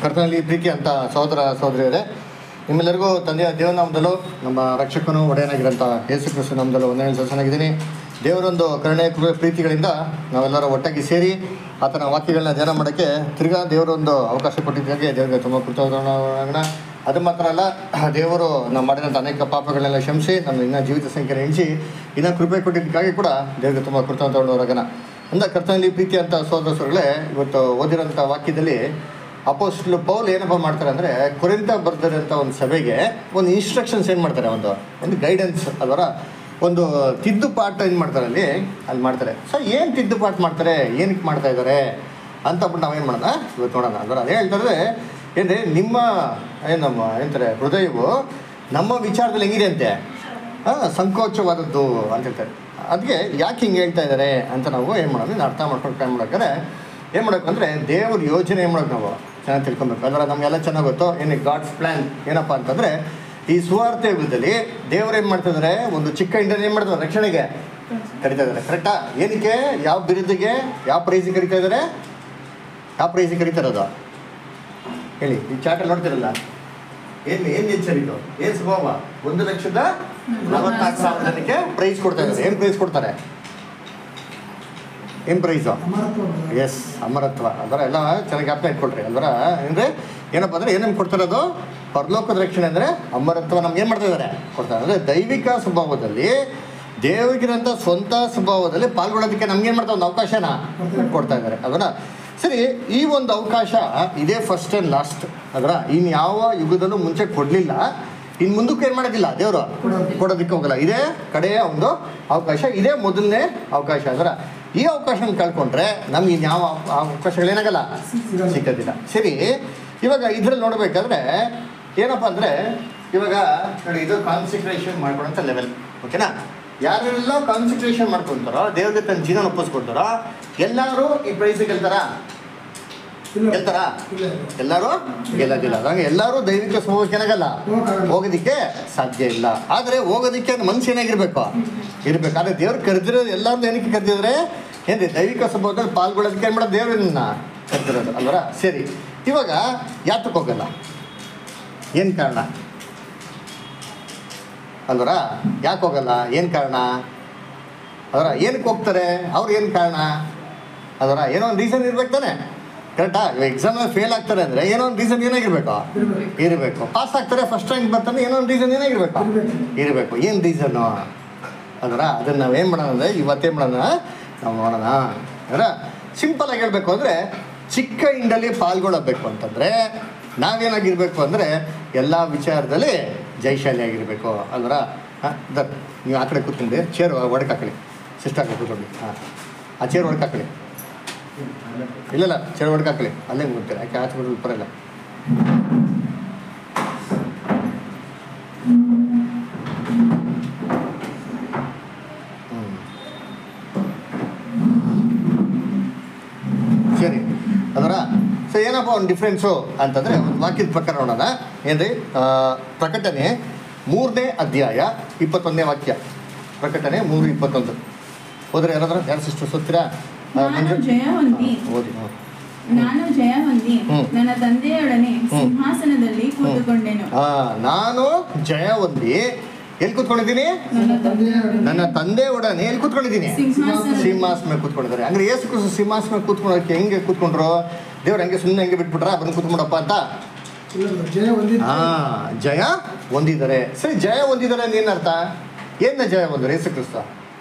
ಕರ್ತನಲ್ಲಿ ಪ್ರೀತಿ ಅಂತ ಸಹೋದರ ಸಹೋದರಿಯರೇ ನಿಮ್ಮೆಲ್ಲರಿಗೂ ತಂದೆಯ ದೇವನಾಮದಲ್ಲೂ ನಮ್ಮ ರಕ್ಷಕನು ಒಡೆಯನಾಗಿರೋಂಥ ಯೇಸು ಕ್ರಿಸ್ತು ನಾಮದಲ್ಲೂ ಒಂದನೇ ಚೆನ್ನಾಗಿದ್ದೀನಿ ದೇವರೊಂದು ಕರುಣೆ ಕೃಪೆ ಪ್ರೀತಿಗಳಿಂದ ನಾವೆಲ್ಲರೂ ಒಟ್ಟಾಗಿ ಸೇರಿ ಆತನ ವಾಕ್ಯಗಳನ್ನ ಧ್ಯಾನ ಮಾಡೋಕ್ಕೆ ತಿರ್ಗಾ ದೇವರೊಂದು ಅವಕಾಶ ಕೊಟ್ಟಿದ್ದಕ್ಕೆ ದೇವರಿಗೆ ತುಂಬ ಕೃತಜ್ಞರಾಗೋಣ ಅದು ಮಾತ್ರ ಅಲ್ಲ ದೇವರು ನಾವು ಮಾಡಿದಂಥ ಅನೇಕ ಪಾಪಗಳನ್ನೆಲ್ಲ ಕ್ಷಮಿಸಿ ನಮ್ಮ ಇನ್ನೂ ಜೀವಿತ ಸಂಖ್ಯೆನ ಎಣಿಸಿ ಇನ್ನೂ ಕೃಪೆ ಕೊಟ್ಟಿದ್ದಕ್ಕಾಗಿ ಕೂಡ ದೇವರಿಗೆ ತುಂಬ ಕೃತಜ್ಞರಾಗೋಣ ಅಂದ ಕರ್ತನಲ್ಲಿ ಪ್ರೀತಿ ಅಂತ ಸೋದರ ಸೋದರಗಳೇ ಇವತ್ತು ಓದಿರೋಂಥ ವಾಕ್ಯದಲ್ಲಿ ಅಪೋಸ್ಟ್ಲು ಪೌಲ್ ಏನಪ್ಪ ಮಾಡ್ತಾರೆ ಅಂದರೆ ಕುರಿತ ಬರ್ದಿರೋಂಥ ಒಂದು ಸಭೆಗೆ ಒಂದು ಇನ್ಸ್ಟ್ರಕ್ಷನ್ಸ್ ಏನು ಮಾಡ್ತಾರೆ ಒಂದು ಒಂದು ಗೈಡೆನ್ಸ್ ಅದರ ಒಂದು ತಿದ್ದುಪಾಠ ಏನು ಮಾಡ್ತಾರೆ ಅಲ್ಲಿ ಅಲ್ಲಿ ಮಾಡ್ತಾರೆ ಸೊ ಏನು ತಿದ್ದುಪಾಠ ಮಾಡ್ತಾರೆ ಏನಕ್ಕೆ ಮಾಡ್ತಾ ಇದ್ದಾರೆ ಅಂತ ಬಿಟ್ಟು ನಾವೇನು ಮಾಡೋಣ ಇವತ್ತು ನೋಡೋಣ ಅಂದ್ರೆ ಅದೇ ಹೇಳ್ತಾರೆ ಏನ್ರಿ ನಿಮ್ಮ ಏನು ನಮ್ಮ ಏನಂತಾರೆ ಹೃದಯವು ನಮ್ಮ ವಿಚಾರದಲ್ಲಿ ಹೆಂಗಿದೆ ಅಂತೆ ಆ, ಸಂಕೋಚವಾದದ್ದು ಅಂತ ಹೇಳ್ತಾರೆ ಅದಕ್ಕೆ ಯಾಕೆ ಹಿಂಗೆ ಹೇಳ್ತಾ ಇದ್ದಾರೆ ಅಂತ ನಾವು ಏನು ಮಾಡೋದು ಇನ್ನು ಅರ್ಥ ಮಾಡ್ಕೊಂಡು ಟೈಮ್ ಮಾಡೋಕ್ಕಾರೆ ಏನು ಮಾಡಬೇಕು ಅಂದರೆ ದೇವ್ರ ಯೋಜನೆ ಏನು ಮಾಡೋದು ನಾವು ಚೆನ್ನಾಗಿ ತಿಳ್ಕೊಬೇಕು ಅಂದ್ರೆ ನಮಗೆಲ್ಲ ಚೆನ್ನಾಗಿ ಗೊತ್ತು ಏನು ಗಾಡ್ಸ್ ಪ್ಲ್ಯಾನ್ ಏನಪ್ಪ ಅಂತಂದರೆ ಈ ಸುವಾರ್ತೆ ಯುಗದಲ್ಲಿ ದೇವ್ರು ಏನು ಮಾಡ್ತಾ ಇದ್ದಾರೆ ಒಂದು ಚಿಕ್ಕ ಇಂಡಿಯನ್ ಏನು ಮಾಡ್ತಾರೆ ರಕ್ಷಣೆಗೆ ಕರಿತಾ ಇದ್ದಾರೆ ಕರೆಕ್ಟಾ ಏನಕ್ಕೆ ಯಾವ ಬಿರುದಿಗೆ ಯಾವ ಪ್ರೈಸಿಗೆ ಕರಿತಾ ಇದ್ದಾರೆ ಯಾವ ಪ್ರೈಸಿಗೆ ಕರಿತಾ ಇರೋದು ಹೇಳಿ ಈ ಚಾಟಲ್ಲಿ ನೋಡ್ತಿರಲ್ಲ ಏನು ಏನು ಎಚ್ಚರಿತು ಏನು ಸ್ವಭಾವ ಒಂದು ಲಕ್ಷದ ನಲವತ್ನಾಲ್ಕು ಸಾವಿರ ಜನಕ್ಕೆ ಪ್ರೈಸ್ ಕೊಡ್ತಾ ಇದ್ದಾರೆ ಏನು ಪ್ರೈಸ್ ಕೊಡ್ತಾರೆ ಏನು ಪ್ರೈಸು ಎಸ್ ಅಮರತ್ವ ಅದರ ಎಲ್ಲ ಚೆನ್ನಾಗಿ ಜ್ಞಾಪಕ ಇಟ್ಕೊಳ್ರಿ ಅದರ ಅಂದರೆ ಏನಪ್ಪ ಅಂದರೆ ಏನೇನು ಕೊಡ್ತಿರೋದು ಪರಲೋಕದ ರಕ್ಷಣೆ ಅಂದರೆ ಅಮರತ್ವ ನಮ್ಗೆ ಏನು ಮಾಡ್ತಾ ಇದ್ದಾರೆ ಕೊಡ್ತಾರೆ ಅಂದರೆ ದೈವಿಕ ಸ್ವಭಾವದಲ್ಲಿ ದೇವರಿಗಿರಂಥ ಸ್ವಂತ ಸ್ವಭಾವದಲ್ಲಿ ಪಾಲ್ಗೊಳ್ಳೋದಕ್ಕೆ ನಮ್ಗೆ ಏನು ಮಾಡ್ತಾ ಒಂದು ಅವಕಾಶನ ಕೊಡ್ತಾ ಇದ್ದಾರೆ ಅದರ ಸರಿ ಈ ಒಂದು ಅವಕಾಶ ಇದೇ ಫಸ್ಟ್ ಆ್ಯಂಡ್ ಲಾಸ್ಟ್ ಅದರ ಇನ್ನು ಯಾವ ಯುಗದಲ್ಲೂ ಮುಂಚೆ ಕೊಡಲಿಲ್ಲ ಇನ್ನು ಮುಂದಕ್ಕೆ ಏನು ಮಾಡೋದಿಲ್ಲ ದೇವರು ಕೊಡೋದಕ್ಕೆ ಹೋಗಲ್ಲ ಇದೇ ಕಡೆಯ ಒಂದು ಅವಕಾಶ ಇದೇ ಮೊದಲನೇ ಅವಕಾಶ ಅದರ ಈ ಅವಕಾಶನ ಕಳ್ಕೊಂಡ್ರೆ ನಮ್ಗೆ ಇನ್ಯಾವ ಅವಕಾಶಗಳೇನಾಗಲ್ಲ ಸಿಗೋದಿಲ್ಲ ಸರಿ ಇವಾಗ ಇದ್ರಲ್ಲಿ ನೋಡಬೇಕಾದ್ರೆ ಏನಪ್ಪ ಅಂದರೆ ಇವಾಗ ನೋಡಿ ಇದು ಕಾನ್ಸಂಟ್ರೇಷನ್ ಮಾಡ್ಕೊಳ್ಳೋಂಥ ಲೆವೆಲ್ ಓಕೆನಾ ಯಾರೆಲ್ಲ ಕಾನ್ಸಂಟ್ರೇಷನ್ ಮಾಡ್ಕೊತಾರೋ ದೇವ್ರಿಗೆ ತನ್ನ ಜೀವನ ಒಪ್ಪಿಸ್ಕೊಡ್ತಾರೋ ಎಲ್ಲರೂ ಈ ಪ್ರೈಸ್ ಗೆಲ್ತಾರ ಗೆಲ್ತಾರ ಎಲ್ಲರೂ ಗೆಲ್ಲೋದಿಲ್ಲ ಹಂಗೆ ಎಲ್ಲರೂ ದೈವಿಕ ಸ್ವಭಾವಕ್ಕೆ ಏನಾಗಲ್ಲ ಹೋಗೋದಿಕ್ಕೆ ಸಾಧ್ಯ ಇಲ್ಲ ಆದರೆ ಹೋಗೋದಿಕ್ಕೆ ಮನಸ್ಸು ಏನಾಗಿರ್ಬೇಕು ಇರ್ಬೇಕು ಆದರೆ ದೇವ್ರು ಕರೆದಿರೋದು ಎಲ್ಲರೂ ಏನಕ್ಕೆ ಕರೆದಿದ್ರೆ ಏನ್ರಿ ದೈವಿಕ ಸ್ವಭಾವದಲ್ಲಿ ಪಾಲ್ಗೊಳ್ಳೋದಕ್ಕೆ ಏನು ಮಾಡೋದು ದೇವ್ರನ್ನ ಕರೆದಿರೋದು ಅಲ್ವರ ಸರಿ ಇವಾಗ ಯಾತಕ್ಕೆ ಹೋಗಲ್ಲ ಏನು ಕಾರಣ ಅಲ್ವರ ಯಾಕೆ ಹೋಗಲ್ಲ ಏನು ಕಾರಣ ಅದರ ಏನಕ್ಕೆ ಹೋಗ್ತಾರೆ ಅವ್ರು ಏನು ಕಾರಣ ಅದರ ಏನೋ ಒಂದು ರೀಸನ್ ಇರ್ಬೇಕು ತಾನೆ ಕರೆಕ್ಟಾ ಎಕ್ಸಾಮಲ್ಲಿ ಫೇಲ್ ಆಗ್ತಾರೆ ಅಂದರೆ ಏನೋ ಒಂದು ರೀಸನ್ ಏನಾಗಿರ್ಬೇಕು ಇರಬೇಕು ಪಾಸ್ ಆಗ್ತಾರೆ ಫಸ್ಟ್ ರ್ಯಾಂಕ್ ಬರ್ತಾನೆ ಏನೋ ಒಂದು ರೀಸನ್ ಏನಾಗಿರ್ಬೇಕು ಇರಬೇಕು ಏನು ರೀಸನ್ನು ಅದರ ಅದನ್ನು ನಾವು ಏನು ಮಾಡೋಣ ಅಂದರೆ ಇವತ್ತೇನು ಮಾಡೋಣ ನಾವು ನೋಡೋಣ ಅದರ ಸಿಂಪಲಾಗಿ ಹೇಳಬೇಕು ಅಂದರೆ ಚಿಕ್ಕ ಇಂಡಲ್ಲಿ ಪಾಲ್ಗೊಳ್ಳಬೇಕು ಅಂತಂದರೆ ನಾವೇನಾಗಿರ್ಬೇಕು ಅಂದರೆ ಎಲ್ಲ ವಿಚಾರದಲ್ಲಿ ಜೈಶಾಲಿಯಾಗಿರಬೇಕು ಅಲ್ವರ ಹಾಂ ದರ್ ನೀವು ಆ ಕಡೆ ಕೂತ್ಕೊಂಡು ಚೇರ್ ಒಡಕ್ಕೆ ಹಾಕಲಿ ಸಿಸ್ಟರ್ ಹಾಕಿ ಕೂತ್ಕೊಳ್ಳಿ ಹಾಂ ಆ ಚೇರ್ ಒಡಕ್ಕೆ ಹಾಕಲಿ ಇಲ್ಲ ಇಲ್ಲ ಚೇರ್ ಒಡಕ್ಕೆ ಹಾಕಲಿ ಅಲ್ಲೇ ಕೂತ್ತೀರ ಯಾಕೆ ಆಚೆ ಬಿಡಲು ಬರಲ್ಲ ಹ್ಮ್. ಸರಿ ಅದರ ಸೊ ಏನಪ್ಪ ಒಂದು ಡಿಫ್ರೆನ್ಸು ಅಂತಂದರೆ ಒಂದು ವಾಕ್ಯದ ಪ್ರಕಾರ ನೋಡೋಣ ಏನ್ರಿ ಆ, ಪ್ರಕಟಣೆ ಮೂರನೇ ಅಧ್ಯಾಯ ಇಪ್ಪತ್ತೊಂದನೇ ವಾಕ್ಯ ಪ್ರಕಟಣೆ ಮೂರು ಇಪ್ಪತ್ತೊಂದು ಹೋದ್ರೆ ಯಾರಾದ್ರೂ ಯಾರು ಸಿಸ್ಟರ್ ಸುತ್ತೀರಾ ಆ, ನಾನು ಮಂಜು? ಜಯವಂತಿ ಹಾ, ಓದಿ ಹ್ಞೂ ನಾನು ಜಯವಂತಿ ಹ್ಮ್. ನನ್ನ ತಂದೆಯೊಡನೆ ಸಿಂಹಾಸನದಲ್ಲಿ ಕೂತುಕೊಂಡೆನು ಆ, ನಾನು ಜಯವಂತಿ ಎಲ್ಲಿ ಕೂತ್ಕೊಂಡಿದ್ದೀನಿ ನನ್ನ ತಂದೆಯ ನನ್ನ ತಂದೆ ಒಡನೆ ಎಲ್ಲಿ ಕೂತ್ಕೊಂಡಿದ್ದೀನಿ ಸಿಂಹಾಸನ ಸಿಂಹಾಸನ ಮೇಲೆ ಕೂತ್ಕೊಂಡಿದ್ದಾರೆ ಅಂದ್ರೆ ಏಸು ಕ್ರಿಸ್ತು ಸಿಂಹಾಸನ ಮೇಲೆ ಕೂತ್ಕೊಳ್ಳೋಕೆ ಹೆಂಗೆ ಕೂತ್ಕೊಂಡ್ರು ದೇವ್ರು ಹಂಗೆ ಸುಮ್ಮನೆ ಹಂಗೆ ಬಿಟ್ಬಿಟ್ರ ಬಂದು ಕೂತ್ಕೊಂಡಪ್ಪ ಅಂತ ಜಯ ಹೊಂದಿದ್ದು ಹಾ ಜಯ ಹೊಂದಿದ್ದಾರೆ ಸರಿ ಜಯ ಹೊಂದಿದ್ದಾರೆ ಅಂದ್ರೆ ಏನರ್ಥ ಏನ ಜಯ ಹೊಂದ್ರು ಯೇಸು ಕ್ರಿಸ್ತ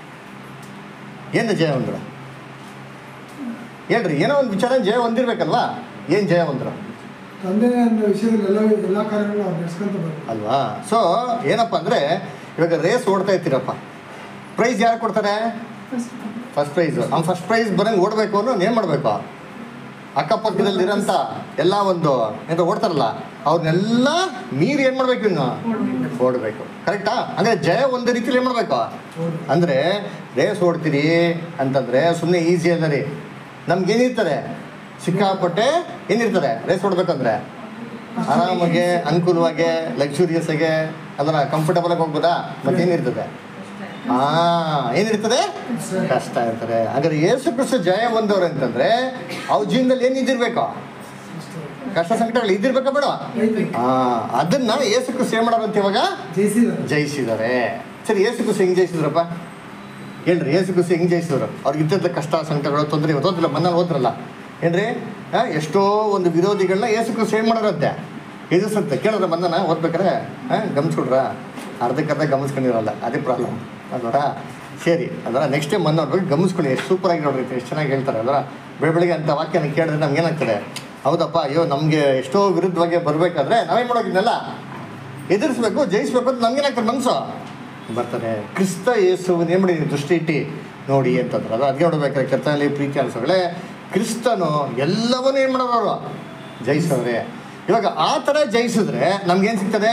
ಏನ ಜಯ ಹೊಂದ್ರು ಹೇಳ್ರಿ ಏನೋ ಒಂದು ವಿಚಾರ ಜಯ ಹೊಂದಿರ್ಬೇಕಲ್ವಾ ಏನ್ ಜಯ ಹೊಂದ್ರು ತಂದೆ ಅನ್ನೋ ವಿಷಯದಲ್ಲಿ ಎಲ್ಲ ಎಲ್ಲ ಕಾರ್ಯಗಳನ್ನ ಅವ್ರು ನಡೆಸ್ಕೊಂತ ಬರ್ಬೇಕು ಅಲ್ವಾ ಸೊ ಏನಪ್ಪ ಅಂದ್ರೆ ಇವಾಗ ರೇಸ್ ಓಡ್ತಾ ಇರ್ತೀರಪ್ಪ ಪ್ರೈಸ್ ಯಾರು ಕೊಡ್ತಾರೆ ಫಸ್ಟ್ ಪ್ರೈಸ್ ಅವ್ನು ಫಸ್ಟ್ ಪ್ರೈಸ್ ಬರಂಗೆ ಓಡಬೇಕು ಅನ್ನೋ ಏನು ಮಾಡಬೇಕು ಅಕ್ಕಪಕ್ಕದಲ್ಲಿರೋಂಥ ಎಲ್ಲ ಒಂದು ಎಂತ ಓಡ್ತಾರಲ್ಲ ಅವ್ರನ್ನೆಲ್ಲ ಮೀರಿ ಏನು ಮಾಡಬೇಕು ಇನ್ನು ಓಡಬೇಕು ಕರೆಕ್ಟಾ ಅಂದರೆ ಜಯ ಒಂದು ರೀತಿಲಿ ಏನು ಮಾಡಬೇಕು ಅಂದರೆ ರೇಸ್ ಓಡ್ತೀರಿ ಅಂತಂದರೆ ಸುಮ್ಮನೆ ಈಸಿ ಅದ ರೀ ನಮ್ಗೇನಿರ್ತಾರೆ ಸಿಕ್ಕಾಪಟ್ಟೆ ಏನಿರ್ತಾರೆ ರೇಸ್ ಓಡ್ಬೇಕಂದ್ರೆ ಆರಾಮಾಗೆ ಅನುಕೂಲವಾಗಿ ಲಕ್ಸುರಿಯಸ್ ಆಗಿ ಅದರ ಕಂಫರ್ಟಬಲ್ ಆಗಿ ಹೋಗ್ಬೋದಾ ಮತ್ತೇನಿರ್ತದೆ ಹಾ ಏನಿರ್ತದೆ ಕಷ್ಟ ಇರ್ತದೆ ಹಾಗಾದ್ರೆ ಯೇಸು ಕ್ರಿಸ್ತ ಜಯ ಬಂದವ್ರು ಅಂತಂದ್ರೆ ಅವ್ರ ಜೀವನದಲ್ಲಿ ಏನಿದ್ದಿರ್ಬೇಕು ಕಷ್ಟ ಸಂಕಟಗಳು ಇದ್ದಿರ್ಬೇಕಾ ಬೇಡ ಐತೆ ಆ ಅದನ್ನ ಏಸು ಕ್ರಿಸ್ತು ಏನ್ ಮಾಡೋರಂತ ಇವಾಗ ಜಯಿಸಿದ್ದಾರೆ ಜಯಿಸಿದ್ದಾರೆ ಸರಿ ಏಸು ಕ್ರಿಸ್ತು ಹೆಂಗ್ ಜಯಿಸಿದ್ರಪ್ಪ ಹೇಳ್ರಿ ಏಸು ಕ್ರಿಸ್ತು ಹೆಂಗ್ ಜಯಿಸಿದ್ರು ಅವ್ರಿಗೆ ಇದ್ದದ ಕಷ್ಟ ಸಂಕಟಗಳು ತೊಂದರೆ ಓದಿಲ್ಲ ಮನ್ನ ಓದ್ರಲ್ಲ ಏನ್ರಿ ಆ, ಎಷ್ಟೋ ಒಂದು ವಿರೋಧಿಗಳನ್ನ ಏಸು ಕ್ರಿಸ್ತು ಏನ್ ಮಾಡೋರಂತೆ ಎದುರಿಸಂತೆ ಕೇಳಿದ್ರೆ ಬಂದನ ಓದ್ಬೇಕಾರೆ ಹಾಂ ಗಮನಿಸ್ಬಿಡ್ರ ಅರ್ಧಕ್ಕರ್ಧ ಗಮನಿಸ್ಕೊಂಡಿರಲ್ಲ ಅದೇ ಪ್ರಾಬ್ಲಮ್ ಅದರ ಸರಿ ಅದರ ನೆಕ್ಸ್ಟ್ ಟೈಮ್ ಬಂದು ಬಗ್ಗೆ ಗಮನಿಸ್ಕೊಳ್ಳಿ ಎಷ್ಟು ಸೂಪರಾಗಿ ನೋಡ್ರಿ ಎಷ್ಟು ಚೆನ್ನಾಗಿ ಹೇಳ್ತಾರೆ ಅದರ ಬೆಳ ಬೆಳಿಗ್ಗೆ ಅಂತ ವಾಕ್ಯನ ಕೇಳಿದ್ರೆ ನಮ್ಗೆ ಏನಾಗ್ತದೆ ಹೌದಪ್ಪ ಅಯ್ಯೋ ನಮಗೆ ಎಷ್ಟೋ ವಿರುದ್ಧವಾಗಿ ಬರಬೇಕಾದ್ರೆ ನಾವೇನು ಮಾಡೋದಿನ್ನೆಲ್ಲ ಎದುರಿಸ್ಬೇಕು ಜಯಿಸ್ಬೇಕು ಅಂತ ನಮ್ಗೇನಾಗ್ತದೆ ಮನಸ್ಸು ಬರ್ತಾರೆ ಕ್ರಿಸ್ತ ಯೇಸುವನ್ನ ಏನು ಮಾಡಿ ದೃಷ್ಟಿ ಇಟ್ಟು ನೋಡಿ ಅಂತಂದ್ರೆ ಅದು ಅದಕ್ಕೆ ನೋಡ್ಬೇಕಾದ್ರೆ ಕರ್ತನಲ್ಲಿ ಪ್ರೀತಿ ಅನ್ಸೋಗಳೇ ಕ್ರಿಸ್ತನು ಎಲ್ಲವನ್ನೂ ಏನು ಮಾಡೋರು ಅವರು ಜಯಿಸೋರೆ ಇವಾಗ ಆ ಥರ ಜಯಿಸಿದ್ರೆ ನಮ್ಗೇನು ಸಿಗ್ತದೆ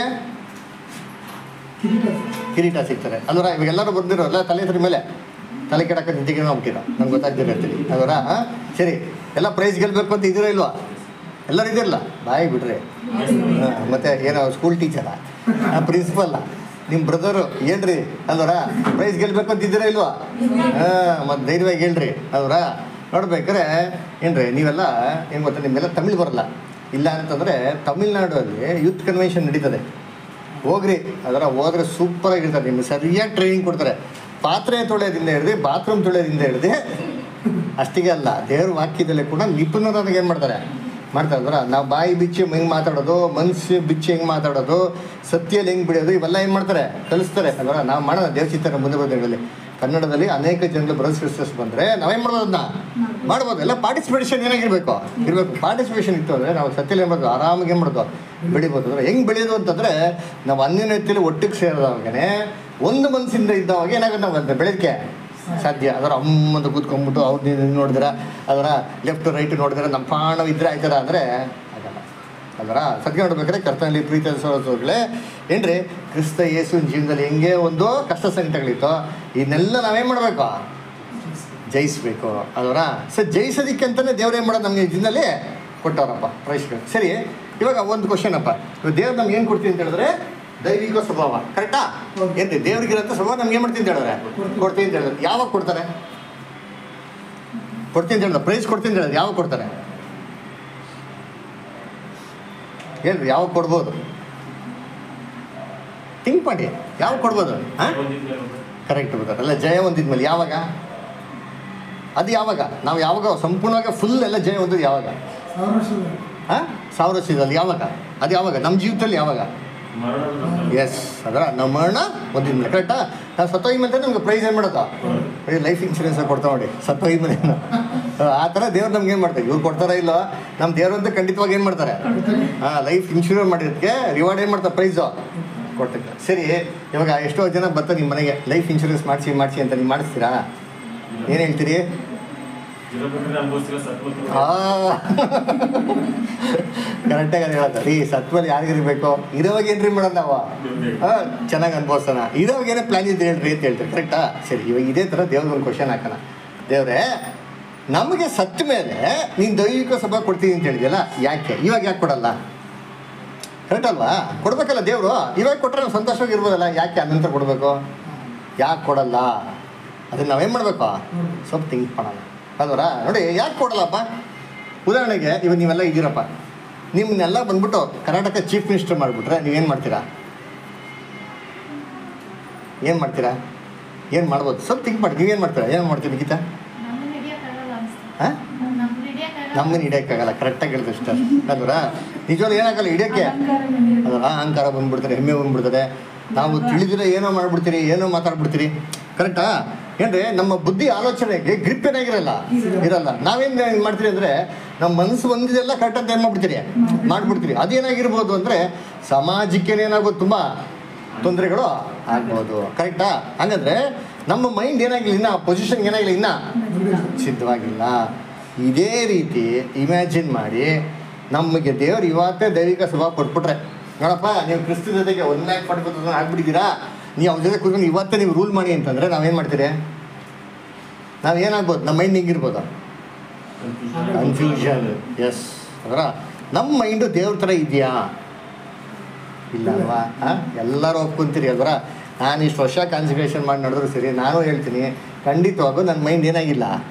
ಕಿರೀಟ ಕಿರೀಟ ಸಿಗ್ತದೆ ಅಲ್ವರ ಇವಾಗ ಎಲ್ಲರೂ ಬಂದಿರೋ ಎಲ್ಲ ತಲೆ ಹತ್ರ ಮೇಲೆ ತಲೆ ಕೆಡಕ್ಕೆ ನಿಂತಿಗೆ ಹೋಗ್ತೀರ ನಂಗೆ ಗೊತ್ತಾಗ್ತಿರ ಹೇಳ್ತೀನಿ ಅದರ ಸರಿ ಎಲ್ಲ ಪ್ರೈಸ್ ಗೆಲ್ಬೇಕು ಅಂತ ಇದ್ದೀರಾ ಇಲ್ವಾ ಎಲ್ಲರೂ ಇದಿರಲ್ಲ ಬಾಯಿ ಬಿಡ್ರಿ ಹಾ, ಮತ್ತೆ ಏನೋ ಸ್ಕೂಲ್ ಟೀಚರ ಪ್ರಿನ್ಸಿಪಲ್ಲ ನಿಮ್ಮ ಬ್ರದರು ಏನ್ರಿ ಅಲ್ವರ ಪ್ರೈಸ್ ಗೆಲ್ಬೇಕು ಅಂತ ಇದ್ದೀರಾ ಇಲ್ವಾ ಹಾಂ ಮತ್ತು ಧೈರ್ಯವಾಗಿ ಹೇಳ್ರಿ ಅಲ್ವರ ನೋಡ್ಬೇಕಾರೆ ಏನ್ರಿ ನೀವೆಲ್ಲ ಏನು ಗೊತ್ತಾ ನಿಮ್ಮೆಲ್ಲ ತಮಿಳ್ ಬರಲ್ಲ ಇಲ್ಲ ಅಂತಂದರೆ ತಮಿಳ್ನಾಡಲ್ಲಿ ಯೂತ್ ಕನ್ವೆನ್ಷನ್ ನಡೀತದೆ ಹೋಗ್ರಿ ಅದರ ಹೋದ್ರೆ ಸೂಪರ್ ಆಗಿರ್ತಾರೆ ನಿಮ್ಗೆ ಸರಿಯಾಗಿ ಟ್ರೈನಿಂಗ್ ಕೊಡ್ತಾರೆ ಪಾತ್ರೆ ತೊಳೆಯೋದಿಂದ ಹಿಡಿದು ಬಾತ್ರೂಮ್ ತೊಳೆಯೋದಿಂದ ಹಿಡಿದು ಅಷ್ಟಿಗೆ ಅಲ್ಲ ದೇವ್ರ ವಾಕ್ಯದಲ್ಲಿ ಕೂಡ ನಿಪುಣರಾಗಿ ಏನು ಮಾಡ್ತಾರೆ ಮಾಡ್ತಾರೆ ಅಂದ್ರೆ ನಾವು ಬಾಯಿ ಬಿಚ್ಚಿ ಹೆಂಗೆ ಮಾತಾಡೋದು ಮನ್ಸು ಬಿಚ್ಚಿ ಹೆಂಗೆ ಮಾತಾಡೋದು ಸತ್ಯಲ್ಲಿ ಹೆಂಗೆ ಬಿಡೋದು ಇವೆಲ್ಲ ಏನು ಮಾಡ್ತಾರೆ ಕಲಿಸ್ತಾರೆ ಅದರ ನಾವು ಮಾಡೋಣ ದೇವಚಿತ್ತರ ಮುಂದೆ ಬಂದಿರಲಿ ಕನ್ನಡದಲ್ಲಿ ಅನೇಕ ಜನರು ಬ್ರದರ್ಸ್ ಸಿಸ್ಟರ್ಸ್ ಬಂದರೆ ನಾವೇನು ಮಾಡ್ಬೋದು ಅದನ್ನ ಮಾಡ್ಬೋದು ಎಲ್ಲ ಪಾರ್ಟಿಸಿಪೇಷನ್ ಏನಾಗಿರ್ಬೇಕು ಇರಬೇಕು ಪಾರ್ಟಿಸಿಪೇಷನ್ ಇತ್ತು ಅಂದರೆ ನಾವು ಸತ್ಯಲ್ಲಿ ಏನು ಮಾಡೋದು ಆರಾಮಾಗಿ ಏನು ಮಾಡೋದು ಬೆಳಿಬೋದು ಅಂದರೆ ಹೆಂಗೆ ಬೆಳೆಯೋದು ಅಂತಂದರೆ ನಾವು ಅನ್ಯೋನ್ಯತೆಯಲ್ಲಿ ಒಟ್ಟಿಗೆ ಸೇರಿದವಾಗನೇ ಒಂದು ಮನಸ್ಸಿಂದ ಇದ್ದವಾಗ ಏನಾಗುತ್ತೆ ನಾವು ಅಂತ ಬೆಳಗ್ಗೆ ಸಾಧ್ಯ ಅದರ ಅಮ್ಮಂತ ಕೂತ್ಕೊಂಡ್ಬಿಟ್ಟು ಅವ್ರು ನೀವು ನೋಡಿದ್ರ ಅದರ ಲೆಫ್ಟ್ ರೈಟ್ ನೋಡಿದ್ರೆ ನಮ್ಮ ಪಾಣ ಇದ್ರೆ ಆಯ್ತದ ಅಂದರೆ ಆಗಲ್ಲ ಅದರ ಸತ್ಯ ನೋಡ್ಬೇಕಾದ್ರೆ ಕರ್ತನಲ್ಲಿ ಪ್ರೀತಿ ಸೋಗಳೇ ಏನ್ರಿ ಕ್ರಿಸ್ತ ಯೇಸುವಿನ ಜೀವನದಲ್ಲಿ ಹೆಂಗೆ ಒಂದು ಕಷ್ಟ ಸಂಕಟಗಳಿತ್ತು ಇದನ್ನೆಲ್ಲ ನಾವೇನು ಮಾಡಬೇಕು ಜಯಿಸ್ಬೇಕು ಅದರ ಸರ್ ಜಯಿಸೋದಕ್ಕೆ ಅಂತಲೇ ದೇವ್ರು ಏನು ಮಾಡೋದು ನಮಗೆ ಜೀವನದಲ್ಲಿ ಕೊಟ್ಟವರಪ್ಪ ಪ್ರೈಸ್ಗಳು ಸರಿ ಇವಾಗ ಒಂದು ಕ್ವಶನ್ ಅಪ್ಪ ಇವಾಗ ದೇವ್ರು ನಮ್ಗೆ ಏನು ಕೊಡ್ತೀನಿ ಅಂತ ಹೇಳಿದ್ರೆ ದೈವಿಕ ಸ್ವಭಾವ ಕರೆಕ್ಟಾ ಹೌದು. ಏನ್ರಿ ದೇವ್ರಿಗಿರೋಂಥ ಸ್ವಭಾವ ನಮ್ಗೆ ಏನು ಮಾಡ್ತೀನಿ ಅಂತ ಹೇಳಿದ್ರೆ ಕೊಡ್ತೀನಿ ಅಂತ ಹೇಳಿದ್ರೆ ಯಾವಾಗ ಕೊಡ್ತಾರೆ ಕೊಡ್ತೀನಿ ಅಂತ ಹೇಳಿದ್ರೆ ಪ್ರೈಸ್ ಕೊಡ್ತೀನಿ ಅಂತ ಹೇಳಿದ್ರೆ ಯಾವಾಗ ಕೊಡ್ತಾರೆ ಹೇಳ್ರಿ ಯಾವಾಗ ಕೊಡ್ಬೋದು ಥಿಂಕ್ ಮಾಡಿ ಯಾವಾಗ ಕೊಡ್ಬೋದು ಹಾಂ ಕರೆಕ್ಟ್ ಬರ್ತಾರೆ ಅಲ್ಲ ಜಯ ಹೊಂದಿದ್ಮೇಲೆ ಯಾವಾಗ ಅದು ಯಾವಾಗ ನಾವು ಯಾವಾಗ ಸಂಪೂರ್ಣವಾಗಿ ಫುಲ್ ಎಲ್ಲ ಜಯ ಹೊಂದಿದ್ದು ಯಾವಾಗ ಸಾವಿರ ವರ್ಷದ ಹಾಂ ಸಾವಿರ ವರ್ಷದಲ್ಲಿ ಯಾವಾಗ ಅದು ಯಾವಾಗ ನಮ್ಮ ಜೀವಿತದಲ್ಲಿ ಯಾವಾಗ ಎಸ್ ಅದರ ನಮ್ಮ ಮರಣ ಹೊಂದಿದ್ಮೇಲೆ ಕರೆಕ್ಟಾ ನಾವು ಸತ್ತೋಗಿ ಮೇಲೆ ನಮ್ಗೆ ಪ್ರೈಸ್ ಏನು ಮಾಡೋದು ಲೈಫ್ ಇನ್ಶೂರೆನ್ಸ್ ಕೊಡ್ತಾ ನೋಡಿ ಸತ್ತೋಗಿ ಮೇಲೆ ಆ ಥರ ದೇವ್ರು ನಮ್ಗೆ ಏನು ಮಾಡ್ತಾರೆ ಇವ್ರು ಕೊಡ್ತಾರ ಇಲ್ಲ ನಮ್ಮ ದೇವ್ರು ಅಂತ ಖಂಡಿತವಾಗಿ ಏನು ಮಾಡ್ತಾರೆ ಹಾಂ ಲೈಫ್ ಇನ್ಶೂರೆನ್ಸ್ ಮಾಡಿದ್ದಕ್ಕೆ ರಿವಾರ್ಡ್ ಏನು ಮಾಡ್ತಾರೆ ಪ್ರೈಸು ಕೊಡ್ತಾರೆ ಸರಿ ಇವಾಗ ಎಷ್ಟೋ ಜನ ಬರ್ತಾರೆ ನಿಮ್ಮ ಮನೆಗೆ ಲೈಫ್ ಇನ್ಶೂರೆನ್ಸ್ ಮಾಡಿಸಿ ಮಾಡಿಸಿ ಅಂತ ನೀವು ಮಾಡಿಸ್ತೀರಾ ಏನು ಹೇಳ್ತೀರಿ ಕರೆಕ್ಟಾಗಿ ಅದು ಹೇಳತ್ತ ರೀ ಸತ್ವಲ್ಲಿ ಯಾರಿಗಿರ್ಬೇಕು ಇರೋವಾಗ ಏನ್ರಿ ಮಾಡೋದು ನಾವು ಹಾಂ ಚೆನ್ನಾಗಿ ಅನ್ಭವಿಸೋಣ ಇರೋವಾಗ ಏನೋ ಪ್ಲ್ಯಾನ್ ಇದೆ ಹೇಳ್ರಿ ಅಂತ ಹೇಳ್ತಾರೆ ಕರೆಕ್ಟಾ ಸರಿ ಇವಾಗ ಇದೇ ಥರ ದೇವ್ರಿಗೆ ಒಂದು ಕ್ವಶನ್ ಹಾಕೋಣ ದೇವ್ರೆ ನಮಗೆ ಸತ್ತ ಮೇಲೆ ನೀನು ದೈವಿಕ ಸಭಾ ಕೊಡ್ತೀನಿ ಅಂತ ಹೇಳಿದ್ಯಲ್ಲ ಯಾಕೆ ಇವಾಗ ಯಾಕೆ ಕೊಡಲ್ಲ ಕರೆಕ್ಟ್ ಅಲ್ವಾ ಕೊಡ್ಬೇಕಲ್ಲ ದೇವರು ಇವಾಗ ಕೊಟ್ಟರೆ ನಾವು ಸಂತೋಷವಾಗಿರ್ಬೋದಲ್ಲ ಯಾಕೆ ಅನಂತರ ಕೊಡಬೇಕು ಯಾಕೆ ಕೊಡಲ್ಲ ಅದನ್ನ ನಾವೇನು ಮಾಡಬೇಕು ಸ್ವಲ್ಪ ಥಿಂಕ್ ಮಾಡೋಣ ಅಲ್ವರ ನೋಡಿ ಯಾಕೆ ಕೊಡಲ್ಲಪ್ಪ ಉದಾಹರಣೆಗೆ ಇವಾಗ ನೀವೆಲ್ಲ ಇದ್ದೀರಪ್ಪ ನಿಮ್ಮನ್ನೆಲ್ಲ ಬಂದ್ಬಿಟ್ಟು ಕರ್ನಾಟಕ ಚೀಫ್ ಮಿನಿಸ್ಟರ್ ಮಾಡಿಬಿಟ್ರೆ ನೀವೇನು ಮಾಡ್ತೀರಾ ಏನು ಮಾಡ್ತೀರಾ ಏನು ಮಾಡ್ಬೋದು ಸ್ವಲ್ಪ ಥಿಂಕ್ ಮಾಡಿ ನೀವೇನು ಮಾಡ್ತೀರಾ ಏನು ಮಾಡ್ತೀರಿ ಗೀತಾ ನಮ್ಮನ್ನ ಹಿಡಿಯಕ್ಕಾಗಲ್ಲ ಅನ್ಸುತ್ತೆ. ಹಾಂ ನಮ್ಮನ್ನ ಹಿಡಿಯಕ್ಕಾಗಲ್ಲ. ನಮ್ಮನ್ನು ಹಿಡಿಯೋಕ್ಕಾಗಲ್ಲ ಕರೆಕ್ಟಾಗಿ ಹೇಳಿದ್ರೆ ಅಷ್ಟೇ ಅಲ್ವರ ನಿಜವಾಗ್ಲೂ ಏನಾಗಲ್ಲ ಹಿಡಿಯೋಕ್ಕೆ ಅಹಂಕಾರ ಬಂದಿರುತ್ತೆ. ಅದರ ಅಹಂಕಾರ ಬಂದ್ಬಿಡ್ತಾರೆ ಹೆಮ್ಮೆ ಬಂದ್ಬಿಡ್ತದೆ ನಾವು ತಿಳಿದಿರೋ ಏನೋ ಮಾಡ್ಬಿಡ್ತೀರಿ ಏನೋ ಮಾತಾಡ್ಬಿಡ್ತೀರಿ ಕರೆಕ್ಟಾ ಏನ್ರಿ ನಮ್ಮ ಬುದ್ಧಿ ಆಲೋಚನೆಗೆ ಗ್ರಿಪ್ ಏನಾಗಿರಲ್ಲ ಇರಲ್ಲ ನಾವೇನು ಮಾಡ್ತೀರಿ ಅಂದರೆ ನಮ್ಮ ಮನಸ್ಸು ಒಂದಿದೆಲ್ಲ ಕರೆಕ್ಟ್ ಅಂತ ಏನು ಮಾಡ್ಬಿಡ್ತೀರಿ ಮಾಡ್ಬಿಡ್ತೀರಿ ಅದೇನಾಗಿರ್ಬೋದು ಅಂದರೆ ಸಮಾಜಕ್ಕೆ ಏನಾಗೋದು ತುಂಬ ತೊಂದರೆಗಳು ಆಗ್ಬೋದು ಕರೆಕ್ಟಾ ಹಂಗಂದ್ರೆ ನಮ್ಮ ಮೈಂಡ್ ಏನಾಗಿಲ್ಲ ಇನ್ನ ಪೊಸಿಷನ್ ಏನಾಗಿಲ್ಲ ಇನ್ನ ಸಿದ್ಧವಾಗಿಲ್ಲ ಇದೇ ರೀತಿ ಇಮ್ಯಾಜಿನ್ ಮಾಡಿ ನಮಗೆ ದೇವ್ರು ಇವತ್ತೇ ದೈವಿಕ ಸ್ವಭಾವ ಕೊಟ್ಬಿಟ್ರೆ ನೋಡಪ್ಪ ನೀವು ಕ್ರಿಸ್ತ ಜೊತೆಗೆ ಒನ್ ಲ್ಯಾಕ್ ಫಾರ್ಟಿ ಫೋರ್ ಆಗ್ಬಿಟ್ಟಿದ್ದೀರಾ ನೀವು ಅವ್ರ ಜೊತೆ ಕೂತ್ಕೊಂಡು ಇವತ್ತೇ ನೀವು ರೂಲ್ ಮಾಡಿ ಅಂತಂದರೆ ನಾವೇನು ಮಾಡ್ತೀರಿ ನಾವು ಏನಾಗ್ಬೋದು ನಮ್ಮ ಮೈಂಡ್ ಹಿಂಗಿರ್ಬೋದು ಕನ್ಫ್ಯೂಷನ್ ಎಸ್ ಅದರ ನಮ್ಮ ಮೈಂಡು ದೇವ್ರ ಥರ ಇದೆಯಾ ಇಲ್ಲ ಅಲ್ವಾ ಹಾಂ ಎಲ್ಲರೂ ಒಪ್ಕೊಂತೀರಿ ಅಲ್ವರ ನಾನು ಇಷ್ಟು ವರ್ಷ ಕಾನ್ಸಂಟ್ರೇಷನ್ ಮಾಡಿ ನಡೆದ್ರು ಸರಿ ನಾನು ಹೇಳ್ತೀನಿ ಖಂಡಿತವಾಗೂ ನನ್ನ ಮೈಂಡ್ ಏನಾಗಿಲ್ಲ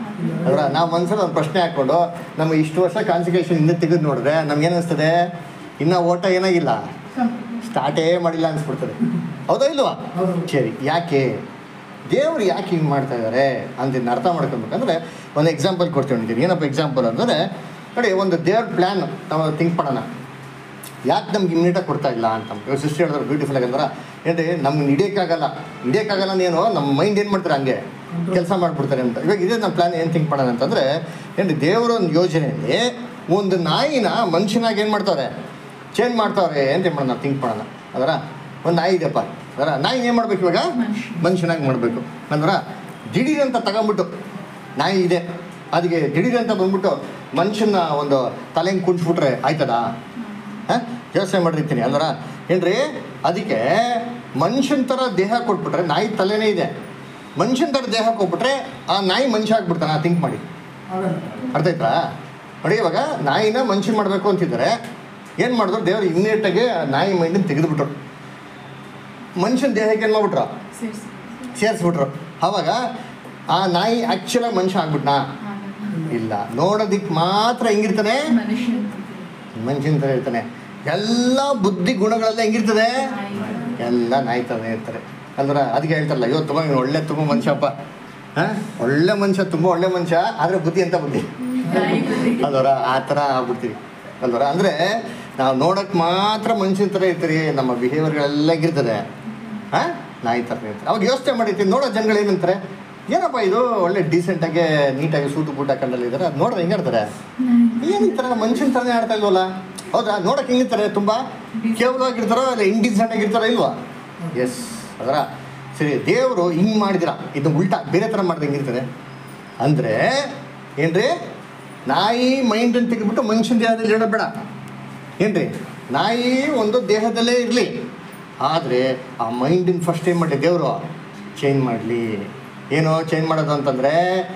ಅಲ್ವಾ ನಾವು ಮನ್ಸಲ್ಲಿ ಒಂದು ಪ್ರಶ್ನೆ ಹಾಕ್ಕೊಂಡು ನಮ್ಮ ಇಷ್ಟು ವರ್ಷ ಕಾನ್ಸಿಕ್ರೇಷನ್ ಹಿಂದೆ ತೆಗೆದು ನೋಡಿದ್ರೆ ನಮ್ಗೆ ಅನಿಸ್ತದೆ ಇನ್ನೂ ಓಟ ಏನಾಗಿಲ್ಲ ಸ್ಟಾರ್ಟೇ ಮಾಡಿಲ್ಲ ಅನ್ಸ್ಬಿಡ್ತದೆ ಹೌದಾ ಇಲ್ವಾ ಹೌದು. ಸರಿ ಯಾಕೆ ದೇವ್ರು ಯಾಕೆ ಹಿಂಗೆ ಮಾಡ್ತಾ ಇದ್ದಾರೆ ಅಂತ ಇದ್ನ ಅರ್ಥ ಮಾಡ್ಕೊಬೇಕಂದ್ರೆ ಒಂದು ಎಕ್ಸಾಂಪಲ್ ಕೊಡ್ತೀನಿ ನಿಮಗೆ ಏನಪ್ಪ ಎಕ್ಸಾಂಪಲ್ ಅಂದರೆ ನೋಡಿ ಒಂದು ದೇವ್ರ ಪ್ಲ್ಯಾನ್ ನಾವು ಥಿಂಕ್ ಮಾಡೋಣ ಯಾಕೆ ನಮ್ಗೆ ಇಮ್ಯುನಿಟಾಗಿ ಕೊಡ್ತಾ ಇಲ್ಲ ಅಂತ ಇವಾಗ ಸಿಸ್ಟರ್ ಹೇಳಿದ್ರು ಬ್ಯೂಟಿಫುಲ್ ಆಗಂದ್ರೆ ಏನ್ರಿ ನಮ್ಗೆ ಹಿಡಿಯೋಕ್ಕಾಗಲ್ಲ ಹಿಡಿಯೋಕ್ಕಾಗಲ್ಲ ಏನು ನಮ್ಮ ಮೈಂಡ್ ಏನು ಮಾಡ್ತಾರೆ ಹಂಗೆ ಕೆಲಸ ಮಾಡಿಬಿಡ್ತಾರೆ ಅಂತ ಇವಾಗ ಇದೇ ನಮ್ಮ ಪ್ಲ್ಯಾನ್ ಏನು ಥಿಂಕ್ ಮಾಡೋಣ ಅಂತಂದರೆ ಏನ್ರಿ ದೇವರ ಒಂದು ಯೋಜನೆಯಲ್ಲಿ ಒಂದು ನಾಯಿನ ಮನುಷ್ಯನಾಗಿ ಏನು ಮಾಡ್ತಾರೆ ಚೇಂಜ್ ಮಾಡ್ತಾವ್ರೆ ಅಂತ ಏನು ಮಾಡೋಣ ಥಿಂಕ್ ಮಾಡೋಣ ಅದರ ಒಂದು ನಾಯಿ ಇದೆಯಪ್ಪ ಅದರ ನಾಯಿ ಏನು ಮಾಡ್ಬೇಕು ಇವಾಗ ಮನುಷ್ಯನಾಗಿ ಮಾಡಬೇಕು ಅಂದ್ರೆ ದಿಢೀರ್ ಅಂತ ತಗೊಂಬಿಟ್ಟು ನಾಯಿ ಇದೆ ಅದಕ್ಕೆ ದಿಢೀರ್ ಅಂತ ಬಂದ್ಬಿಟ್ಟು ಮನುಷ್ಯನ ಒಂದು ತಲೆಂಗೆ ಕುಂಚ್ಬಿಟ್ರೆ ಆಯ್ತದಾ ಹಾಂ ಯೋಚನೆ ಮಾಡಿರ್ತೀನಿ ಅಲ್ವರ ಏನ್ರಿ ಅದಕ್ಕೆ ಮನುಷ್ಯನ ಥರ ದೇಹ ಕೊಟ್ಬಿಟ್ರೆ ನಾಯಿ ತಲೆನೇ ಇದೆ ಮನುಷ್ಯನ ಥರ ದೇಹ ಕೊಟ್ಬಿಟ್ರೆ ಆ ನಾಯಿ ಮನುಷ್ಯ ಆಗ್ಬಿಡ್ತಾನೆ ಥಿಂಕ್ ಮಾಡಿ ಆಗಲ್ಲ ಅರ್ಥ ಆಯ್ತಾ ನೋಡಿ ಇವಾಗ ನಾಯಿನ ಮನುಷ್ಯ ಮಾಡಬೇಕು ಅಂತಿದ್ದಾರೆ ಏನು ಮಾಡಿದ್ರು ದೇವರು ಇಮ್ಮಿಡಿಯೇಟಾಗಿ ನಾಯಿ ಮೈಂಡನ್ನ ತೆಗೆದುಬಿಟ್ರು ಮನುಷ್ಯನ ದೇಹಕ್ಕೆ ಏನು ಮಾಡ್ಬಿಟ್ರು ಸೇರ್ಸಿ. ಸೇರಿಸ್ಬಿಟ್ರು ಆವಾಗ ಆ ನಾಯಿ ಆ್ಯಕ್ಚುಲಾಗಿ ಮನುಷ್ಯ ಆಗ್ಬಿಟ್ನಾ ಇಲ್ಲ ನೋಡೋದಿಕ್ಕೆ ಮಾತ್ರ ಹೆಂಗಿರ್ತಾನೆ ಮನುಷ್ಯನ ಮನುಷ್ಯನ ಥರ ಇರ್ತಾನೆ ಎಲ್ಲ ಬುದ್ಧಿ ಗುಣಗಳೆಲ್ಲ ಹೆಂಗಿರ್ತದೆ ನಾಯಿ. ಎಲ್ಲ ನಾಯಿ ಥರನೇ ಇರ್ತಾರೆ ಅಲ್ವರ ಅದಕ್ಕೆ ಹೇಳ್ತಾರಲ್ಲ ಇವತ್ತು ತುಂಬ ಇವ್ನು ಒಳ್ಳೆ ತುಂಬ ಮನುಷ್ಯಪ್ಪ ಹಾಂ ಒಳ್ಳೆ ಮನುಷ್ಯ ತುಂಬ ಒಳ್ಳೆ ಮನುಷ್ಯ ಆದರೆ ಬುದ್ಧಿ ಅಂತ ಬುದ್ಧಿ ನಾಯಿ ಬುದ್ಧಿ. ಅಲ್ವರ ಆ ಥರ ಆಗ್ಬಿಡ್ತೀವಿ ಅಲ್ವರ ಅಂದರೆ ನಾವು ನೋಡೋಕೆ ಮಾತ್ರ ಮನುಷ್ಯನ ಥರ ಇರ್ತೀರಿ ನಮ್ಮ ಬಿಹೇವಿಯರ್ಗಳೆಲ್ಲ ಹೆಂಗಿರ್ತದೆ ಹಾಂ ನಾಯಿ ಥರ ಇರ್ತಾರೆ ಅವಾಗ ಯೋಚನೆ ಮಾಡಿರ್ತೀವಿ ನೋಡೋ ಜನಗಳು ಏನಂತಾರೆ ಏನಪ್ಪ ಇದು ಒಳ್ಳೆ ಡೀಸೆಂಟಾಗಿ ನೀಟಾಗಿ ಸೂಟು ಬೂಟ ಕಂಡಲ್ಲಿದ್ದಾರೆ ಅದು ನೋಡಿದ್ರೆ ಹೆಂಗಿರ್ತಾರೆ ಏನು ಈ ಥರ ಮನುಷ್ಯನ ಥರನೇ ಆಡ್ತಾ ಇಲ್ವಲ್ಲ ಹೌದಾ ನೋಡಕ್ಕೆ ಹೆಂಗಿರ್ತಾರೆ ತುಂಬ ಕೇವಲವಾಗಿರ್ತಾರೋ ಇಲ್ಲ ಇಂಡಿಸೆಂಟ್ ಆಗಿರ್ತಾರೋ ಇಲ್ವಾ ಎಸ್ ಅದರ ಸರಿ ದೇವರು ಹಿಂಗೆ ಮಾಡಿದಿರ ಇದು ಉಲ್ಟಾ ಬೇರೆ ಥರ ಮಾಡಿದ್ರೆ ಹೆಂಗಿರ್ತದೆ ಅಂದರೆ ಏನ್ರಿ ನಾಯಿ ಮೈಂಡನ್ನು ತೆಗೆದ್ಬಿಟ್ಟು ಮನುಷ್ಯನ ದೇಹದಲ್ಲಿ ಇಡಬೇಡ ಏನ್ರಿ ನಾಯಿ ಒಂದು ದೇಹದಲ್ಲೇ ಇರಲಿ ಆದರೆ ಆ ಮೈಂಡಿನ ಫಸ್ಟ್ ಏನು ಮಾಡಲಿ ದೇವರು ಚೇಂಜ್ ಮಾಡಲಿ ಏನೋ ಚೇಂಜ್ ಮಾಡೋದು ಅಂತಂದರೆ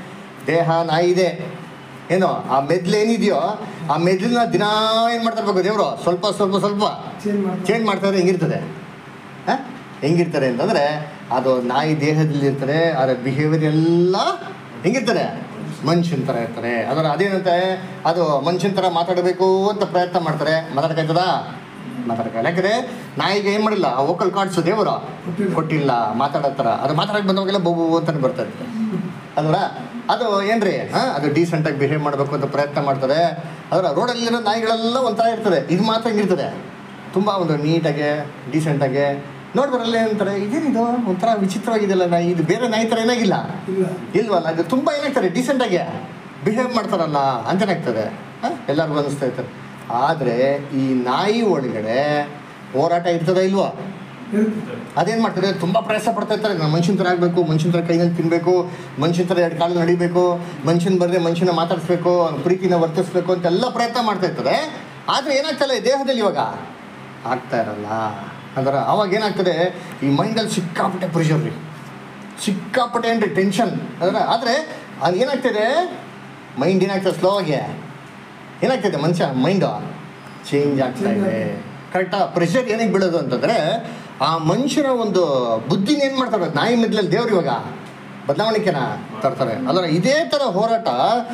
ದೇಹ ನಾಯಿ ಇದೆ ಏನೋ ಆ ಮೆದ್ಲು ಏನಿದೆಯೋ ಆ ಮೆದ್ಲನ್ನ ದಿನ ಏನು ಮಾಡ್ತಾ ಇರ್ಬೇಕು ದೇವರು ಸ್ವಲ್ಪ ಸ್ವಲ್ಪ ಸ್ವಲ್ಪ ಚೇಂಜ್ ಮಾಡ್ತಾರೆ ಚೇಂಜ್ ಮಾಡ್ತಾರೆ ಹೆಂಗಿರ್ತದೆ ಹಾಂ ಹೆಂಗಿರ್ತಾರೆ ಅಂತಂದರೆ ಅದು ನಾಯಿ ದೇಹದಲ್ಲಿ ಇರ್ತಾರೆ ಅದರ ಬಿಹೇವಿಯರ್ ಎಲ್ಲ ಹೆಂಗಿರ್ತಾರೆ ಮನುಷ್ಯನ ಥರ ಇರ್ತಾರೆ ಅದರ ಅದೇನಂತೆ ಅದು ಮನುಷ್ಯನ ಥರ ಮಾತಾಡಬೇಕು ಅಂತ ಪ್ರಯತ್ನ ಮಾಡ್ತಾರೆ ಮಾತಾಡ್ಕಾಯ್ತದ ಮಾತಾಡ್ಕಲ್ಲ ಯಾಕಂದರೆ ನಾಯಿಗೆ ಏನು ಮಾಡಿಲ್ಲ ಆ ವೋಕಲ್ ಕಾರ್ಡ್ಸ್ ದೇವರು ಕೊಟ್ಟಿಲ್ಲ. ಕೊಟ್ಟಿಲ್ಲ ಮಾತಾಡೋ ಥರ ಅದು ಮಾತಾಡೋಕೆ ಬಂದವಾಗೆಲ್ಲ ಬೊಬ್ಬು ಅಂತಾನೆ ಬರ್ತಾರೆ ಅಲ್ವರ ಅದು ಏನ್ರಿ ಹಾಂ ಅದು ಡೀಸೆಂಟಾಗಿ ಬಿಹೇವ್ ಮಾಡಬೇಕು ಅಂತ ಪ್ರಯತ್ನ ಮಾಡ್ತಾರೆ ಅದರ ರೋಡಲ್ಲಿರೋ ನಾಯಿಗಳೆಲ್ಲ ಒಂಥರ ಇರ್ತದೆ ಇದು ಮಾತ್ರ ಹಿಂಗಿರ್ತದೆ ತುಂಬ ಒಂದು ನೀಟಾಗೆ ಡೀಸೆಂಟಾಗೆ ನೋಡ್ಬರಲ್ಲ ಏನಂತಾರೆ ಇದೇನಿದು ಒಂಥರ ವಿಚಿತ್ರವಾಗಿದೆಯಲ್ಲ ನಾಯಿ ಇದು ಬೇರೆ ನಾಯಿ ಥರ ಏನಾಗಿಲ್ಲ ಇಲ್ಲ ಇಲ್ವಲ್ಲ ಇದು ತುಂಬ ಏನಾಗ್ತಾರೆ ಡೀಸೆಂಟಾಗಿ ಬಿಹೇವ್ ಮಾಡ್ತಾರಲ್ಲ ಅಂತೇನಾಗ್ತದೆ ಹಾಂ ಎಲ್ಲರಿಗೂ ಅನಿಸ್ತಾ ಇರ್ತದೆ ಆದರೆ ಈ ನಾಯಿ ಒಳಗಡೆ ಹೋರಾಟ ಇರ್ತದ ಇಲ್ವಾ ಇರುತ್ತೆ ಅದೇನು ಮಾಡ್ತಾರೆ ತುಂಬ ಪ್ರಯಾಸ ಪಡ್ತಾ ಇರ್ತಾರೆ ನಾನು ಮನುಷ್ಯನ ಥರ ಆಗಬೇಕು ಮನುಷ್ಯನ ಥರ ಕೈನಲ್ಲಿ ತಿನ್ನಬೇಕು ಮನುಷ್ಯನ ಥರ ಎರಡು ಕಾಲು ನಡಿಬೇಕು ಮನುಷ್ಯನ ಬರದೆ ಮನುಷ್ಯನ ಮಾತಾಡಿಸ್ಬೇಕು ಪ್ರೀತಿನ ವರ್ತಿಸ್ಬೇಕು ಅಂತೆಲ್ಲ ಪ್ರಯತ್ನ ಮಾಡ್ತಾ ಇರ್ತದೆ ಆದರೆ ಏನಾಗ್ತಲ್ಲ ಈ ದೇಹದಲ್ಲಿ ಇವಾಗ ಆಗ್ತಾ ಇರಲ್ಲ ಅಂದ್ರೆ ಅವಾಗ ಏನಾಗ್ತದೆ ಈ ಮೈಂಡಲ್ಲಿ ಸಿಕ್ಕಾಪಟ್ಟೆ ಪ್ರೆಷರ್ ರೀ ಸಿಕ್ಕಾಪಟ್ಟೆ ಏನ್ರಿ ಟೆನ್ಷನ್ ಅದರ ಆದರೆ ಅದು ಏನಾಗ್ತದೆ ಮೈಂಡ್ ಏನಾಗ್ತದೆ ಸ್ಲೋ ಆಗಿ ಏನಾಗ್ತದೆ ಮನುಷ್ಯ ಮೈಂಡು ಚೇಂಜ್ ಆಗ್ತಾ ಇದೆ ಕರೆಕ್ಟಾ ಪ್ರೆಷರ್ ಏನಕ್ಕೆ ಬೀಳೋದು ಅಂತಂದರೆ ಆ ಮನುಷ್ಯನ ಒಂದು ಬುದ್ಧಿನ ಏನು ಮಾಡ್ತಾರೆ ನಾಯಿ ಮಿದ್ಲಲ್ಲಿ ದೇವ್ರು ಇವಾಗ ಬದಲಾವಣೆಕೆನ ತರ್ತಾರೆ ಅಲ್ಲರ ಇದೇ ಥರ ಹೋರಾಟ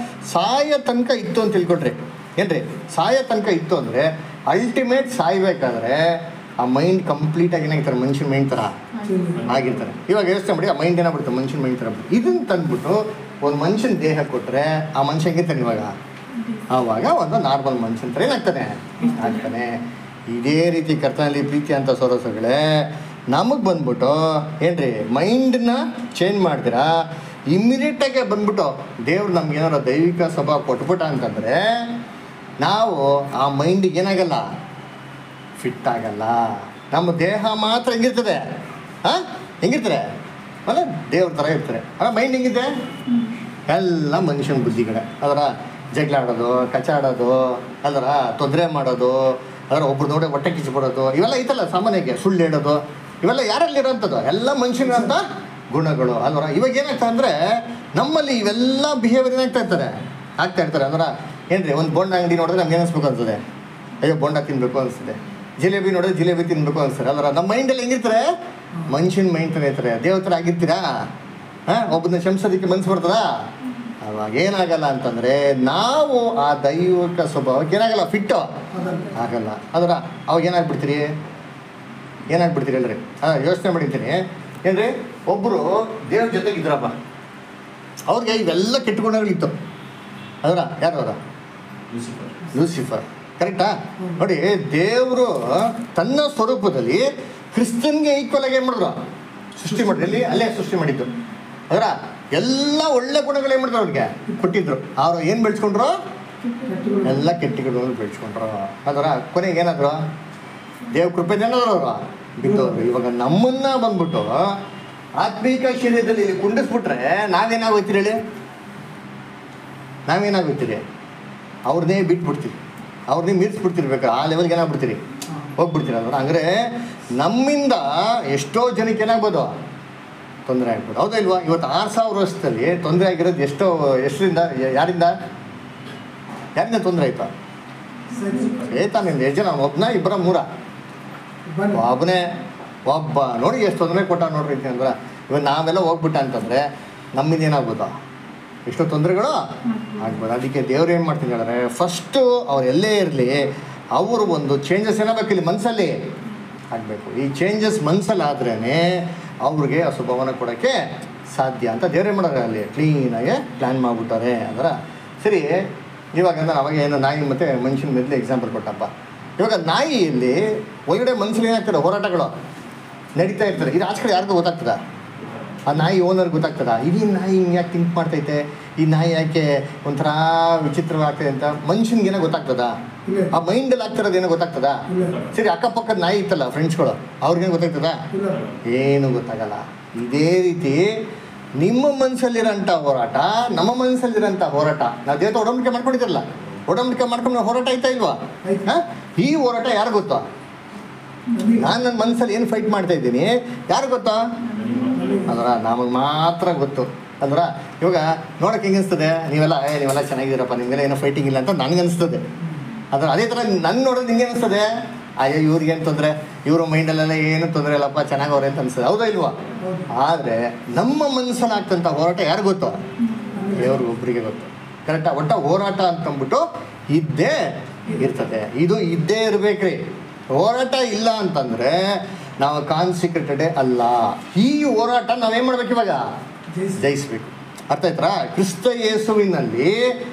ಸಾಯ ತನಕ ಇತ್ತು ಅಂತ ತಿಳ್ಕೊಡ್ರಿ ಏನ್ರಿ ಸಾಯ ತನಕ ಇತ್ತು ಅಂದರೆ ಅಲ್ಟಿಮೇಟ್ ಸಾಯ್ಬೇಕಾದ್ರೆ ಆ ಮೈಂಡ್ ಕಂಪ್ಲೀಟಾಗಿ ಏನಾಗಿರ್ತಾರೆ ಮನುಷ್ಯನ ಮೈಂಡ್ ಥರ ಆಗಿರ್ತಾರೆ ಇವಾಗ ಯೋಚನೆ ಮಾಡಿ ಆ ಮೈಂಡ್ ಏನಾಗ್ಬಿಡುತ್ತೆ ಮನುಷ್ಯನ ಮೈಂಡ್ ಥರ ಇದನ್ನ ತಂದ್ಬಿಟ್ಟು ಒಂದು ಮನುಷ್ಯನ ದೇಹ ಕೊಟ್ಟರೆ ಆ ಮನುಷ್ಯ ಹೆಂಗಿರ್ತಾನೆ ಇವಾಗ ಆವಾಗ ಒಂದು ನಾರ್ಮಲ್ ಮನುಷ್ಯನ ಥರ ಏನಾಗ್ತಾನೆ ಆಗ್ತಾನೆ ಇದೇ ರೀತಿ ಕರ್ತನಲ್ಲಿ ಪ್ರೀತಿ ಅಂತ ಸೊರಸುಗಳೇ ನಮಗೆ ಬಂದ್ಬಿಟ್ಟು ಏನ್ರಿ ಮೈಂಡನ್ನ ಚೇಂಜ್ ಮಾಡ್ತೀರಾ ಇಮ್ಮಿಡಿಯೇಟಾಗೆ ಬಂದ್ಬಿಟ್ಟು ದೇವ್ರು ನಮ್ಗೆ ಏನಾರ ದೈವಿಕ ಸ್ವಭಾವ ಕೊಟ್ಬಿಟ್ಟ ಅಂತಂದರೆ ನಾವು ಆ ಮೈಂಡಿಗೆ ಏನಾಗಲ್ಲ ಫಿಟ್ ಆಗಲ್ಲ ನಮ್ಮ ದೇಹ ಮಾತ್ರ ಹೆಂಗಿರ್ತದೆ ಹಾಂ ಹೆಂಗಿರ್ತಾರೆ ಅಲ್ಲ ದೇವ್ರ ಥರ ಇರ್ತಾರೆ ಅಲ್ಲ ಮೈಂಡ್ ಹೆಂಗಿದೆ ಎಲ್ಲ ಮನುಷ್ಯನ ಬುದ್ಧಿಗಳೇ ಅದರ ಜಗಳಾಡೋದು ಕಚಾಡೋದು ಅದರ ತೊಂದರೆ ಮಾಡೋದು ಅದರ ಒಬ್ರು ನೋಡಿ ಹೊಟ್ಟೆ ಕಿಚ್ಚಿಬಿಡೋದು ಇವೆಲ್ಲ ಐತಲ್ಲ ಸಾಮಾನ್ಯಕ್ಕೆ ಸುಳ್ಳು ಹೇಳೋದು ಇವೆಲ್ಲ ಯಾರಲ್ಲಿ ಇರೋಂಥದ್ದು ಎಲ್ಲ ಮನುಷ್ಯನಂತ ಗುಣಗಳು ಅಲ್ವರ ಇವಾಗ ಏನಾಗ್ತಾ ಅಂದರೆ ನಮ್ಮಲ್ಲಿ ಇವೆಲ್ಲ ಬಿಹೇವಿಯರ್ ಏನಾಗ್ತಾ ಇರ್ತಾರೆ ಆಗ್ತಾ ಇರ್ತಾರೆ ಅಂದ್ರೆ ಏನ್ರಿ ಒಂದು ಬೋಂಡ ಅಂಗಡಿ ನೋಡಿದ್ರೆ ನಮ್ಗೆ ಏನಿಸ್ಬೇಕು ಅನ್ಸುತ್ತೆ ಅಯ್ಯೋ ಬೋಂಡ ತಿನ್ಬೇಕು ಅನಿಸ್ತದೆ ಜಿಲೇಬಿ ನೋಡಿದ್ರೆ ಜಿಲೇಬಿ ತಿನ್ಬೇಕು ಅನ್ಸ್ತಾರೆ ಅಲ್ವರ ನಮ್ಮ ಮೈಂಡಲ್ಲಿ ಹೆಂಗಿರ್ತಾರೆ ಮನುಷ್ಯನ ಮೈಂಡ್ ಥರ ಇರ್ತಾರೆ ದೇವ್ರ ಥರ ಆಗಿರ್ತೀರಾ ಹಾಂ ಒಬ್ಬನ ಶಂಸೋದಕ್ಕೆ ಮನ್ಸು ಬರ್ತದಾ ಅವಾಗ ಏನಾಗಲ್ಲ ಅಂತಂದರೆ ನಾವು ಆ ದೈವಿಕ ಸ್ವಭಾವಕ್ಕೆ ಏನಾಗಲ್ಲ ಫಿಟ್ಟು ಅದಲ್ಲ ಆಗಲ್ಲ ಅದರ ಅವಾಗ ಏನಾಗ್ಬಿಡ್ತೀರಿ ಏನಾಗ್ಬಿಡ್ತೀರಿ ಹೇಳ್ರಿ ಹಾಂ ಯೋಚನೆ ಮಾಡಿರ್ತೀನಿ ಏನ್ರಿ ಒಬ್ಬರು ದೇವ್ರ ಜೊತೆಗೆ ಇದ್ರಪ್ಪ ಅವ್ರಿಗೆ ಇವೆಲ್ಲ ಕೆಟ್ಟ ಗುಣಗಳಿತ್ತು ಅದರ ಯಾರು ಅವರ ಲೂಸಿಫರ್ ಕರೆಕ್ಟಾ ನೋಡಿ ದೇವರು ತನ್ನ ಸ್ವರೂಪದಲ್ಲಿ ಕ್ರಿಸ್ತನ್ಗೆ ಈಕ್ವಲ್ ಆಗಿ ಏನು ಮಾಡಿದ್ರು ಸೃಷ್ಟಿ ಮಾಡಿದ್ರು ಎಲ್ಲಿ ಅಲ್ಲೇ ಸೃಷ್ಟಿ ಮಾಡಿದ್ದು ಅದರ ಎಲ್ಲ ಒಳ್ಳೆ ಗುಣಗಳು ಏನು ಮಾಡಿದ್ರು ಅವ್ರಿಗೆ ಕೊಟ್ಟಿದ್ರು ಅವ್ರು ಏನು ಬೆಳೆಸ್ಕೊಂಡ್ರು ಕೆಟ್ಟಗಳು ಎಲ್ಲ ಕೆಟ್ಟ ಗಿಡಗಳು ಬೆಳೆಸ್ಕೊಂಡ್ರು ಅದರ ಕೊನೆಗೆ ಏನಾದ್ರು ದೇವ್ ಕೃಪೆ ಏನಾದ್ರು ಅವರು ಬಿದ್ದವರು ಇವಾಗ ನಮ್ಮನ್ನ ಬಂದ್ಬಿಟ್ಟು ಆತ್ಮೀಕ ಶರೀರದಲ್ಲಿ ಇಲ್ಲಿ ಕುಂಡಿಸ್ಬಿಟ್ರೆ ನಾವೇನಾಗೋಯ್ತೀರಿ ಹೇಳಿ ನಾವೇನಾಗೋಯ್ತೀರಿ ಅವ್ರನ್ನೇ ಬಿಟ್ಬಿಡ್ತೀವಿ ಅವ್ರನ್ನೇ ಮೀರಿಸ್ಬಿಡ್ತಿರ್ಬೇಕು ಆ ಲೆವೆಲ್ಗೆ ಏನಾಗ್ಬಿಡ್ತೀರಿ ಹೋಗ್ಬಿಡ್ತೀರಿ ಅಲ್ವ ಅಂದರೆ ನಮ್ಮಿಂದ ಎಷ್ಟೋ ಜನಕ್ಕೆ ಏನಾಗ್ಬೋದು ತೊಂದರೆ ಆಗ್ಬೋದು ಹೌದಾ ಇಲ್ವಾ ಇವತ್ತು ಆರು ಸಾವಿರ ವರ್ಷದಲ್ಲಿ ತೊಂದರೆ ಆಗಿರೋದು ಎಷ್ಟೋ ಎಷ್ಟರಿಂದ ಯಾರಿಂದ ಯಾರಿಂದ ತೊಂದರೆ ಆಯ್ತಾ ಸರಿ ಏತಾನಿಂದ ಎಷ್ಟು ಜನ ಒಬ್ಬನ ಇಬ್ಬರ ಮೂರ ಬನ್ನಿ ಒಬ್ಬನೇ ಒಬ್ಬ ನೋಡಿ ಎಷ್ಟು ತೊಂದರೆ ಕೊಟ್ಟ ನೋಡ್ರಿ ಅಂದ್ರೆ ಇವಾಗ ನಾವೆಲ್ಲ ಹೋಗ್ಬಿಟ್ಟ ಅಂತಂದರೆ ನಮ್ಮಿಂದ ಏನಾಗ್ಬೋದು ಎಷ್ಟೋ ತೊಂದರೆಗಳು ಆಗ್ಬೋದು ಅದಕ್ಕೆ ದೇವ್ರು ಏನು ಮಾಡ್ತೀನಿ ಹೇಳಿದ್ರೆ ಫಸ್ಟು ಅವ್ರು ಎಲ್ಲೇ ಇರಲಿ ಅವರು ಒಂದು ಚೇಂಜಸ್ ಏನಾಗಬೇಕು ಇಲ್ಲಿ ಮನಸ್ಸಲ್ಲಿ ಆಗಬೇಕು ಈ ಚೇಂಜಸ್ ಮನಸ್ಸಲ್ಲಿ ಆದ್ರೇ ಅವ್ರಿಗೆ ಆ ಸ್ವಭಾವನ ಕೊಡೋಕ್ಕೆ ಸಾಧ್ಯ ಅಂತ ದೇವ್ರೇ ಮಾಡೋರು ಅಲ್ಲಿ ಕ್ಲೀನಾಗಿ ಪ್ಲ್ಯಾನ್ ಮಾಡಿಬಿಟ್ಟಾರೆ ಅಂದ್ರೆ ಸರಿ ಇವಾಗ ನಾನು ಅವಾಗ ಏನು ನಾಯಿ ಮತ್ತು ಮನುಷ್ಯನ ಮೇಲೆ ಎಕ್ಸಾಂಪಲ್ ಕೊಟ್ಟಪ್ಪ ಇವಾಗ ನಾಯಿಯಲ್ಲಿ ಒಳಗಡೆ ಮನುಷ್ಯರು ಏನಾಗ್ತದೆ ಹೋರಾಟಗಳು ನಡೀತಾ ಇರ್ತಾರೆ ಇದು ಆಚೆ ಕಡೆ ಯಾರಿಗೂ ಗೊತ್ತಾಗ್ತದ ಆ ನಾಯಿ ಓನರ್ ಗೊತ್ತಾಗ್ತದ ಇಡೀ ನಾಯಿ ಹಿಂಗೆ ಯಾಕೆ ಥಿಂಕ್ ಮಾಡ್ತೈತೆ ಈ ನಾಯಿ ಯಾಕೆ ಒಂಥರ ವಿಚಿತ್ರವಾಗ್ತದೆ ಅಂತ ಮನುಷ್ಯನಿಗೇನೋ ಗೊತ್ತಾಗ್ತದ ಇಲ್ಲ ಆ ಮೈಂಡಲ್ಲಿ ಆಗ್ತಿರೋದು ಏನೋ ಗೊತ್ತಾಗ್ತದ ಇಲ್ಲ ಸರಿ ಅಕ್ಕಪಕ್ಕದ ನಾಯಿ ಇತ್ತಲ್ಲ ಫ್ರೆಂಡ್ಸ್ಗಳು ಅವ್ರಿಗೇನು ಗೊತ್ತಾಗ್ತದ ಇಲ್ಲ ಏನು ಗೊತ್ತಾಗಲ್ಲ ಇದೇ ರೀತಿ ನಿಮ್ಮ ಮನಸ್ಸಲ್ಲಿರೋಂಥ ಹೋರಾಟ ನಮ್ಮ ಮನಸ್ಸಲ್ಲಿರೋಂಥ ಹೋರಾಟ ನಾವು ದೇವತೆ ಒಡಂಬಡಿಕೆ ಮಾಡ್ಕೊಂಡಿದ್ರಲ್ಲ ಒಡಂಬಡಿಕೆ ಮಾಡ್ಕೊಂಡು ಹೋರಾಟ ಆಯ್ತಾ ಇಲ್ವಾ ಆಯ್ತು. ಹಾ? ಈ ಹೋರಾಟ ಯಾರು ಗೊತ್ತಾ ನಮಗೆ ನಾನು ನನ್ನ ಮನಸ್ಸಲ್ಲಿ ಏನು ಫೈಟ್ ಮಾಡ್ತಾ ಇದ್ದೀನಿ ಯಾರು ಗೊತ್ತಾ ಅದರ ನಮಗೆ ಮಾತ್ರ ಗೊತ್ತು ಅಂದ್ರ ಇವಾಗ ನೋಡಕ್ಕೆ ಹೆಂಗೆ ಅನಿಸ್ತದೆ ನೀವೆಲ್ಲ ಏ ನೀವೆಲ್ಲ ಚೆನ್ನಾಗಿದ್ದೀರಪ್ಪ ನಿಮಗೆಲ್ಲ ಏನೋ ಫೈಟಿಂಗ್ ಇಲ್ಲ ಅಂತ ನನಗೆ ಅನಿಸ್ತದೆ ಅಂದ್ರೆ ಅದೇ ಥರ ನನ್ನ ನೋಡೋದು ನಿಂಗೆ ಅನಿಸ್ತದೆ ಅಯ್ಯೋ ಇವ್ರಿಗೇನು ತೊಂದರೆ ಇವ್ರ ಮೈಂಡಲ್ಲೆಲ್ಲ ಏನು ತೊಂದರೆ ಇಲ್ಲಪ್ಪ ಚೆನ್ನಾಗವ್ರೆ ಅಂತ ಅನಿಸ್ತದೆ ಹೌದಾ ಇಲ್ವಾ ಹೌದು ಆದರೆ ನಮ್ಮ ಮನಸ್ಸಲ್ಲಿ ಆಗ್ತಂಥ ಹೋರಾಟ ಯಾರು ಗೊತ್ತು ದೇವ್ರಿಗೆ ಒಬ್ಬರಿಗೆ ಗೊತ್ತು ಕರೆಕ್ಟಾ ಒಟ್ಟ ಹೋರಾಟ ಅಂತಂದ್ಬಿಟ್ಟು ಇದ್ದೇ ಇರ್ತದೆ ಇದು ಇದ್ದೇ ಇರ್ಬೇಕ್ರಿ ಹೋರಾಟ ಇಲ್ಲ ಅಂತಂದ್ರೆ ನಾವು ಕಾನ್ಸಿಕ್ರೇಟೆಡ್ ಅಲ್ಲ ಈ ಹೋರಾಟ ನಾವೇನ್ ಮಾಡ್ಬೇಕು ಇವಾಗ ಜಯಿಸಿ ಜಯಿಸ್ಬೇಕು ಅರ್ಥ ಆಯ್ತಾ ಕ್ರಿಸ್ತ ಯೇಸುವಿನಲ್ಲಿ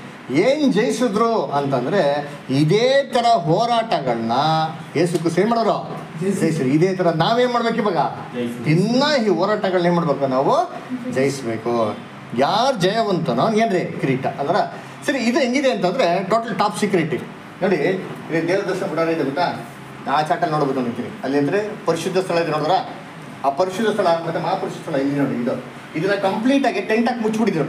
ಏನು ಜಯಿಸಿದ್ರು ಅಂತಂದ್ರೆ ಇದೇ ಥರ ಹೋರಾಟಗಳನ್ನ ಯೇಸು ಕ್ರಿಸ್ತ ಏನು ಮಾಡೋರು ಜಯಿಸಿ. ಜಯಿಸಿದ್ರು ಇದೇ ಥರ ನಾವೇನು ಮಾಡ್ಬೇಕು ಇವಾಗ ಜಯಿಸ್ಬೇಕು. ಇನ್ನ ಈ ಹೋರಾಟಗಳನ್ನ ಏನು ಮಾಡ್ಬೇಕು ನಾವು ಜಯಿಸ್ಬೇಕು ಯಾರು ಜಯವಂತನೋ ಏನ್ರಿ ಕಿರೀಟ ಅಂದ್ರೆ ಸರಿ ಇದು ಹೆಂಗಿದೆ ಅಂತಂದ್ರೆ ಟೋಟಲ್ ಟಾಪ್ ಸೀಕ್ರೆಟ್ ನೋಡಿ ಇದು ದೇವ್ರ ದರ್ಶನ ಬಿಡೋಣ ಇದೆ ಗೊತ್ತಾ ಆ ಚಾಟಲ್ಲಿ ನೋಡ್ಬೋದು ನಿಂತೀನಿ ಅಲ್ಲಿ ಅಂದ್ರೆ ಪರಿಶುದ್ಧ ಸ್ಥಳ ಇದೆ ನೋಡಿದ್ರ ಆ ಪರಿಶುದ್ಧ ಸ್ಥಳ ಮತ್ತೆ ಮಹಾಪರಿಶುದ್ಧ ಸ್ಥಳ ಇಲ್ಲಿ ನೋಡಿ ಇದು ಇದನ್ನ ಕಂಪ್ಲೀಟ್ ಆಗಿ ಟೆಂಟ್ ಹಾಕಿ ಮುಚ್ಚಿಬಿಟ್ಟಿದ್ರು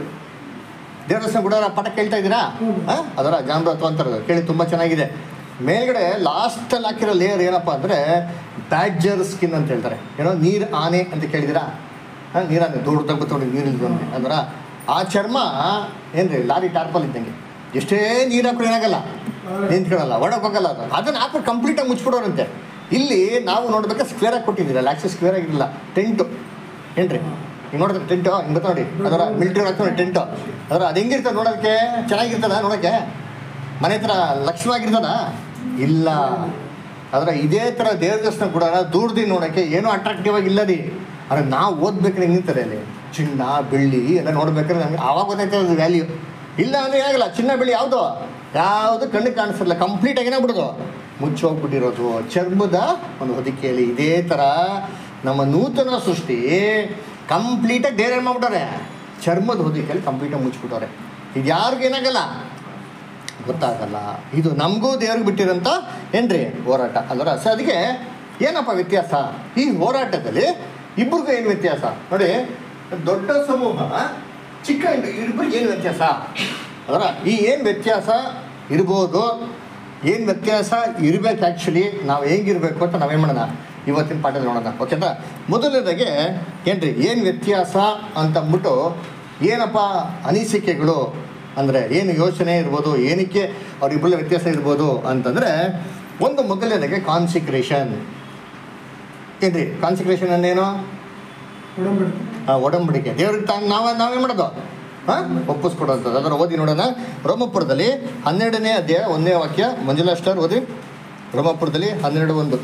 ದೇವ್ರ ದರ್ಶನ ಬಿಡೋರ ಪಾಠ ಕೇಳ್ತಾ ಇದ್ದೀರಾ ಹ್ಮ್. ಆ? ಅದರ ಜಾಮ್ರತ್ವ ಅಂತಾರೆ ಕೇಳಿ ತುಂಬ ಚೆನ್ನಾಗಿದೆ ಮೇಲ್ಗಡೆ ಲಾಸ್ಟಲ್ಲಿ ಹಾಕಿರೋ ಲೇಯರ್ ಏನಪ್ಪ ಅಂದರೆ ಬ್ಯಾಡ್ಜರ್ ಸ್ಕಿನ್ ಅಂತ ಹೇಳ್ತಾರೆ ಏನೋ ನೀರು ಆನೆ ಅಂತ ಕೇಳಿದಿರಾ ಹಾಂ ನೀರಾನೆ ದೊಡ್ಡದಾಗ ಬತ್ತೊಂಡು ನೀರು ಇಲ್ದೊಂದು ಅಂದ್ರ ಆ ಚರ್ಮ ಏನ್ರಿ ಲಾರಿ ಟಾರ್ಪಲ್ ಇದ್ದಂಗೆ ಎಷ್ಟೇ ನೀರು ಹಾಕಿದ್ರು ಏನಾಗಲ್ಲ ನಿಂತ್ಕೊಳ್ಳಲ್ಲ ಒಳಗೆ ಹೋಗಲ್ಲ ಅದು ಅದನ್ನು ಹಾಕ್ಬಿಟ್ಟು ಕಂಪ್ಲೀಟಾಗಿ ಮುಚ್ಚಿಬಿಡೋರಂತೆ ಇಲ್ಲಿ ನಾವು ನೋಡ್ಬೇಕಾದ್ರೆ ಸ್ಕ್ವೇರಾಗಿ ಕೊಟ್ಟಿದ್ದೀರಲ್ಲ ಆ್ಯಕ್ಚುಲಿ ಸ್ಕ್ವೇರ್ ಆಗಿರಲಿಲ್ಲ ಟೆಂಟು ಏನ್ರಿ ಈಗ ನೋಡಿದ್ರೆ ಟೆಂಟು ಹಿಂಗೆ ಗೊತ್ತಾ ನೋಡಿ ಅದರ ಮಿಲ್ಟ್ರಿ ಹಾಕ್ತಾರೆ ಟೆಂಟು ಅದರ ಅದು ಹೆಂಗಿರ್ತದೆ ನೋಡೋದಕ್ಕೆ ಚೆನ್ನಾಗಿರ್ತದ ನೋಡೋಕ್ಕೆ ಮನೆ ಹತ್ರ ಲಕ್ಷ್ಯವಾಗಿರ್ತದ ಇಲ್ಲ ಅದರ ಇದೇ ಥರ ದೇವ್ರ ದರ್ಶನ ಕೂಡ ದೂರದಿಂದ ನೋಡೋಕ್ಕೆ ಏನೂ ಅಟ್ರಾಕ್ಟಿವ್ ಆಗಿ ಇಲ್ಲ ರೀ ಆದರೆ ನಾವು ಓದ್ಬೇಕಾದ್ರೆ ಹೆಂಗಿರ್ತಾರೆ ಅಲ್ಲಿ ಚಿನ್ನ ಬೆಳ್ಳಿ ಎಲ್ಲ ನೋಡ್ಬೇಕಾದ್ರೆ ನಮ್ಗೆ ಆವಾಗ ಗೊತ್ತಾಯ್ತದೆ ಅದು ವ್ಯಾಲ್ಯೂ ಇಲ್ಲ ಅಂದರೆ ಏನಾಗಲ್ಲ ಚಿನ್ನ ಬೆಳ್ಳಿ ಯಾವುದು ಯಾವುದು ಕಣ್ಣಿಗೆ ಕಾಣಿಸಲ್ಲ ಕಂಪ್ಲೀಟಾಗಿ ಏನಾಗ್ಬಿಡೋದು ಮುಚ್ಚಿ ಹೋಗ್ಬಿಟ್ಟಿರೋದು ಚರ್ಮದ ಒಂದು ಹೊದಿಕೆಯಲ್ಲಿ ಇದೇ ಥರ ನಮ್ಮ ನೂತನ ಸೃಷ್ಟಿ ಕಂಪ್ಲೀಟಾಗಿ ಬೇರೆ ಏನು ಮಾಡ್ಬಿಟ್ಟಾರೆ ಚರ್ಮದ ಹೊದಿಕೆಯಲ್ಲಿ ಕಂಪ್ಲೀಟಾಗಿ ಮುಚ್ಚಿಬಿಟ್ಟವ್ರೆ ಇದು ಯಾರಿಗೂ ಏನಾಗಲ್ಲ ಗೊತ್ತಾಗಲ್ಲ ಇದು ನಮಗೂ ದೇವ್ರಿಗೆ ಬಿಟ್ಟಿರೋಂಥ ಏನ್ರಿ ಹೋರಾಟ ಅಲ್ವರ ಸೊ ಅದಕ್ಕೆ ಏನಪ್ಪ ವ್ಯತ್ಯಾಸ ಈ ಹೋರಾಟದಲ್ಲಿ ಇಬ್ಬರಿಗೂ ಏನು ವ್ಯತ್ಯಾಸ ನೋಡಿ ದೊಡ್ಡ ಸಮೂಹ ಚಿಕ್ಕ ಇಬ್ಬರಿಗೆ ಏನು ವ್ಯತ್ಯಾಸ ಅದರ ಈ ಏನು ವ್ಯತ್ಯಾಸ ಇರ್ಬೋದು ಏನು ವ್ಯತ್ಯಾಸ ಇರಬೇಕು ಆ್ಯಕ್ಚುಲಿ ನಾವು ಹೇಗಿರಬೇಕು ಅಂತ ನಾವೇನು ಮಾಡೋಣ ಇವತ್ತಿನ ಪಾಠದಲ್ಲಿ ನೋಡೋಣ ಓಕೆನಾ ಮೊದಲನೇದಾಗೆ ಏನ್ರಿ ಏನು ವ್ಯತ್ಯಾಸ ಅಂತಂದ್ಬಿಟ್ಟು ಏನಪ್ಪ ಅನಿಸಿಕೆಗಳು ಅಂದರೆ ಏನು ಯೋಚನೆ ಇರ್ಬೋದು ಏನಕ್ಕೆ ಅವರಿಬ್ಬರ ವ್ಯತ್ಯಾಸ ಇರ್ಬೋದು ಅಂತಂದರೆ ಒಂದು ಮೊದಲನೇದಾಗೆ ಕಾನ್ಸಿಕ್ರೇಷನ್ ಏನ್ರಿ ಕಾನ್ಸಿಕ್ರೇಷನ್ ಅನ್ನೇನು ಒಡಂಬಡಿಕೆ ಆ, ಒಡಂಬಡಿಕೆ ದೇವ್ರಿಗೆ ತಾನು ನಾವು ನಾವೇ ಮಾಡೋದು ಹಾಂ ಒಪ್ಪಿಸ್ಕೊಡೋಂಥದ್ದು ಅದರ ಓದಿ ನೋಡೋಣ ರೋಮಪುರದಲ್ಲಿ ಹನ್ನೆರಡನೇ ಅಧ್ಯಾಯ ಒಂದನೇ ವಾಕ್ಯ ಮಂಜುಳಾ ಸ್ಟಾರ್ ಓದಿ ರೋಮಪುರದಲ್ಲಿ ಹನ್ನೆರಡು ಒಂದು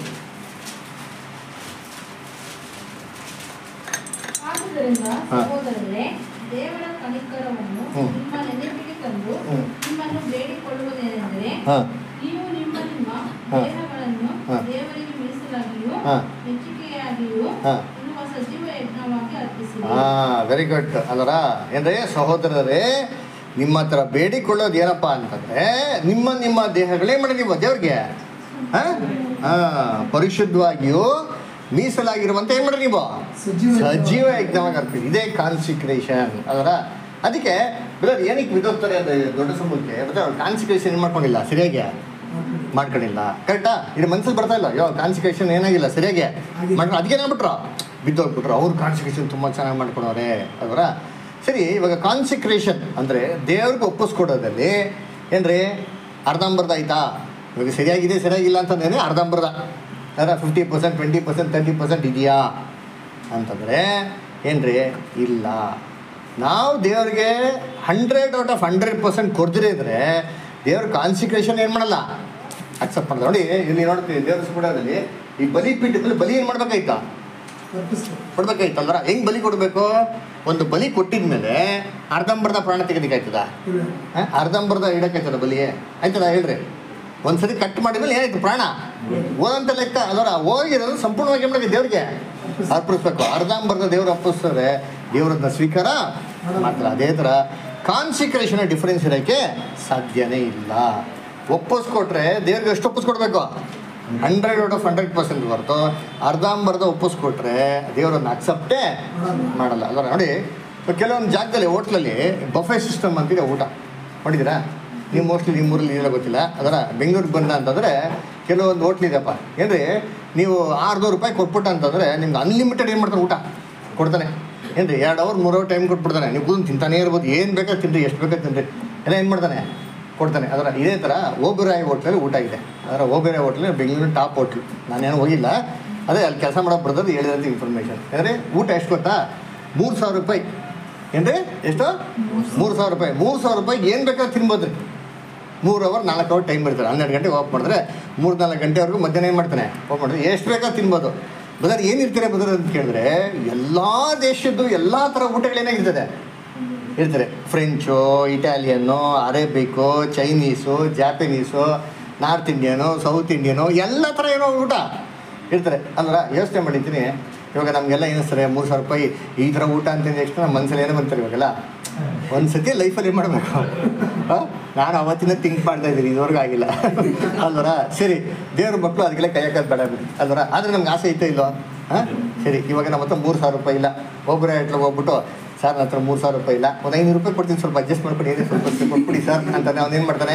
ಆದುದರಿಂದ ಹಾ. ಸಹೋದರರೇ ದೇವರ ಕನಿಕರವನ್ನು ಹ್ಮ್. ನಿಮ್ಮ ನೆನಪಿಗೆ ತಂದು ಹ್ಮ್. ನಿಮ್ಮನ್ನು ಬೇಡಿಕೊಳ್ಳುವುದೇನೆಂದರೆ ಹಾಂ ನೀವು ನಿಮ್ಮ ನಿಮ್ಮ ಹಾ. ದೇಹಗಳನ್ನು ಹಾ. ದೇವರಿಗೆ ಮೀಸಲಾಗಿಯೂ ಹಾ. ಮೆಚ್ಚುಗೆಯಾಗಿಯೂ ಹಾ. ಇರುವ ಸಜೀವ ಯಜ್ಞವಾಗಿ ಅರ್ಪಿಸಿರಿ ಹಾಂ ವೆರಿ ಗುಡ್ ಅಲ್ಲರ ಏನ್ರಿ ಸಹೋದರರೇ ನಿಮ್ಮ ಹತ್ರ ಬೇಡಿಕೊಳ್ಳೋದು ಏನಪ್ಪ ಅಂತಂದ್ರೆ ನಿಮ್ಮ ನಿಮ್ಮ ದೇಹಗಳೇ ಮಾಡಿ ನೀವು ದೇವ್ರಿಗೆ ಹಾಂ ಹಾಂ ಪರಿಶುದ್ಧವಾಗಿಯೂ ಮೀಸಲಾಗಿರುವಂತ ಏನು ಮಾಡಿ ನೀವು ಸಜೀವ ಸಜೀವ ಯಜ್ಞವಾಗಿ ಅರ್ಪಿಸಿ ಇದೇ ಕಾನ್ಸಿಕ್ರೇಷನ್ ಅದರ ಅದಕ್ಕೆ ಬ್ರದರ್ ಏನಕ್ಕೆ ಬಿದ್ದೋಗ್ತಾರೆ ಅದು ದೊಡ್ಡ ಸಮೂಹಕ್ಕೆ ಮತ್ತೆ ಅವ್ರು ಕಾನ್ಸಿಕ್ರೇಷನ್ ಏನು ಮಾಡ್ಕೊಂಡಿಲ್ಲ ಸರಿಯಾಗಿ ಮಾಡ್ಕೊಂಡಿಲ್ಲ ಕರೆಕ್ಟಾ ಇದು ಮನ್ಸಲ್ಲಿ ಬರ್ತಾ ಇಲ್ಲ ಯೋ ಕಾನ್ಸಿಕ್ರೇಷನ್ ಏನಾಗಿಲ್ಲ ಸರಿಯಾಗಿ ಮಾಡ್ಕೊಂಡು ಅದಕ್ಕೆ ಏನಾಗ್ಬಿಟ್ರು ಬಿದ್ದೋಗ್ಬಿಟ್ರು ಅವ್ರು ಕಾನ್ಸಿಕ್ರೇಷನ್ ತುಂಬ ಚೆನ್ನಾಗಿ ಮಾಡ್ಕೊಳೋರೆ ಅದರ ಸರಿ ಇವಾಗ ಕಾನ್ಸಿಕ್ರೇಷನ್ ಅಂದರೆ ದೇವ್ರಿಗೆ ಒಪ್ಪಿಸ್ಕೊಡೋದಲ್ಲಿ ಏನ್ರಿ ಅರ್ಧಂಬರ್ಧ ಆಯ್ತಾ ಇವಾಗ ಸರಿಯಾಗಿದೆ ಸರಿಯಾಗಿಲ್ಲ ಅಂತಂದ್ರೆ ಅರ್ಧಂಬರ್ಧ ಅದರ fifty percent twenty percent thirty percent ಇದೆಯಾ ಅಂತಂದರೆ ಏನ್ರಿ ಇಲ್ಲ ನಾವು ದೇವ್ರಿಗೆ hundred out of hundred percent ಕೊಡ್ದಿರೇ ಇದ್ರೆ ದೇವ್ರ ಕಾನ್ಸಿಕ್ರೇಷನ್ ಏನು ಮಾಡಲ್ಲ ಅಕ್ಸೆಪ್ಟ್ ಮಾಡಲ್ಲ ನೋಡಿ ಇಲ್ಲಿ ನೋಡ್ತೀವಿ ದೇವ್ರ ಸುಡೋದಲ್ಲಿ ಈ ಬಲಿ ಪೀಠದಲ್ಲಿ ಬಲಿ ಏನು ಮಾಡ್ಬೇಕಾಯ್ತಾ ಅರ್ಪಿಸ್ತಾರೆ ಕೊಡ್ಬೇಕಾಯ್ತಲ್ರ ಹೆಂಗ್ ಬಲಿ ಕೊಡಬೇಕು ಒಂದು ಬಲಿ ಕೊಟ್ಟಿದ್ಮೇಲೆ ಅರ್ಧಂಬರ್ಧ ಪ್ರಾಣ ತೆಗೆದಿಕ್ಕಾಯ್ತದ ಇಲ್ಲ ಅರ್ಧಂಬರ್ಧ ಇಡಕ್ಕಾಯ್ತದ ಬಲಿ ಆಯ್ತದ ಹೇಳ್ರಿ ಒಂದ್ಸರಿ ಕಟ್ ಮಾಡಿದ್ಮೇಲೆ ಏನಾಯ್ತು ಪ್ರಾಣ ಓದಂತ ಲೆಕ್ಕ ಅದರ ಹೋಗಿರೋದು ಸಂಪೂರ್ಣವಾಗಿ ಏನ್ ಮಾಡ್ಬೇಕು ದೇವ್ರಿಗೆ ಅರ್ಪಿಸ್ಬೇಕು ಅರ್ಧಂಬರ್ಧ ದೇವ್ರು ಅರ್ಪಿಸ್ತಾರೆ ದೇವ್ರನ್ನ ಸ್ವೀಕಾರ ಮಾತ್ರ ಅದೇ ಥರ ಕಾನ್ಸಿಕ್ರೇಷನ್ ಡಿಫರೆನ್ಸ್ ಇರೋಕ್ಕೆ ಸಾಧ್ಯನೇ ಇಲ್ಲ ಒಪ್ಪಿಸ್ಕೊಟ್ರೆ ದೇವ್ರಿಗೆ ಎಷ್ಟು ಒಪ್ಪಿಸ್ಕೊಡ್ಬೇಕು hundred out of hundred percent ಹೊರತು ಅರ್ಧಂಬರ್ಧ ಒಪ್ಪಿಸ್ಕೊಟ್ರೆ ದೇವರನ್ನ ಅಕ್ಸೆಪ್ಟೇ ಮಾಡಲ್ಲ ಅಲ್ಲ ನೋಡಿ ಇವಾಗ ಕೆಲವೊಂದು ಜಾಗದಲ್ಲಿ ಹೋಟ್ಲಲ್ಲಿ ಬಫೆ ಸಿಸ್ಟಮ್ ಅಂತಿದೆ ಊಟ ನೋಡಿದ್ದೀರಾ ನೀವು ಮೋಸ್ಟ್ಲಿ ನಿಮ್ಮ ಊರಲ್ಲಿ ಇದೆಲ್ಲ ಗೊತ್ತಿಲ್ಲ ಅದರ ಬೆಂಗಳೂರಿಗೆ ಬಂದ ಅಂತಂದರೆ ಕೆಲವೊಂದು ಹೋಟ್ಲ್ ಇದೆಯಪ್ಪ ಏನ್ರಿ ನೀವು ಆರುನೂರು ರೂಪಾಯಿ ಕೊಟ್ಬಿಟ್ಟ ಅಂತಂದರೆ ನಿಮ್ಗೆ ಅನ್ಲಿಮಿಟೆಡ್ ಏನು ಮಾಡ್ತಾನೆ ಊಟ ಕೊಡ್ತಾನೆ ಏನ್ರಿ ಎರಡು ಅವರ್ ಮೂರು ಅವರ್ ಟೈಮ್ ಕೊಟ್ಬಿಡ್ತಾನೆ ನೀವು ಕೂತು ತಿಂತಾನೇ ಇರ್ಬೋದು ಏನು ಬೇಕಾದ್ರೆ ತಿನ್ರಿ ಎಷ್ಟು ಬೇಕಾದ್ರೆ ತಿನ್ರಿ ಎಲ್ಲ ಏನು ಮಾಡ್ತಾನೆ ಕೊಡ್ತಾನೆ ಅದರ ಇದೇ ಥರ ಓಬೆರಾಯ್ ಹೋಟ್ಲಲ್ಲಿ ಊಟ ಇದೆ ಅದರ ಓಬೆರಾಯ್ ಹೋಟ್ಲಲ್ಲಿ ಬೆಂಗಳೂರು ಟಾಪ್ ಹೋಟ್ಲು ನಾನೇನು ಹೋಗಿಲ್ಲ ಅದೇ ಅಲ್ಲಿ ಕೆಲಸ ಮಾಡೋ ಬ್ರದರ್ ಹೇಳಿದಂಥ ಇನ್ಫಾರ್ಮೇಷನ್ ಅಂದರೆ ಊಟ ಎಷ್ಟು ಗೊತ್ತಾ ಮೂರು ಸಾವಿರ ರೂಪಾಯಿ ಏನ್ರಿ ಎಷ್ಟು ಮೂರು ಸಾವಿರ ರೂಪಾಯಿ ಮೂರು ಸಾವಿರ ರೂಪಾಯಿ ಏನು ಬೇಕಾದ್ರೆ ತಿನ್ಬೋದು ರೀ ಮೂರು ಅವರ್ ನಾಲ್ಕು ಅವರ್ ಟೈಮ್ ಇರ್ತಾರೆ ಹನ್ನೆರಡು ಗಂಟೆಗೆ ಓಪ್ ಮಾಡಿದ್ರೆ ಮೂರು ನಾಲ್ಕು ಗಂಟೆವರೆಗೂ ಮಧ್ಯಾಹ್ನ ಏನು ಮಾಡ್ತಾನೆ ಓಪ್ ಮಾಡಿದ್ರೆ ಎಷ್ಟು ಬೇಕಾದ್ರೆ ತಿನ್ಬೋದು ಬದರ್ ಏನಿರ್ತಾರೆ ಬದರ್ ಅಂತ ಕೇಳಿದ್ರೆ ಎಲ್ಲ ದೇಶದ್ದು ಎಲ್ಲ ಥರ ಊಟಗಳೇನಾಗಿರ್ತದೆ ಇರ್ತಾರೆ French Italian Arabic Chinese Japanese north Indian south Indian ಎಲ್ಲ ಥರ ಏನೋ ಊಟ ಇರ್ತಾರೆ ಅಂದ್ರೆ ಯೋಚನೆ ಮಾಡಿದ್ದೀನಿ ಇವಾಗ ನಮಗೆಲ್ಲ ಏನಿಸ್ತಾರೆ ಮೂರು ಸಾವಿರ ರೂಪಾಯಿ ಈ ಥರ ಊಟ ಅಂತಂದ ಎಷ್ಟು ನಮ್ಮ ಮನಸ್ಸಲ್ಲಿ ಏನೋ ಬಂತಾರೆ ಇವಾಗೆಲ್ಲ ಒಂದು ಸತಿ ಲೈಫಲ್ಲಿ ಏನು ಮಾಡಬೇಕು ನಾನು ಅವತ್ತಿನ ಥಿಂಕ್ ಮಾಡ್ತಾ ಇದ್ದೀನಿ ಇದುವರೆಗೂ ಆಗಿಲ್ಲ ಅಲ್ವರ ಸರಿ ದೇವ್ರ ಮಕ್ಕಳು ಅದಕ್ಕೆಲ್ಲ ಕೈ ಹಾಕೋದು ಬೇಡ ಬಿಡಿ ಅಲ್ವರ ಆದರೆ ನಮ್ಗೆ ಆಸೆ ಐತೆ ಇಲ್ವಾ ಹಾಂ ಸರಿ ಇವಾಗ ನಮ್ಮ ಹತ್ರ ಮೂರು ಸಾವಿರ ರೂಪಾಯಿ ಇಲ್ಲ ಒಬ್ಬರೇ ಇಟ್ಲಾಗ ಹೋಗ್ಬಿಟ್ಟು ಸರ್ ನನ್ನ ಹತ್ರ ಮೂರು ಸಾವಿರ ರೂಪಾಯಿ ಇಲ್ಲ ಒಂದು ಐನೂರು ರೂಪಾಯಿ ಕೊಡ್ತೀನಿ ಸ್ವಲ್ಪ ಅಡ್ಜಸ್ಟ್ ಮಾಡ್ಕೊಂಡು ಏನೇ ಸ್ವಲ್ಪ ಹೊತ್ತು ಕೊಟ್ಬಿಡಿ ಸರ್ ಅಂತಾನೆ ಅವ್ನು ಏನು ಮಾಡ್ತಾನೆ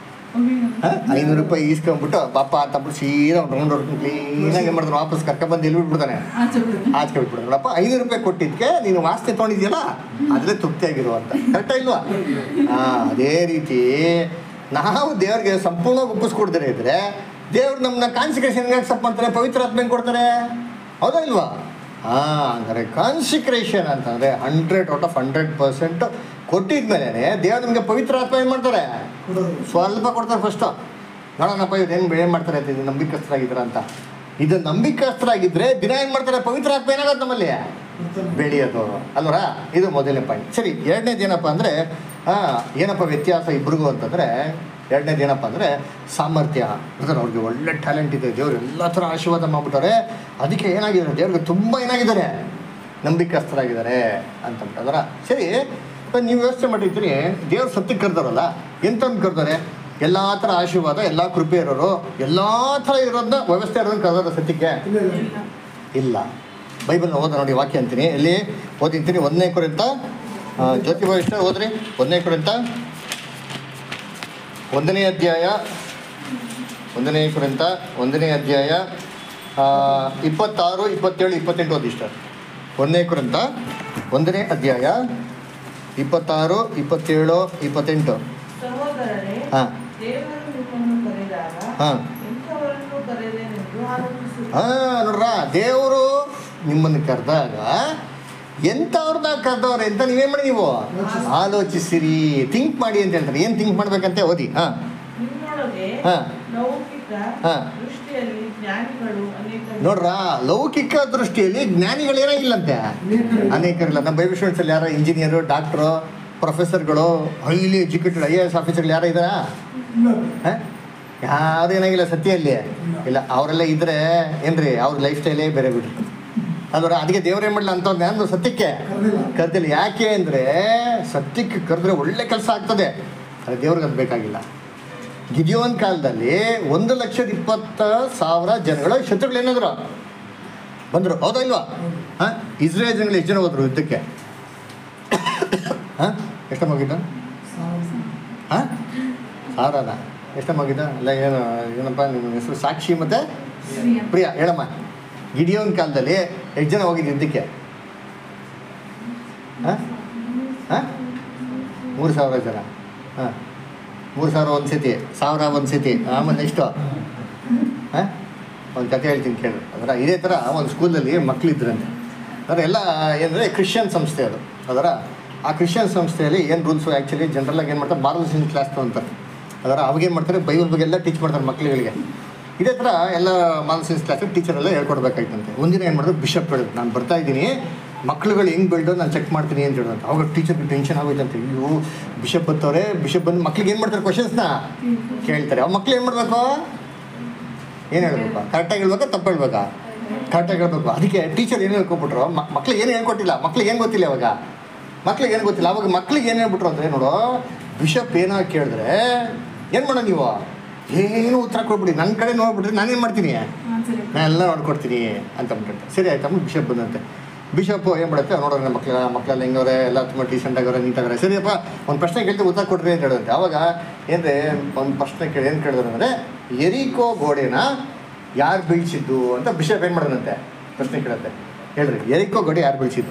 ಹಾಂ ಐನೂರು ರೂಪಾಯಿ ಈಸ್ಕೊಂಡ್ಬಿಟ್ಟು ಪಾಪ ಅಂತಬಿಟ್ಟು ಸೀದಾ ರೌಂಡ್ ಹೊಡ್ಕೊಂಡು ಕ್ಲೀನಾಗಿ ಏನು ಮಾಡ್ತಾನೆ ವಾಪಸ್ ಕರ್ಕೊಂಡ್ಬಂದು ಎಲ್ಲಿ ಬಿಟ್ಬಿಡ್ತಾನೆ ಆಚೆ ಬಿಡು. ಆಚೆ ಬಿಟ್ಬಿಡ್ತಾನೆ ನೋಡಪ್ಪ ಐನೂರು ರೂಪಾಯಿ ಕೊಟ್ಟಿದ್ದಕ್ಕೆ ನೀನು ವಾಸನೆ ತೊಗೊಂಡಿದ್ಯಲ್ಲ ಅದರಲ್ಲೇ ತೃಪ್ತಿಯಾಗಿರು ಅಂತ ಕರೆಕ್ಟಾ ಇಲ್ವಾ ಹಾಂ ಅದೇ ರೀತಿ ನಾವು ದೇವ್ರಿಗೆ ಸಂಪೂರ್ಣವಾಗಿ ಒಪ್ಪಿಸ್ಕೊಡ್ತಾರೆ ಇದ್ರೆ ದೇವ್ರು ನಮ್ಮನ್ನ ಕಾನ್ಸಿಕ್ರೇಷನ್ಗೆ ಅಕ್ಸೆಪ್ಟ್ ಮಾಡ್ತಾರೆ ಪವಿತ್ರ ಆತ್ಮ ಹೆಂಗ್ ಕೊಡ್ತಾರೆ ಹೌದಾ ಇಲ್ವಾ ಹಾಂ ಅಂದರೆ ಕಾನ್ಸಿಕ್ರೇಷನ್ ಅಂತಂದರೆ hundred out of hundred percent ಕೊಟ್ಟಿದ್ಮೇಲೆ ದೇವ್ರು ನಮಗೆ ಪವಿತ್ರ ಆತ್ಮ ಏನು ಮಾಡ್ತಾರೆ ಕೊಡೋದು ಸ್ವಲ್ಪ ಕೊಡ್ತಾರೆ ಫಸ್ಟು ನೋಡೋಣಪ್ಪ ಇದು ಏನು ಏನು ಮಾಡ್ತಾರೆ ಅಂತ ಇದು ನಂಬಿಕಸ್ಥರಾಗಿದ್ದೀರ ಅಂತ ಇದು ನಂಬಿಕಸ್ಥರಾಗಿದ್ದರೆ ದಿನ ಏನು ಮಾಡ್ತಾರೆ ಪವಿತ್ರ ಆತ್ಮ ಏನಾಗುತ್ತೆ ನಮ್ಮಲ್ಲಿ ಕೊಡ್ತಾನೆ. ಬೆಳೆಯೋದು ಅಲ್ವರಾ ಇದು ಮೊದಲನೇ ಪಾಯಿಂಟ್ ಸರಿ ಎರಡನೇದು ಏನಪ್ಪ ಅಂದರೆ ಏನಪ್ಪ ವ್ಯತ್ಯಾಸ ಇಬ್ರಿಗೂ ಅಂತಂದರೆ ಎರಡನೇದು ಏನಪ್ಪ ಅಂದರೆ ಸಾಮರ್ಥ್ಯ ಅಂದ್ರೆ ಅವ್ರಿಗೆ ಒಳ್ಳೆ ಟ್ಯಾಲೆಂಟ್ ಇದೆ ದೇವ್ರು ಎಲ್ಲ ಥರ ಆಶೀರ್ವಾದ ಮಾಡ್ಬಿಟ್ಟಾರೆ ಅದಕ್ಕೆ ಏನಾಗಿದ್ದಾರೆ ದೇವ್ರಿಗೆ ತುಂಬ ಏನಾಗಿದ್ದಾರೆ ನಂಬಿಕಸ್ಥರಾಗಿದ್ದಾರೆ ಅಂತಂದ್ರೆ ಸರಿ ಇವಾಗ ನೀವು ಯೋಚನೆ ಮಾಡಿರ್ತೀರಿ ದೇವ್ರು ಸತ್ಯಕ್ಕೆ ಕರ್ದಾರಲ್ಲ ಎಂತಂದು ಕರ್ತಾರೆ ಎಲ್ಲ ಥರ ಆಶೀರ್ವಾದ ಎಲ್ಲ ಕೃಪೆ ಇರೋರು ಎಲ್ಲ ಥರ ಇರೋದನ್ನ ವ್ಯವಸ್ಥೆ ಇರೋದನ್ನ ಕರ್ದಾರ ಸತ್ಯಕ್ಕೆ ಇಲ್ಲ ಇಲ್ಲ ಇಲ್ಲ. ಇಲ್ಲ ಬೈಬಲ್ನ ಓದ ನೋಡಿ ವಾಕ್ಯ ಅಂತೀನಿ ಎಲ್ಲಿ ಓದಿಂತೀನಿ ಒಂದನೇ ಕುರಿತ ಜ್ಯೋತಿಬಾ ಇಷ್ಟ ಓದ್ರಿ ಒಂದನೇ ಕುರಿತ ಒಂದನೇ ಅಧ್ಯಾಯ ಒಂದನೇ ಕುರಿತ ಒಂದನೇ ಅಧ್ಯಾಯ ಆ, ಇಪ್ಪತ್ತಾರು ಇಪ್ಪತ್ತೇಳು ಇಪ್ಪತ್ತೆಂಟು ಓದಿಷ್ಟ ಒಂದನೇ ಕುರಿತ ಒಂದನೇ ಅಧ್ಯಾಯ ಇಪ್ಪತ್ತಾರು ಇಪ್ಪತ್ತೇಳು ಇಪ್ಪತ್ತೆಂಟು ಸಹೋದರರೇ ಹಾಂ ದೇವರು ನಿಮ್ಮನ್ನು ಕರೆದಾಗ ಹಾಂ ಎಂಥವರನ್ನು ಕರೆಯಲೆನೆಂದು ಆರೋಪಿಸುತ್ತಾರೆ ಹಾಂ ನೋಡ್ರ ದೇವರು ನಿಮ್ಮನ್ನು ಕರೆದಾಗ ಎಂಥವ್ರನ್ನ ಕರೆದವ್ರೆ ಅಂತ ನೀವೇನು ಮಾಡಿ ನೀವು ಆಲೋಚಿಸಿರಿ ಥಿಂಕ್ ಮಾಡಿ ಅಂತ ಹೇಳ್ತಾರೆ ಏನು ಥಿಂಕ್ ಮಾಡ್ಬೇಕಂತೆ ಓದಿ ಹಾಂ ನಿಮ್ಮೊಳಗೆ ಹಾ. ಲೌಕಿಕ ಹಾ. ದೃಷ್ಟಿಯಲ್ಲಿ ಜ್ಞಾನಿಗಳು ಅನೇಕ ನೋಡ್ರ ಲೌಕಿಕ ದೃಷ್ಟಿಯಲ್ಲಿ ಜ್ಞಾನಿಗಳು ಏನಾಗಿಲ್ಲಂತೆ ಅನೇಕರಿಲ್ಲ ನಮ್ಮ ಬೈಬಲ್ ಸ್ಟೂಡೆಂಟ್ಸಲ್ಲಿ ಯಾರೋ ಇಂಜಿನಿಯರು ಡಾಕ್ಟ್ರು ಪ್ರೊಫೆಸರ್ಗಳು highly educated I A S ಆಫೀಸರ್ಗಳು ಯಾರು ಇದ್ದಾರಾ ಇಲ್ಲ ಯಾರು ಏನಾಗಿಲ್ಲ ಸತ್ಯಲ್ಲಿ ಇಲ್ಲ ಅವರೆಲ್ಲ ಇದ್ರೆ ಏನ್ರಿ ಅವ್ರ ಲೈಫ್ ಸ್ಟೈಲೇ ಬೇರೆ ಬಿಡ್ರಿ ಅಲ್ವರ ಅದಕ್ಕೆ ದೇವ್ರೇನ್ ಮಾಡಲ್ಲ ಅಂತ ನಾನು ಸತ್ಯಕ್ಕೆ ಕರೆದಿಲ್ಲ ಕರ್ದಿಲ್ಲ ಯಾಕೆ ಅಂದರೆ ಸತ್ಯಕ್ಕೆ ಕರೆದ್ರೆ ಒಳ್ಳೆ ಕೆಲಸ ಆಗ್ತದೆ ಅದು ದೇವ್ರಿಗೆ ಅದು ಬೇಕಾಗಿಲ್ಲ ಗಿದಿಯೋನ್ ಕಾಲದಲ್ಲಿ ಒಂದು ಲಕ್ಷದ ಇಪ್ಪತ್ತ ಸಾವಿರ ಜನಗಳು ಶತ್ರುಗಳು ಏನಾದ್ರು ಬಂದರು ಹೌದಾ ಇಲ್ವಾ ಹಾಂ ಇಸ್ರೇಲ್ ಜನಗಳು ಎಷ್ಟು ಜನ ಹೋದ್ರು ಯುದ್ಧಕ್ಕೆ ಹಾಂ ಎಷ್ಟು ಹೋಗಿದ್ದ ಹಾಂ ಸಾವಿರನ ಎಷ್ಟು ಹೋಗಿದ್ದ ಅಲ್ಲ ಏನು ಏನಪ್ಪ ನಿಮ್ಮ ಹೆಸರು ಸಾಕ್ಷಿ ಮತ್ತು ಪ್ರಿಯ ಹೇಳಮ್ಮ ಗಿಡಿಯೋನ್ ಕಾಲದಲ್ಲಿ ಎಷ್ಟು ಜನ ಹೋಗಿದ್ದು ಯುದ್ಧಕ್ಕೆ ಹಾಂ ಹಾಂ ಮೂರು ಸಾವಿರ ಜನ ಹಾಂ ಮೂರು ಸಾವಿರ ಒಂದು ಸತಿ ಸಾವಿರ ಒಂದು ಸತಿ ಆಮೇಲೆ ನೆಕ್ಸ್ಟು ಹಾಂ ಒಂದು ಕತೆ ಹೇಳ್ತೀನಿ ಕೇಳಿ ಅದರ ಇದೇ ಥರ ಒಂದು ಸ್ಕೂಲಲ್ಲಿ ಮಕ್ಕಳಿದ್ರಂತೆ ಅದರ ಎಲ್ಲ ಏನಂದರೆ ಕ್ರಿಶ್ಚಿಯನ್ ಸಂಸ್ಥೆ ಅದು ಅದರ ಆ ಕ್ರಿಶ್ಚಿಯನ್ ಸಂಸ್ಥೆಯಲ್ಲಿ ಏನು ರೂಲ್ಸು ಆ್ಯಕ್ಚುಲಿ ಜನರಲ್ಲಾಗಿ ಏನು ಮಾಡ್ತಾರೆ ಮಾರ್ಗದರ್ಶನ ಕ್ಲಾಸ್ ತೊಗೊಂತಾರೆ ಅದರ ಅವಾಗೇನು ಮಾಡ್ತಾರೆ ಬೈಬಲ್ ಬಗ್ಗೆ ಎಲ್ಲ ಟೀಚ್ ಮಾಡ್ತಾರೆ ಮಕ್ಕಳುಗಳಿಗೆ ಇದೇ ಥರ ಎಲ್ಲ ಮಾರ್ಗದರ್ಶನ ಕ್ಲಾಸ್ ಟೀಚರ್ ಎಲ್ಲ ಹೇಳ್ಕೊಡ್ಬೇಕಾಯ್ತಂತೆ ಒಂದಿನ ಏನು ಮಾಡಿದ್ರು ಬಿಷಪ್ ಹೇಳಿದ್ರು ನಾನು ಬರ್ತಾ ಇದ್ದೀನಿ ಮಕ್ಳುಗಳು ಹೆಂಗೆ ಬೆಳೆದು ನಾನು ಚೆಕ್ ಮಾಡ್ತೀನಿ ಅಂತ ಹೇಳಿದಂತೆ ಅವಾಗ ಟೀಚರ್ಗೆ ಟೆನ್ಷನ್ ಆಗೋಯ್ತಂತೆ ಅಯ್ಯೋ ಬಿಷಪ್ ಬರ್ತವ್ರೆ ಬಿಷಪ್ ಬಂದು ಮಕ್ಳಿಗೆ ಏನು ಮಾಡ್ತಾರೆ ಕ್ವಶನ್ಸ್ನ ಕೇಳ್ತಾರೆ ಅವ್ ಮಕ್ಳು ಏನು ಮಾಡಬೇಕು ಏನು ಹೇಳ್ಬೇಕು ಕರೆಕ್ಟಾಗಿ ಹೇಳ್ಬೇಕಾ ತಪ್ಪು ಹೇಳ್ಬೇಕಾ ಕರೆಕ್ಟಾಗಿ ಹೇಳ್ಬೇಕು ಅದಕ್ಕೆ ಟೀಚರ್ ಏನು ಹೇಳ್ಕೊಬಿಟ್ರು ಮಕ್ಳಿಗೆ ಏನು ಹೇಳ್ಕೊಟ್ಟಿಲ್ಲ ಮಕ್ಳಿಗೆ ಏನು ಗೊತ್ತಿಲ್ಲ ಅವಾಗ ಮಕ್ಳಿಗೆ ಏನು ಗೊತ್ತಿಲ್ಲ ಅವಾಗ ಮಕ್ಳಿಗೆ ಏನು ಹೇಳ್ಬಿಟ್ರು ಅಂದರೆ ನೋಡು ಬಿಷಪ್ ಏನೋ ಕೇಳಿದ್ರೆ ಏನು ಮಾಡೋ ನೀವು ಏನು ಉತ್ತರ ಕೊಡ್ಬಿಡಿ ನನ್ನ ಕಡೆ ನೋಡ್ಬಿಟ್ರೆ ನಾನೇನು ಮಾಡ್ತೀನಿ ನಾನು ಎಲ್ಲ ನೋಡ್ಕೊಡ್ತೀನಿ ಅಂತ ಅಂದ್ಬಿಟ್ಟು ಸರಿ ಆಯ್ತಮ್ಮ ಬಿಷಪ್ ಬಂದಂತೆ ಬಿಷಪ್ ಏನು ಮಾಡುತ್ತೆ ನೋಡೋಣ ನಮ್ಮ ಮಕ್ಳ ಮಕ್ಕಳೆಲ್ಲ ಹೆಂಗವ್ರೆ ಎಲ್ಲ ತುಂಬ ಡೀಸೆಂಟ್ ಆಗವ್ರೆ ನೀಟಾಗವ್ರೆ ಸರಿಯಪ್ಪ ಒಂದು ಪ್ರಶ್ನೆ ಕೇಳ್ತೀವಿ ಉತ್ತರ ಕೊಡ್ರಿ ಅಂತ ಹೇಳುವಂತೆ ಅವಾಗ ಏನ್ರಿ ಒಂದು ಪ್ರಶ್ನೆ ಕೇಳಿ ಏನು ಕೇಳಿದ್ರು ಅಂದರೆ ಎರಿಕೋ ಗೋಡೆನ ಯಾರು ಬೀಳ್ಸಿದ್ದು ಅಂತ ಬಿಷಪ್ ಏನು ಮಾಡೋದಂತೆ ಪ್ರಶ್ನೆ ಕೇಳುತ್ತೆ ಹೇಳ್ರಿ ಎರಿಕೋ ಗೋಡೆ ಯಾರು ಬೀಳ್ಸಿದ್ದು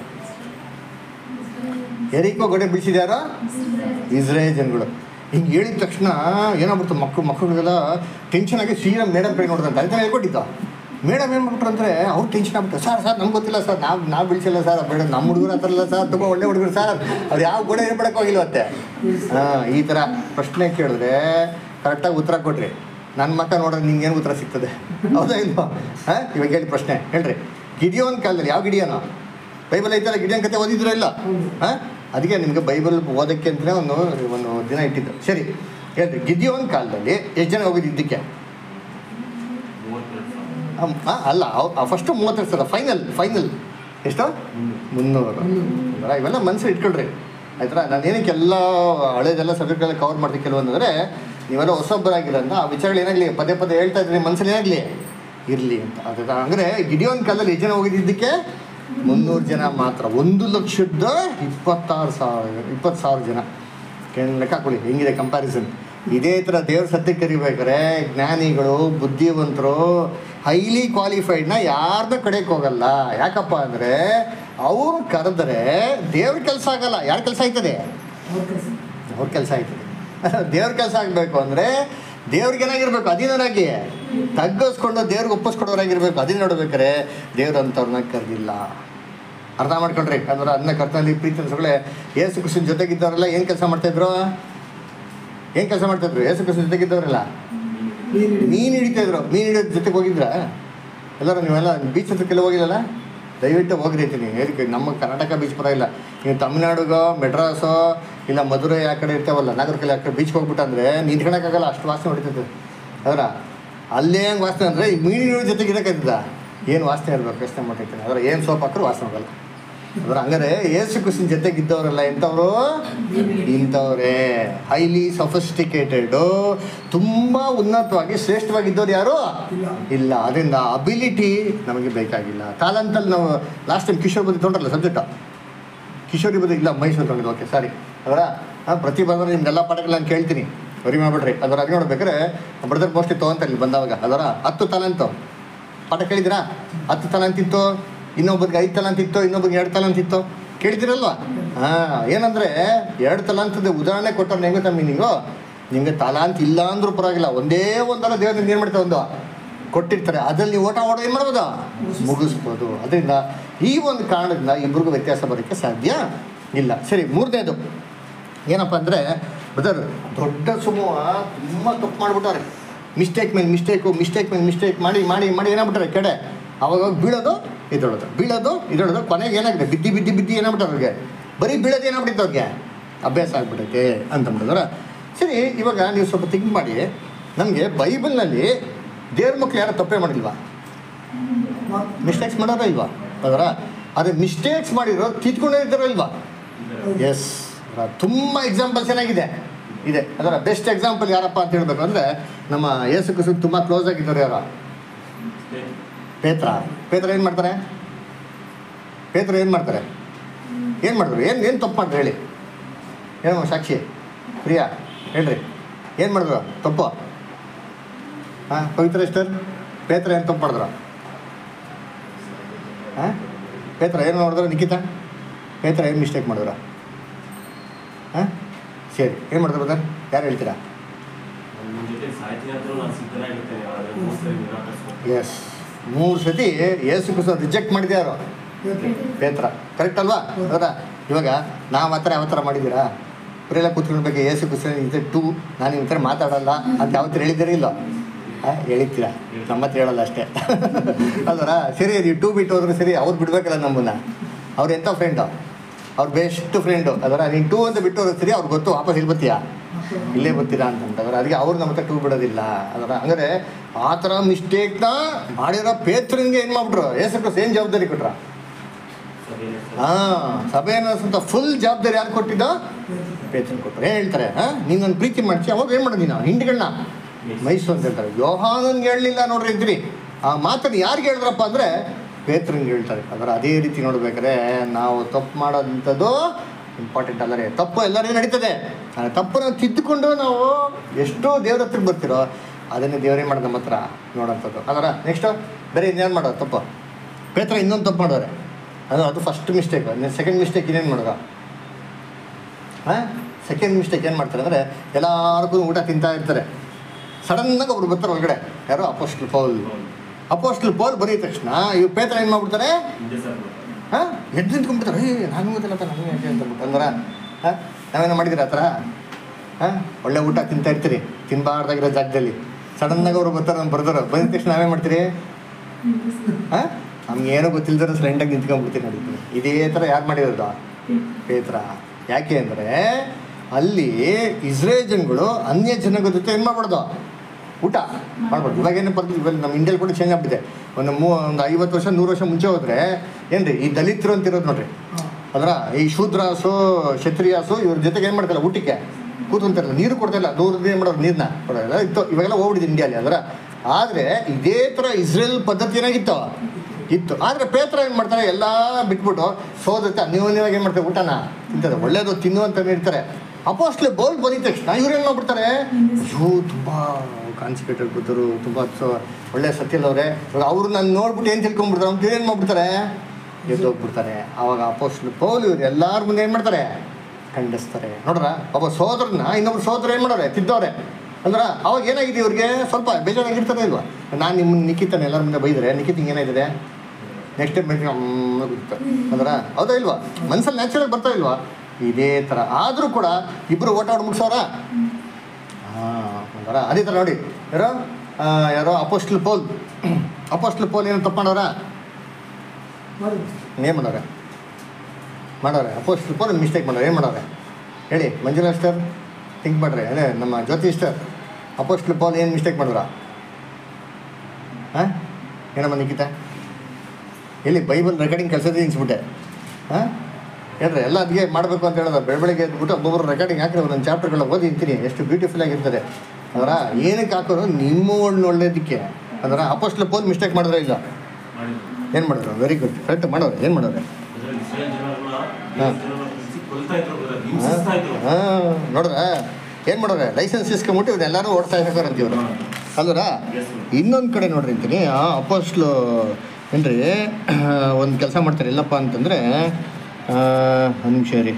ಎರಿಕೋ ಗೋಡೆ ಬೀಳ್ಸಿದ್ಯಾರೋ ಇಸ್ರೇಲ್ ಜನಗಳು ಹಿಂಗೆ ಹೇಳಿದ ತಕ್ಷಣ ಏನಾಗ್ಬಿಡ್ತು ಮಕ್ಕಳು ಮಕ್ಕಳಿಗೆಲ್ಲ ಟೆನ್ಷನ್ ಆಗಿ ಸೀರಾ ಮೇಡಮ್ ಕೈ ನೋಡ್ದಂತೆ ಅದನ್ನ ಹೇಳ್ಕೊಟ್ಟಿದ್ದ ಮೇಡಮ್ ಏನು ಮಾಡ್ಬಿಟ್ರು ಅಂದರೆ ಅವ್ರು ಟೆನ್ಷನ್ ಆಗ್ಬಿಟ್ಟು ಸರ್ ಸರ್ ನಮ್ಗೆ ಗೊತ್ತಿಲ್ಲ ಸರ್ ನಾವು ನಾವು ಬೀಳ್ಸಿಲ್ಲ ಸರ್ ಮೇಡಮ್ ನಮ್ಮ ಹುಡುಗರು ಆ ಥರ ಇಲ್ಲ ಸರ್ ತುಂಬ ಒಳ್ಳೆ ಹುಡುಗರು ಸರ್ ಅವ್ರು ಯಾವ ಗೋಡೆ ಏನು ಮಾಡಕ್ಕೆ ಹೋಗಿಲ್ವತ್ತೆ ಹಾಂ ಈ ಥರ ಪ್ರಶ್ನೆ ಕೇಳಿದ್ರೆ ಕರೆಕ್ಟಾಗಿ ಉತ್ತರ ಕೊಟ್ರಿ ನನ್ನ ಮಕ್ಕ ನೋಡ್ರೆ ನಿಂಗೆ ಏನು ಉತ್ತರ ಸಿಗ್ತದೆ ಹೌದಾ ಇಲ್ವಾ ಹಾಂ ಇವಾಗ ಹೇಳಿ ಪ್ರಶ್ನೆ ಹೇಳ್ರಿ ಗಿಡಿಯೋನ್ ಕಾಲದಲ್ಲಿ ಯಾವ ಗಿಡಿಯೋನು ಬೈಬಲ್ ಐತಲ್ಲ ಗಿಡಿಯೋನ್ ಕತೆ ಓದಿದ್ರ ಇಲ್ಲ ಹಾಂ ಅದಕ್ಕೆ ನಿಮಗೆ ಬೈಬಲ್ ಓದಕ್ಕೆ ಅಂತಲೇ ಒಂದು ಒಂದು ದಿನ ಇಟ್ಟಿದ್ದು ಸರಿ ಹೇಳ್ರಿ ಗಿದಿಯೋನ್ ಕಾಲದಲ್ಲಿ ಎಷ್ಟು ಜನ ಹೋಗಿದ್ದು ಇದಕ್ಕೆ ಅಲ್ಲ ಫಸ್ಟು ಮೂವತ್ತೆರಡು ಸಾವಿರ ಫೈನಲ್ ಫೈನಲ್ ಎಷ್ಟು ಮುನ್ನೂರು ಅಂದ್ರೆ ಇವೆಲ್ಲ ಮನಸ್ಸು ಇಟ್ಕೊಳ್ರಿ ಆಯ್ತಾ ನಾನು ಏನಕ್ಕೆ ಎಲ್ಲ ಹಳೇದೆಲ್ಲ ಸಬ್ಜೆಕ್ಟೆಲ್ಲ ಕವರ್ ಮಾಡ್ತೀನಿ ಕೆಲವೊಂದು ಅಂದರೆ ನೀವೆಲ್ಲ ಹೊಸೊಬ್ಬರಾಗಿರೋದ್ರಿಂದ ಆ ವಿಚಾರಗಳು ಏನಾಗಲಿ ಪದೇ ಪದೇ ಹೇಳ್ತಾ ಇದ್ರಿ ಮನಸ್ಸಲ್ಲಿ ಏನಾಗಲಿ ಇರಲಿ ಅಂತ ಅದು ಅಂದರೆ ಗಿಡಿಯೋನ್ ಕಾಲದಲ್ಲಿ ಎಷ್ಟು ಜನ ಹೋಗಿದ್ದಕ್ಕೆ ಮುನ್ನೂರು ಜನ ಮಾತ್ರ ಒಂದು ಲಕ್ಷದ ಇಪ್ಪತ್ತಾರು ಸಾವಿರ ಇಪ್ಪತ್ತು ಸಾವಿರ ಜನ ಕೇಳಿ ಲೆಕ್ಕ ಹಾಕೊಳ್ಳಿ ಹೆಂಗಿದೆ ಕಂಪ್ಯಾರಿಸನ್ ಇದೇ ಥರ ದೇವ್ರ ಸತ್ಯಕ್ಕೆ ಕರಿಬೇಕಾರೆ ಜ್ಞಾನಿಗಳು ಬುದ್ಧಿವಂತರು ಹೈಲಿ ಕ್ವಾಲಿಫೈಡ್ನ ಯಾರ್ದ ಕಡೆಗೆ ಹೋಗಲ್ಲ ಯಾಕಪ್ಪ ಅಂದರೆ ಅವ್ರು ಕರೆದ್ರೆ ದೇವ್ರ ಕೆಲಸ ಆಗಲ್ಲ ಯಾರ ಕೆಲಸ ಆಯ್ತದೆ ಅವ್ರ ಕೆಲಸ ಅವ್ರ ಕೆಲಸ ಆಯ್ತದೆ ದೇವ್ರ ಕೆಲಸ ಆಗಬೇಕು ಅಂದರೆ ದೇವ್ರಿಗೆ ಏನಾಗಿರ್ಬೇಕು ಅಧೀನರಾಗಿ ತಗ್ಗಿಸ್ಕೊಂಡು ದೇವ್ರಿಗೆ ಒಪ್ಪಿಸ್ಕೊಡೋರಾಗಿರ್ಬೇಕು ಅಧೀನ ನೋಡ್ಬೇಕಾರೆ ದೇವ್ರು ಅಂಥವ್ರನ್ನ ಕರೆದಿಲ್ಲ ಅರ್ಥ ಮಾಡ್ಕೊಳ್ರಿ ಅಂದ್ರೆ ಅದನ್ನ ಕರ್ತನಲ್ಲಿ ಪ್ರೀತಿ ಅನ್ಸಗಳೇ ಏಸು ಕೃಷ್ಣನ ಜೊತೆಗಿದ್ದವರೆಲ್ಲ ಏನು ಕೆಲಸ ಮಾಡ್ತಾಯಿದ್ರು ಏನು ಕೆಲಸ ಮಾಡ್ತಾಯಿದ್ರು ಏಸು ಕೃಷ್ಣನ ಜೊತೆಗಿದ್ದವರೆಲ್ಲ ನೀನು ಹಿಡಿ. ಮೀನು ಹಿಡಿತಾ ಇದ್ರು ಮೀನು ಹಿಡಿಯೋದ್ರ ಜೊತೆಗೆ ಹೋಗಿದ್ರ ಎಲ್ಲರೂ ನೀವೆಲ್ಲ ಬೀಚ್ ಹತ್ರಕ್ಕೆಲ್ಲ ಹೋಗಿಲ್ಲಲ್ಲ ದಯವಿಟ್ಟು ಹೋಗ್ರಿ ಅಂತೀನಿ ಹೇಳಿ ನಮ್ಮ ಕರ್ನಾಟಕ ಬೀಚ್ ಪರ ಇಲ್ಲ ನೀವು ತಮಿಳ್ನಾಡಿಗೋ ಮೆಡ್ರಾಸೋ ಇಲ್ಲ ಮಧುರೈ ಆ ಕಡೆ ಇರ್ತಾವಲ್ಲ ನಾಗರಿಕಲ್ಲಿ ಆ ಕಡೆ ಬೀಚ್ಗೆ ಹೋಗ್ಬಿಟ್ಟಂದ್ರೆ ನಿಂತ್ಕೊಳಕ್ಕಾಗಲ್ಲ ಅಷ್ಟು ವಾಸನೆ ಹೊಡಿತೈತೆ ಅದರ ಅಲ್ಲೇ ಹೆಂಗೆ ವಾಸನೆ ಅಂದರೆ ಈ ಮೀನಿನ ಜೊತೆಗೆ ಇರೋಕ್ಕಾಗ್ತದ ಏನು ವಾಸನೆ ಇರ್ಬೇಕು ಯೋಚನೆ ಮಾಡಿರ್ತೀನಿ ಅದರ ಏನು ಸೋಪ್ ಹಾಕಿದ್ರು ವಾಸನೆ ಹೋಗಲ್ಲ ಅದರ ಹಂಗಾರೆ ಏಸು ಕೃಷ್ಣನ ಜೊತೆಗೆ ಇದ್ದವರಲ್ಲ ಎಂಥವ್ರು ಇಂಥವ್ರೆ ಹೈಲಿ ಸೊಫಿಸ್ಟಿಕೇಟೆಡು ತುಂಬ ಉನ್ನತವಾಗಿ ಶ್ರೇಷ್ಠವಾಗಿದ್ದವ್ರು ಯಾರು ಇಲ್ಲ ಇಲ್ಲ ಅದರಿಂದ ಅಬಿಲಿಟಿ ನಮಗೆ ಬೇಕಾಗಿಲ್ಲ ತಾಲಂತಲ್ಲಿ ನಾವು ಲಾಸ್ಟ್ ಟೈಮ್ ಕಿಶೋರ್ ಬದಿ ತೊಗೊಂಡ್ರಲ್ಲ ಸಬ್ಜೆಕ್ಟು ಕಿಶೋರಿ ಬದಿ ಇಲ್ಲ ಮೈಸೂರು ತೊಗೊಂಡಿದ್ದು ಓಕೆ ಸಾರಿ ಅದರ ಪ್ರತಿ ಬಂದ್ರೆ ನಿಮ್ದೆಲ್ಲ ಪಾಠಗಳು ನಾನು ಕೇಳ್ತೀನಿ ವರಿ ಮಾಡ್ಬಿಡ್ರಿ ಅದರ ಅದು ನೋಡ್ಬೇಕಾದ್ರೆ ಬ್ರದರ್ ಮೋಸ್ಟ್ಲಿ ತೊಗೊಂತಾರೆ ಇಲ್ಲಿ ಬಂದವಾಗ ಅದರ ಹತ್ತು ತಾಲಂತು ಪಾಠ ಕೇಳಿದಿರಾ ಹತ್ತು ತಾಲಂತ್ ಇತ್ತು ಇನ್ನೊಬ್ಬರಿಗೆ ಐದು ತಾಲಂತ್ ಇತ್ತು ಇನ್ನೊಬ್ಬರಿಗೆ ಎರಡು ತಾಲಂತ್ ಇತ್ತು ಕೇಳಿದಿರಲ್ವಾ ಹಾಂ ಏನಂದರೆ ಎರಡು ತಲಾಂತದ ಉದಾಹರಣೆ ಕೊಟ್ಟವ್ರು ಹೆಂಗೆ ಗೊತ್ತಾ ಮೀನಿಂಗು ನಿಮಗೆ ತಲಾಂತ್ ಇಲ್ಲ ಅಂದ್ರೂ ಪರವಾಗಿಲ್ಲ ಒಂದೇ ಒಂದಲ್ಲ ದೇವ್ರ ಏನು ಮಾಡ್ತಾರೆ ಒಂದು ಕೊಟ್ಟಿರ್ತಾರೆ ಅದ್ರಲ್ಲಿ ನೀವು ಓಟ ಓಡೋ ಏನು ಮಾಡ್ಬೋದು ಮುಗಿಸ್ಬೋದು ಅದರಿಂದ ಈ ಒಂದು ಕಾರಣದಿಂದ ಇಬ್ರಿಗೂ ವ್ಯತ್ಯಾಸ ಬರೋಕ್ಕೆ ಸಾಧ್ಯ ಇಲ್ಲ ಸರಿ ಮೂರನೇದು ಏನಪ್ಪ ಅಂದರೆ ಬ್ರದರ್ ದೊಡ್ಡ ಸಮೂಹ ತುಂಬ ತಪ್ಪು ಮಾಡಿಬಿಟ್ಟಾರೆ ಮಿಸ್ಟೇಕ್ ಮೇಲೆ ಮಿಸ್ಟೇಕು ಮಿಸ್ಟೇಕ್ ಮೇಲೆ ಮಿಸ್ಟೇಕ್ ಮಾಡಿ ಮಾಡಿ ಮಾಡಿ ಏನಾಗ್ಬಿಟ್ಟಾರೆ ಕೆಡೆ ಅವಾಗ ಬೀಳೋದು ಇದೊಳೋದು ಬೀಳೋದು ಇದೊಳೋದು ಕೊನೆಗೆ ಏನಾಗಿದೆ ಬಿದ್ದಿ ಬಿದ್ದಿ ಬಿದ್ದಿ ಏನಾಗ್ಬಿಟ್ಟಾರೆ ಅವ್ರಿಗೆ ಬರೀ ಬೀಳೋದು ಏನಾಗ್ಬಿಟ್ಟಿತ್ತು ಅವ್ರಿಗೆ ಅಭ್ಯಾಸ ಆಗ್ಬಿಟ್ಟೈತೆ ಅಂತಂಬಿಟ್ಟಿದ್ರ ಸರಿ ಇವಾಗ ನೀವು ಸ್ವಲ್ಪ ಥಿಂಕ್ ಮಾಡಿ ನಮಗೆ ಬೈಬಲ್ನಲ್ಲಿ ದೇವ್ರ ಮಕ್ಳು ಯಾರು ತಪ್ಪೇ ಮಾಡಿಲ್ವಾ ಮಿಸ್ಟೇಕ್ಸ್ ಮಾಡೋರ ಇಲ್ವಾ ಅದರ ಅದೇ ಮಿಸ್ಟೇಕ್ಸ್ ಮಾಡಿರೋ ತಿದ್ಕೊಂಡೇ ಇದ್ದಾರೋ ಇಲ್ವಾ ಎಸ್ ತುಂಬ ಎಕ್ಸಾಂಪಲ್ಸ್ ಏನಾಗಿದೆ ಇದೆ ಅದರ ಬೆಸ್ಟ್ ಎಕ್ಸಾಂಪಲ್ ಯಾರಪ್ಪ ಅಂತ ಹೇಳ್ಬೇಕು ಅಂದರೆ ನಮ್ಮ ಯೇಸು ಕ್ರಿಸ್ತು ತುಂಬ ಕ್ಲೋಸ್ ಆಗಿದ್ದಾರೆ ಯಾರು ಪೇತ್ರ ಪೇತ್ರ ಏನು ಮಾಡ್ತಾರೆ ಪೇತ್ರ ಏನು ಮಾಡ್ತಾರೆ ಏನು ಮಾಡಿದ್ರು ಏನು ಏನು ತಪ್ಪು ಮಾಡ್ತಾರೆ ಹೇಳಿ ಏನಮ್ಮ ಸಾಕ್ಷಿ ಪ್ರಿಯಾ ಹೇಳ್ರಿ ಏನು ಮಾಡಿದ್ರು ತಪ್ಪು ಹಾಂ ಪವಿತ್ರ ಎಷ್ಟರ್ ಪೇತ್ರ ಏನು ತಪ್ಪು ಮಾಡಿದ್ರು ಹಾಂ ಪೇತ್ರ ಏನು ಮಾಡಿದ್ರು ನಿಖಿತಾ ಪೇತ್ರ ಏನು ಮಿಸ್ಟೇಕ್ ಮಾಡಿದ್ರ ಹಾಂ ಸರಿ ಏನು ಮಾಡಿದ್ರು ಬ್ರದರ್ ಯಾರು ಹೇಳ್ತೀರಾ ನಿಮ್ಮ ಜೊತೆ ಸಾಹಿತ್ಯ ಹತ್ರ ನಾನು ಸಿದ್ಧನಾಗಿರ್ತೇನೆ ಆದರೆ ಮೋಸದಲ್ಲಿ ನಿರಾಕರಿಸ್ಕೊಂಡು ಎಸ್ ಮೂರು ಸತಿ ಏಸು ಕುಸ ರಿಜೆಕ್ಟ್ ಮಾಡಿದೆ ಯಾರು ಪೇತ್ರ ಕರೆಕ್ಟ್ ಅಲ್ವಾ ಹೌದಾ ಇವಾಗ ನಾವು ಆ ಥರ ಯಾವ ಥರ ಮಾಡಿದ್ದೀರಾ ಇವರೆಲ್ಲ ಕೂತ್ಕೊಳ್ಬೇಕು ಏಸು ಕುಸ ಇದೆ ಟೂ ನಾನು ನಿಮ್ಮ ಹತ್ರ ಮಾತಾಡಲ್ಲ ಅಂತ ಯಾವತ್ತು ಹೇಳಿದ್ದೀರಿ ಇಲ್ಲ ಹಾಂ ಹೇಳಿದ್ದೀರಾ ನಮ್ಮ ಹತ್ರ ಹೇಳಲ್ಲ ಅಷ್ಟೇ ಅಲ್ವರ ಸರಿ ನೀವು ಟೂ ಬಿಟ್ಟು ಹೋದ್ರೆ ಸರಿ ಅವ್ರು ಬಿಡ್ಬೇಕಲ್ಲ ನಮ್ಮನ್ನ ಅವ್ರು ಎಂಥ ಫ್ರೆಂಡು ಅವ್ರು ಬೆಸ್ಟ್ ಫ್ರೆಂಡು ಅದರ ನೀನು ಟೂ ಅಂತ ಬಿಟ್ಟು ಹೋದ್ರೆ ಸರಿ ಅವ್ರಿಗೆ ಗೊತ್ತು ವಾಪಸ್ ಇಲ್ಲಿ ಬರ್ತೀಯಾ ಇಲ್ಲೇ ಬರ್ತೀರಾ ಅಂತಂದ್ರೆ ಅದಕ್ಕೆ ಅವ್ರು ನಮ್ಮ ಹತ್ರ ಟೂ ಬಿಡೋದಿಲ್ಲ ಅದರ ಹಂಗಾರೆ ಆ ಥರ ಮಿಸ್ಟೇಕ್ನ ಮಾಡಿರೋ ಪೇತ್ರನಿಗೆ ಏನು ಮಾಡ್ಬಿಟ್ರು ಏಸು ಏನು ಜವಾಬ್ದಾರಿ ಕೊಟ್ರ ಸಭೆಯಲ್ಲಿ ಹಾಂ ಸಭೆ ಅನ್ನೋಂಥ ಫುಲ್ ಜವಾಬ್ದಾರಿ ಯಾರು ಕೊಟ್ಟಿದ್ದ ಪೇತ್ರನ್ ಕೊಟ್ಟರು ಏನು ಹೇಳ್ತಾರೆ ಹಾಂ ನೀನು ನನ್ನ ಪ್ರೀತಿ ಮಾಡ್ಸಿ ಅವಾಗ ಏನು ಮಾಡೋದು ನೀನು ಹಿಂಡ್ಗಳನ್ನ ಮೈಸೂರು ಅಂತ ಹೇಳ್ತಾರೆ ಯೋಹಾನನ್ಗೆ ಹೇಳಲಿಲ್ಲ ನೋಡ್ರಿ ಅಂತೀನಿ ಆ ಮಾತನ್ನು ಯಾರಿಗೆ ಹೇಳಿದ್ರಪ್ಪ ಅಂದರೆ ಪೇತ್ರನ್ಗೆ ಹೇಳ್ತಾರೆ ಅದರ ಅದೇ ರೀತಿ ನೋಡ್ಬೇಕಾದ್ರೆ ನಾವು ತಪ್ಪು ಮಾಡೋದಂಥದ್ದು ಇಂಪಾರ್ಟೆಂಟ್ ಅಲ್ಲ ರೀ ತಪ್ಪು ಎಲ್ಲರಿಗೂ ನಡೀತದೆ ಆ ತಪ್ಪನ್ನು ತಿದ್ದುಕೊಂಡು ನಾವು ಎಷ್ಟು ದೇವ್ರ ಹತ್ರಕ್ಕೆ ಬರ್ತಿರೋ ಅದನ್ನೇ ದೇವರೇ ಮಾಡೋದು ನಮ್ಮ ಹತ್ರ ನೋಡೋಂಥದ್ದು ಅದರ ನೆಕ್ಸ್ಟು ಬೇರೆ ಇನ್ನೇನು ಮಾಡೋದು ತಪ್ಪು ಪೇತ್ರ ಇನ್ನೊಂದು ತಪ್ಪು ಮಾಡೋರೆ ಅದು ಅದು ಫಸ್ಟ್ ಮಿಸ್ಟೇಕ್ ಸೆಕೆಂಡ್ ಮಿಸ್ಟೇಕ್ ಇನ್ನೇನು ಮಾಡೋದು ಹಾಂ ಸೆಕೆಂಡ್ ಮಿಸ್ಟೇಕ್ ಏನು ಮಾಡ್ತಾರೆ ಅಂದರೆ ಎಲ್ಲರಿಗೂ ಊಟ ತಿಂತಾ ಇರ್ತಾರೆ ಸಡನ್ನಾಗಿ ಒಬ್ರು ಬರ್ತಾರೆ ಒಳಗಡೆ ಯಾರೋ ಅಪೋಸ್ಟ್ಲ್ ಪೌಲ್ ಅಪೋಸ್ಟ್ಲ್ ಪೌಲ್ ಬರೀದ ತಕ್ಷಣ ಇವ್ ಪೇತ್ರ ಏನು ಮಾಡ್ಬಿಡ್ತಾರೆ ಹಿಂದೆ ಸರ್ ಹಾಂ ಎದ್ದು ನಿಂತ್ಕೊಂಡ್ಬಿಡ್ತಾರೆ ಏ ನಾನು ಗೊತ್ತಿಲ್ಲಪ್ಪ ನನಗೆ ಯಾಕೆ ಅಂತ ಬಿಟ್ಟು ಅಂದ್ರೆ ಹಾಂ ನಾವೇನೋ ಮಾಡಿದಿರ ಆ ಥರ ಹಾಂ ಒಳ್ಳೆ ಊಟ ತಿಂತಾ ಇರ್ತೀರಿ ತಿನ್ನಬಾರ್ದಾಗಿರೋ ಜಾಗದಲ್ಲಿ ಸಡನ್ನಾಗಿ ಅವರು ಬರ್ತಾರೆ ನಮ್ಮ ಬರ್ತಾರೆ ಬಂದಿದ ತಕ್ಷಣ ನಾವೇ ಮಾಡ್ತೀರಿ ಹಾಂ ನಮ್ಗೆ ಏನೋ ಗೊತ್ತಿಲ್ದ್ರೆ ಸೈಲೆಂಟಾಗಿ ನಿಂತ್ಕೊಂಡ್ಬಿಡ್ತೀನಿ ನೋಡಿ ಇದೇ ಥರ ಯಾರು ಮಾಡಿರೋದು ಪೇತ್ರ ಯಾಕೆ ಅಂದರೆ ಅಲ್ಲಿ ಇಸ್ರೇಲ್ ಜನಗಳು ಅನ್ಯ ಜನಗಳ ಜೊತೆ ಏನು ಮಾಡ್ಬಾರ್ದು ಊಟ ಮಾಡ್ಬಾರ್ದು ಇವಾಗ ಏನು ಪದ್ಧತಿ ಇವಾಗ ನಮ್ಮ ಇಂಡಿಯಲ್ಲಿ ಕೂಡ ಚೇಂಜ್ ಆಗ್ಬಿಟ್ಟಿದೆ ಒಂದು ಮೂ ಒಂದು ಐವತ್ತು ವರ್ಷ ನೂರು ವರ್ಷ ಮುಂಚೆ ಹೋದರೆ ಏನ್ರಿ ಈ ದಲಿತರು ಅಂತ ಇರೋದು ನೋಡ್ರಿ ಅದರ ಈ ಶೂದ್ರಾಸು ಕ್ಷತ್ರಿಯಾಸು ಇವ್ರ ಜೊತೆಗೆ ಏನು ಮಾಡ್ತಾರಲ್ಲ ಊಟಕ್ಕೆ ಕೂತ್ಕೊಂತಾರಲ್ಲ ನೀರು ಕೊಡ್ತಾಯಿಲ್ಲ ದೂರದ ಏನು ಮಾಡೋರು ನೀರನ್ನ ಕೊಡೋಲ್ಲ ಇತ್ತು ಇವಾಗೆಲ್ಲ ಹೋಗ್ಬಿಟ್ಟಿದೆ ಇಂಡಿಯಲ್ಲಿ ಅದರ ಆದರೆ ಇದೇ ಥರ ಇಸ್ರೇಲ್ ಪದ್ಧತಿ ಏನಾಗಿತ್ತು ಇತ್ತು ಆದರೆ ಪೇತ್ರ ಏನು ಮಾಡ್ತಾರೆ ಎಲ್ಲ ಬಿಟ್ಬಿಟ್ಟು ಸೋದತ್ತೆ ಅನ್ಯೋನ್ಯವಾಗಿ ಏನು ಮಾಡ್ತಾರೆ ಊಟನ ತಿಂತಾರೆ ಒಳ್ಳೇದು ತಿನ್ನು ಅಂತ ಇರ್ತಾರೆ ಅಪೋಸ್ಟ್ಲೆ ಬೌಲ್ ಬಂದಿದ ತಕ್ಷಣ ಇವ್ರು ಏನು ಮಾಡ್ಬಿಡ್ತಾರೆ ಅಯ್ಯೋ ತುಂಬ ಕಾನ್ಸಂಟ್ರೇಟೆಡ್ ಕೂತರು ತುಂಬ ಸ- ಒಳ್ಳೆ ಸತ್ಯಲ್ಲವ್ರೆ ಅವರು ನಾನು ನೋಡ್ಬಿಟ್ಟು ಏನು ತಿಳ್ಕೊಂಡ್ಬಿಡ್ತಾರೆ ಅವ್ರು ಏನು ಮಾಡ್ಬಿಡ್ತಾರೆ ಎದ್ದೋಗ್ಬಿಡ್ತಾರೆ ಆವಾಗ ಅಪೋಸ್ಟ್ಲ್ ಪೌಲ್ ಇವ್ರು ಎಲ್ಲರ ಮುಂದೆ ಏನು ಮಾಡ್ತಾರೆ ಖಂಡಿಸ್ತಾರೆ ನೋಡ್ರ ಒಬ್ಬ ಸೋದರನ್ನ ಇನ್ನೊಬ್ರು ಸೋದರ ಏನು ಮಾಡೋರೆ ತಿದ್ದವ್ರೆ ಅಂದ್ರೆ ಅವಾಗ ಏನಾಗಿದೆ ಇವ್ರಿಗೆ ಸ್ವಲ್ಪ ಬೇಜಾರಾಗಿರ್ತಾರೆ ಇಲ್ವಾ ನಾನು ನಿಮ್ಮ ನಿಖಿತನ ಎಲ್ಲರ ಮುಂದೆ ಬೈದರೆ ನಿಖಿತ್ ಹಿಂಗೆ ಏನಾಗಿದೆ ನೆಕ್ಸ್ಟ್ ಟೈಮ್ ಬೆಳಿಗ್ಗೆ ಗೊತ್ತ ಅಂದ್ರೆ ಹೌದಾ ಇಲ್ವಾ ಮನ್ಸಲ್ಲಿ ನ್ಯಾಚುರಲ್ ಬರ್ತಾ ಇಲ್ವಾ ಇದೇ ಥರ ಆದರೂ ಕೂಡ ಇಬ್ಬರು ಓಟ ಆಡಿ ಮುಗಿಸೋರ ಹಾಂ ಅಂದ್ರೆ ಅದೇ ಥರ ನೋಡಿ ಯಾರೋ ಆ, ಯಾರೋ ಅಪೋಸ್ಟ್ಲ್ ಪೋಲ್ ಅಪೋಸ್ಟ್ಲ್ ಪೋಲ್ ಏನು ತಪ್ಪು ಮಾಡೋರ ಮಾಡಿ ಏನು ಮಾಡೋರೆ ಮಾಡೋರೆ ಅಪೋಸ್ಟ್ಲ್ ಪೋಲ್ ಮಿಸ್ಟೇಕ್ ಮಾಡೋರು ಏನು ಮಾಡೋರೆ ಹೇಳಿ ಮಂಜುಳಾ ಸ್ಟರ್ ಥಿಂಕ್ ಮಾಡ್ರಿ ಅದೇ ನಮ್ಮ ಜ್ಯೋತಿ ಸ್ಟರ್ ಅಪೋಸ್ಟ್ಲ್ ಪೋಲ್ ಏನು ಮಿಸ್ಟೇಕ್ ಮಾಡಿದ್ರ ಹಾಂ ಏನಮ್ಮ ನಿಖಿತ ಎಲ್ಲಿ ಬೈಬಲ್ ರೆಕಾರ್ಡಿಂಗ್ ಕೆಲಸದ ನಿನ್ಸ್ಬಿಟ್ಟೆ ಹಾಂ ಹೇಳ್ರಿ ಎಲ್ಲ ಅದಿಗೆ ಮಾಡಬೇಕು ಅಂತ ಹೇಳಿದ್ರೆ ಬೆಳ ಬೆಳಗ್ಗೆ ಎದ್ಬಿಟ್ಟು ಒಬ್ಬೊಬ್ಬರು ರೆಕಾರ್ಡಿಂಗ್ ಹಾಕಿದ್ರೆ ಒಂದೊಂದು ಚಾಪ್ಟರ್ಗಳನ್ನ ಓದಿ ಇಂತೀನಿ ಎಷ್ಟು ಬ್ಯೂಟಿಫುಲ್ ಆಗಿರ್ತದೆ ಅದರ ಏನಕ್ಕೆ ಹಾಕೋರು ನಿಮ್ಮ ಒಳ್ಳೆ ಒಳ್ಳೇದಕ್ಕೆ ಅದರ ಅಪೋಸ್ಟ್ಲ್ ಪೋಲ್ ಮಿಸ್ಟೇಕ್ ಮಾಡಿದ್ರೆ ಇಲ್ಲ ಮಾಡಿದ್ರು ಏನು ಮಾಡಿದ್ರು ವೆರಿ ಗುಡ್ ಕರೆಕ್ಟ್ ಮಾಡೋರು ಏನು ಮಾಡೋರೆ ಅದರಲ್ಲಿ ಇಸ್ರೇಲ್ ಜನರನ್ನ ಹಾ. ದೇಶ ಜನರನ್ನ ಬಿಡಿಸಿ ಕೊಲ್ತಾ ಇದ್ರು brother, ಹಿಂಸಿಸ್ತಾ ಇದ್ರು ಹಾಂ ನೋಡ್ರ ಏನು ಮಾಡೋರೆ ಲೈಸೆನ್ಸ್ ಇಸ್ಕೊಂಬಿಟ್ಟು ಇವನ್ನೆಲ್ಲರೂ ಓಡ್ತಾ ಇರ್ತಾರೆ ಅಂತೀವ್ರು ಅಲ್ವರ Yes, ma'am. ಇನ್ನೊಂದು ಕಡೆ ನೋಡ್ರಿ ಅಂತೀನಿ ಆ ಅಪೋಸ್ಟ್ಲು ಏನ್ರಿ ಒಂದು ಕೆಲಸ ಮಾಡ್ತಾರೆ ಎಲ್ಲಪ್ಪ ಅಂತಂದರೆ ಒಂದು ನಿಮಿಷ ರೀ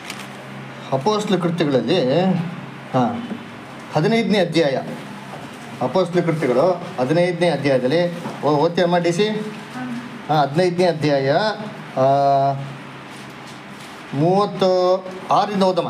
ಅಪೋಸ್ಟ್ಲ ಕೃತ್ಯಗಳಲ್ಲಿ ಹಾಂ ಹದಿನೈದನೇ ಅಧ್ಯಾಯ ಅಪೋಸ್ಲಿ ಕೃತ್ಯಗಳು ಹದಿನೈದನೇ ಅಧ್ಯಾಯದಲ್ಲಿ ಓ ಓದ್ತೀಯಮ್ಮ ಡಿ ಸಿ ಹಾಂ ಹದಿನೈದನೇ ಅಧ್ಯಾಯ ಆ, ಮೂವತ್ತು ಆರಿಂದ ಓದಮ್ಮ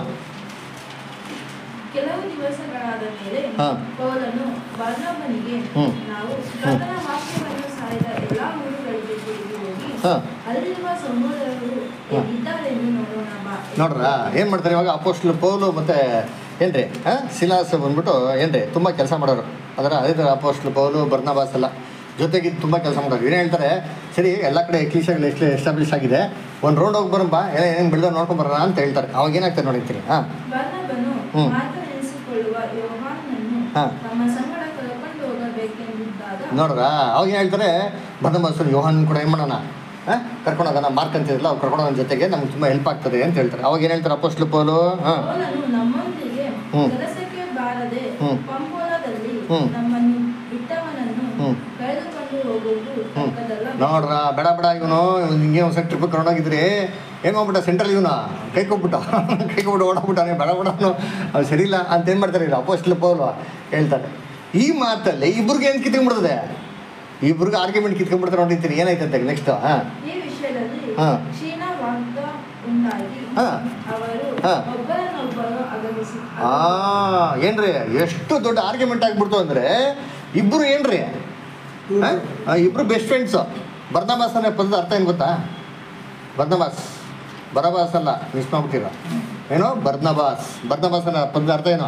ಕೆಲವು ದಿವಸಗಳಾದ ಮೇಲೆ ಹಾ. ಪೌಲನು ಬರ್ನಬನಿಗೆ ಹ್ಮ್. ನಾವು ಕರ್ತನ ವಾಕ್ಯವನ್ನು ಸಾರಿದ ಎಲ್ಲಾ ಊರುಗಳಿಗೆ ತಿರುಗಿ ಹೋಗಿ ಹಾ. ಅಲ್ಲಿರುವ ಸಮುದಾಯರು ಹಾ. ಎಲ್ಲಿದ್ದಾರೆಂದು ನೋಡೋಣ ಬಾ ನೋಡ್ರ ಏನು ಮಾಡ್ತಾರೆ ಇವಾಗ ಅಪೋಸ್ಟ್ಲು ಪೌಲು ಮತ್ತು ಏನ್ರಿ ಹಾಂ ಸಿಲಾಸ್ ಬಂದ್ಬಿಟ್ಟು ಏನ್ರಿ ತುಂಬ ಕೆಲಸ ಮಾಡೋರು ಅದರ ಅದೇ ಥರ ಅಪೋಸ್ಟ್ಲು ಪೌಲು ಬರ್ನಬಾಸ್ ಎಲ್ಲ ಜೊತೆಗೆ ತುಂಬ ಕೆಲಸ ಮಾಡೋರು ಏನು ಹೇಳ್ತಾರೆ ಸರಿ ಎಲ್ಲ ಕಡೆ ಕ್ಲೀಶಾಗಿ ಎಷ್ಟು ಎಸ್ಟಾಬ್ಲಿಷ್ ಆಗಿದೆ ಒಂದು ರೌಂಡ್ ಹೋಗಿ ಬರೋಣ ಏನೇನು ಬೆಳೆದ ನೋಡ್ಕೊಂಬರೋಣ ಅಂತ ಹೇಳ್ತಾರೆ ಅವಾಗ ಏನಾಗ್ತದೆ ನೋಡಿರ್ತೀನಿ ಹಾಂ ಬರ್ನಬನು ಹ್ಮ್. ಮಾತನೆನಿಸಿಕೊಳ್ಳುವ ಯೋಹಾನನ್ನು ಹಾ. ತಮ್ಮ ಸಂಗಡ ಕರ್ಕೊಂಡು ಹೋಗಬೇಕೆಂದಿದ್ದಾಗ ನೋಡ್ರ ಅವಾಗ ಏನು ಹೇಳ್ತಾರೆ ಬರ್ನಬಾಸರು ಯೋಹಾನ್ ಕೂಡ ಏನು ಮಾಡೋಣ ಹಾಂ ಕರ್ಕೊಂಡು ಹೋಗೋಣ ಮಾರ್ಕ್ ಅಂತಿರಲ್ಲ ಅವ್ರು ಕರ್ಕೊಂಡು ಹೋಗೋಣ ಜೊತೆಗೆ ನಮ್ಗೆ ತುಂಬ ಹೆಲ್ಪ್ ಆಗ್ತದೆ ಅಂತ ಹೇಳ್ತಾರೆ ಅವಾಗ ಏನು ಹೇಳ್ತಾರೆ ಅಪೋಸ್ಟ್ಲು ಪೌಲು ಹಾಂ ಪೌಲನು ನಮ್ಮೊಂದಿಗೆ ಹ್ಮ್. ಕೆಲಸಕ್ಕೆ ಬಾರದೆ ಹ್ಮ್. ಪಂಪೋಲದಲ್ಲಿ ಹ್ಮ್. ನಮ್ಮನ್ನು ಬಿಟ್ಟವನನ್ನು ಹ್ಮ್. ಕಳೆದುಕೊಂಡು ಹೋಗುವುದು ಹ್ಮ್. ತಕ್ಕದಲ್ಲ ನೋಡ್ರ ಬೇಡ ಬೇಡ ಇವನು ಹಿಂಗೆ ಒಂದ್ಸಲ ಟ್ರಿಪ್ ಕರ್ಕೊಂಡೋಗಿದ್ರಿ ಏನು ಮಾಡ್ಬಿಟ್ಟ ಸೆಂಟ್ರಲ್ ಇವನ ಕೈ ಕೊಟ್ಬಿಟ್ಟ ಕೈ ಕೊಟ್ಬಿಟ್ಟು ಓಡಾಡ್ಬಿಟ್ಟಾನೆ ಬೇಡ ಬೇಡ ಅವನು ಅವ್ನು ಸರಿಯಿಲ್ಲ ಅಂತ ಏನು ಮಾಡ್ತಾರೆ ಇಲ್ಲ ಅಪೋಸ್ಟ್ಲ್ ಪೌಲು ಹೇಳ್ತಾರೆ ಈ ಮಾತಲ್ಲಿ ಇಬ್ರಿಗೆ ಏನು ಕಿತ್ಕೊಂಡ್ಬಿಡ್ತದೆ ಇಬ್ರಿಗೆ ಆರ್ಗ್ಯುಮೆಂಟ್ ಕಿತ್ಕೊಂಡ್ಬಿಡ್ತಾರೆ ನೋಡಿರ್ತೀನಿ ಏನಾಯ್ತಂತೆ ನೆಕ್ಸ್ಟ್ ಹಾಂ ಈ ವಿಷಯದಲ್ಲಿ ಹಾ. ಕ್ಷೀಣ ವಾಗ್ದ ಉಂಟಾಗಿ ಹಾ. ಅವರು ಹಾ. ಒಬ್ಬರನ್ನೊಬ್ಬರು ಆಗಮಿಸಿ ಆ ಏನ್ರಿ ಎಷ್ಟು ದೊಡ್ಡ ಆರ್ಗ್ಯುಮೆಂಟ್ ಆಗ್ಬಿಡ್ತು ಅಂದರೆ ಇಬ್ಬರು ಏನ್ರಿ ಆ? ಆ, ಇಬ್ರು ಬೆಸ್ಟ್ ಫ್ರೆಂಡ್ಸು ಬರ್ನಬಾಸ್ ಅನ್ನೋ ಪದದ ಅರ್ಥ ಏನು ಗೊತ್ತಾ ಬರ್ನಬಾಸ್ ಬರಬಾಸ್ ಅಲ್ಲ ಮಿಸ್ ಮಾಡ್ಬಿಟ್ಟಿರ ಏನೋ ಬರ್ನಬಾಸ್ ಬರ್ನಬಾಸ್ ಅನ್ನೋ ಪದದ ಅರ್ಥ ಏನೋ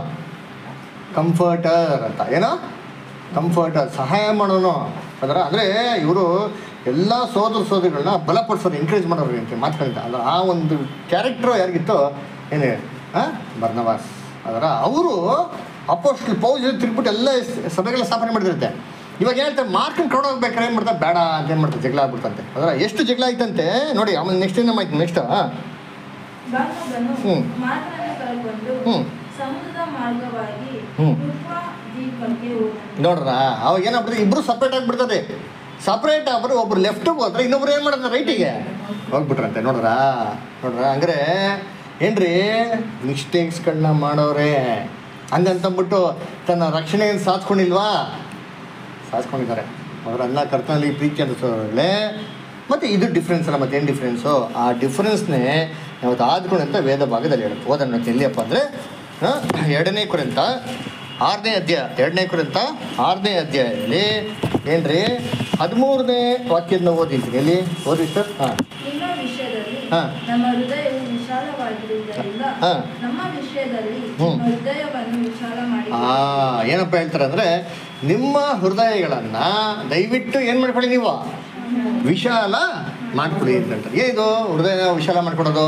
ಕಂಫರ್ಟರ್ ಅಂತ ಏನೋ ಕಂಫರ್ಟರ್ ಸಹಾಯ ಮಾಡೋನು ಅದರ ಅಂದರೆ ಇವರು ಎಲ್ಲ ಸೋದರ ಸೋದರಿಗಳನ್ನ ಬಲಪಡಿಸೋದು ಎಂಕರೇಜ್ ಮಾಡೋರು ಅಂತ ಮಾತುಗಳಿಂದ ಅದರ ಆ ಒಂದು ಕ್ಯಾರೆಕ್ಟ್ರು ಯಾರಿಗಿತ್ತು ಏನೇ ಹಾಂ ಬರ್ನವಾಸ್ ಅದರ ಅವರು ಅಪೋಸ್ಟಲ್ ಪೌಜ್ ತಿರುಗ್ಬಿಟ್ಟು ಎಲ್ಲ ಸ್- ಸಭೆಗಳ ಸ್ಥಾಪನೆ ಮಾಡಿದಿರುತ್ತೆ ಇವಾಗ ಹೇಳ್ತಾರೆ ಮಾರ್ಕನ್ ಕರ್ಕೊಂಡು ಹೋಗ್ಬೇಕಾರೆ ಏನು ಮಾಡ್ತಾರೆ ಬೇಡ ಅಂತ ಏನು ಮಾಡ್ತಾರೆ ಜಗಳ ಆಗ್ಬಿಡ್ತಂತೆ ಅದರ ಎಷ್ಟು ಜಗಳ ಆಯ್ತಂತೆ ನೋಡಿ ಆಮೇಲೆ ನೆಕ್ಸ್ಟ್ ಏನು ಆಯ್ತು ನೆಕ್ಸ್ಟ್ ಹಾಂ ಬರ್ನಬನು ಹ್ಮ್. ಮಾತನ್ನು ಕಳ್ಕೊಂಡು ಹ್ಮ್. ಸಮುದ್ರದ ಮಾರ್ಗವಾಗಿ ಹ್ಮ್. ಕೃಪ ದ್ವೀಪಕ್ಕೆ ಹೋದನು ನೋಡ್ರ ಅವಾಗ ಏನಾಗ್ಬಿಡ್ತದೆ ಇಬ್ರು ಸಪ್ರೇಟ್ ಆಗಿಬಿಡ್ತದೆ ಸಪ್ರೇಟ್ ಆಗ್ಬಿಟ್ಟು ಒಬ್ರು ಲೆಫ್ಟಿಗೆ ಹೋದ್ರೆ ಇನ್ನೊಬ್ರು ಏನು ಮಾಡೋದು ರೈಟಿಗೆ ಹೋಗ್ಬಿಟ್ರಂತೆ ನೋಡ್ರ ನೋಡ್ರ ಹಂಗ್ರೆ ಏನ್ರಿ ಮಿಸ್ಟೇಕ್ಸ್ಗಳನ್ನ ಮಾಡೋರೆ ಹಂಗಂತಂದ್ಬಿಟ್ಟು ತನ್ನ ರಕ್ಷಣೆಯನ್ನು ಸಾಧಿಸ್ಕೊಂಡಿಲ್ವಾ ಸಾಧಿಸ್ಕೊಂಡಿದ್ದಾರೆ ಅವ್ರ ಅನ್ನ ಕರ್ತನಲ್ಲಿ ಪ್ರೀತಿ ಅನಿಸೋದ್ರಲ್ಲೇ ಮತ್ತು ಇದು ಡಿಫ್ರೆನ್ಸ್ ಅಲ್ಲ ಮತ್ತೆ ಏನು ಡಿಫ್ರೆನ್ಸು ಆ ಡಿಫ್ರೆನ್ಸ್ನೇ ಯಾವತ್ತು ಆದ್ಕೊಂಡು ಅಂತ ವೇದ ಭಾಗದಲ್ಲಿ ಹೇಳುತ್ತೆ ಓದೋಣ ಎಲ್ಲಿಯಪ್ಪ ಅಂದರೆ ಎರಡನೇ ಕುರಿತ ಆರನೇ ಅಧ್ಯಾಯ ಎರಡನೇ ಕುರಿತ ಆರನೇ ಅಧ್ಯಾಯದಲ್ಲಿ ಏನ್ರಿ ಹದಿಮೂರನೇ ವಾಕ್ಯದ ಓದಿದ್ದೀನಿ ಎಲ್ಲಿ ಓದಿ ಸರ್ ಹಾಂ ನಿಮ್ಮ ವಿಷಯದಲ್ಲಿ ಹಾ. ನಮ್ಮ ಹೃದಯವು ವಿಶಾಲವಾಗಿರುವುದರಿಂದ ಹಾ. ನಮ್ಮ ವಿಷಯದಲ್ಲಿ ಹ್ಮ್. ನಿಮ್ಮ ಹೃದಯವನ್ನು ವಿಶಾಲ ಮಾಡಿ ಆ ಏನಪ್ಪ ಹೇಳ್ತಾರೆ ಅಂದರೆ ನಿಮ್ಮ ಹೃದಯಗಳನ್ನು ದಯವಿಟ್ಟು ಏನು ಮಾಡ್ಕೊಳ್ಳಿ ನೀವು ವಿಶಾಲ ಮಾಡ್ಕೊಳ್ಳಿ ಅಂತ ಹೇಳ್ತಾರೆ ಏನಿದು ಹೃದಯನ ವಿಶಾಲ ಮಾಡ್ಕೊಡೋದು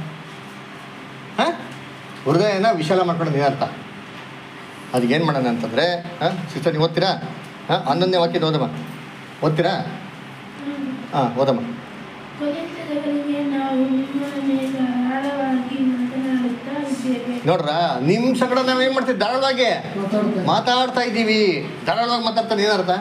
ಹಾಂ ಹೃದಯನ ವಿಶಾಲ ಮಾಡ್ಕೊಳೋದು ಏನರ್ಥ ಅದಕ್ಕೆ ಏನು ಮಾಡೋಣ ಅಂತಂದರೆ ಹಾಂ ಸಿಸ್ಟರ್ ನೀವು ಓದ್ತೀರಾ ಹಾಂ ಹನ್ನೊಂದನೇ ವಾಕ್ಯದ ಓದಮ್ಮ ಓದ್ತೀರಾ ಹಾಂ ಓದಮ್ಮ ಕೊಲೆತದವರಿಗೆ ನಾವು ನಿಮ್ಮ ಮೇಲೆ ಆಳವಾಗಿ ಮಾತನಾಡುತ್ತಾ ಇದ್ದೇವೆ ನೋಡ್ರ ನಿಮ್ಮ ಸಂಗಡ ನಾವೇನು ಮಾಡ್ತೀವಿ ಧಾರಾಳವಾಗಿ ಮಾತಾಡ್ತಾ ಮಾತಾಡ್ತಾ ಇದ್ದೀವಿ ಧಾರಾಳವಾಗಿ ಮಾತಾಡ್ತಾರೆ ಏನರ್ಥ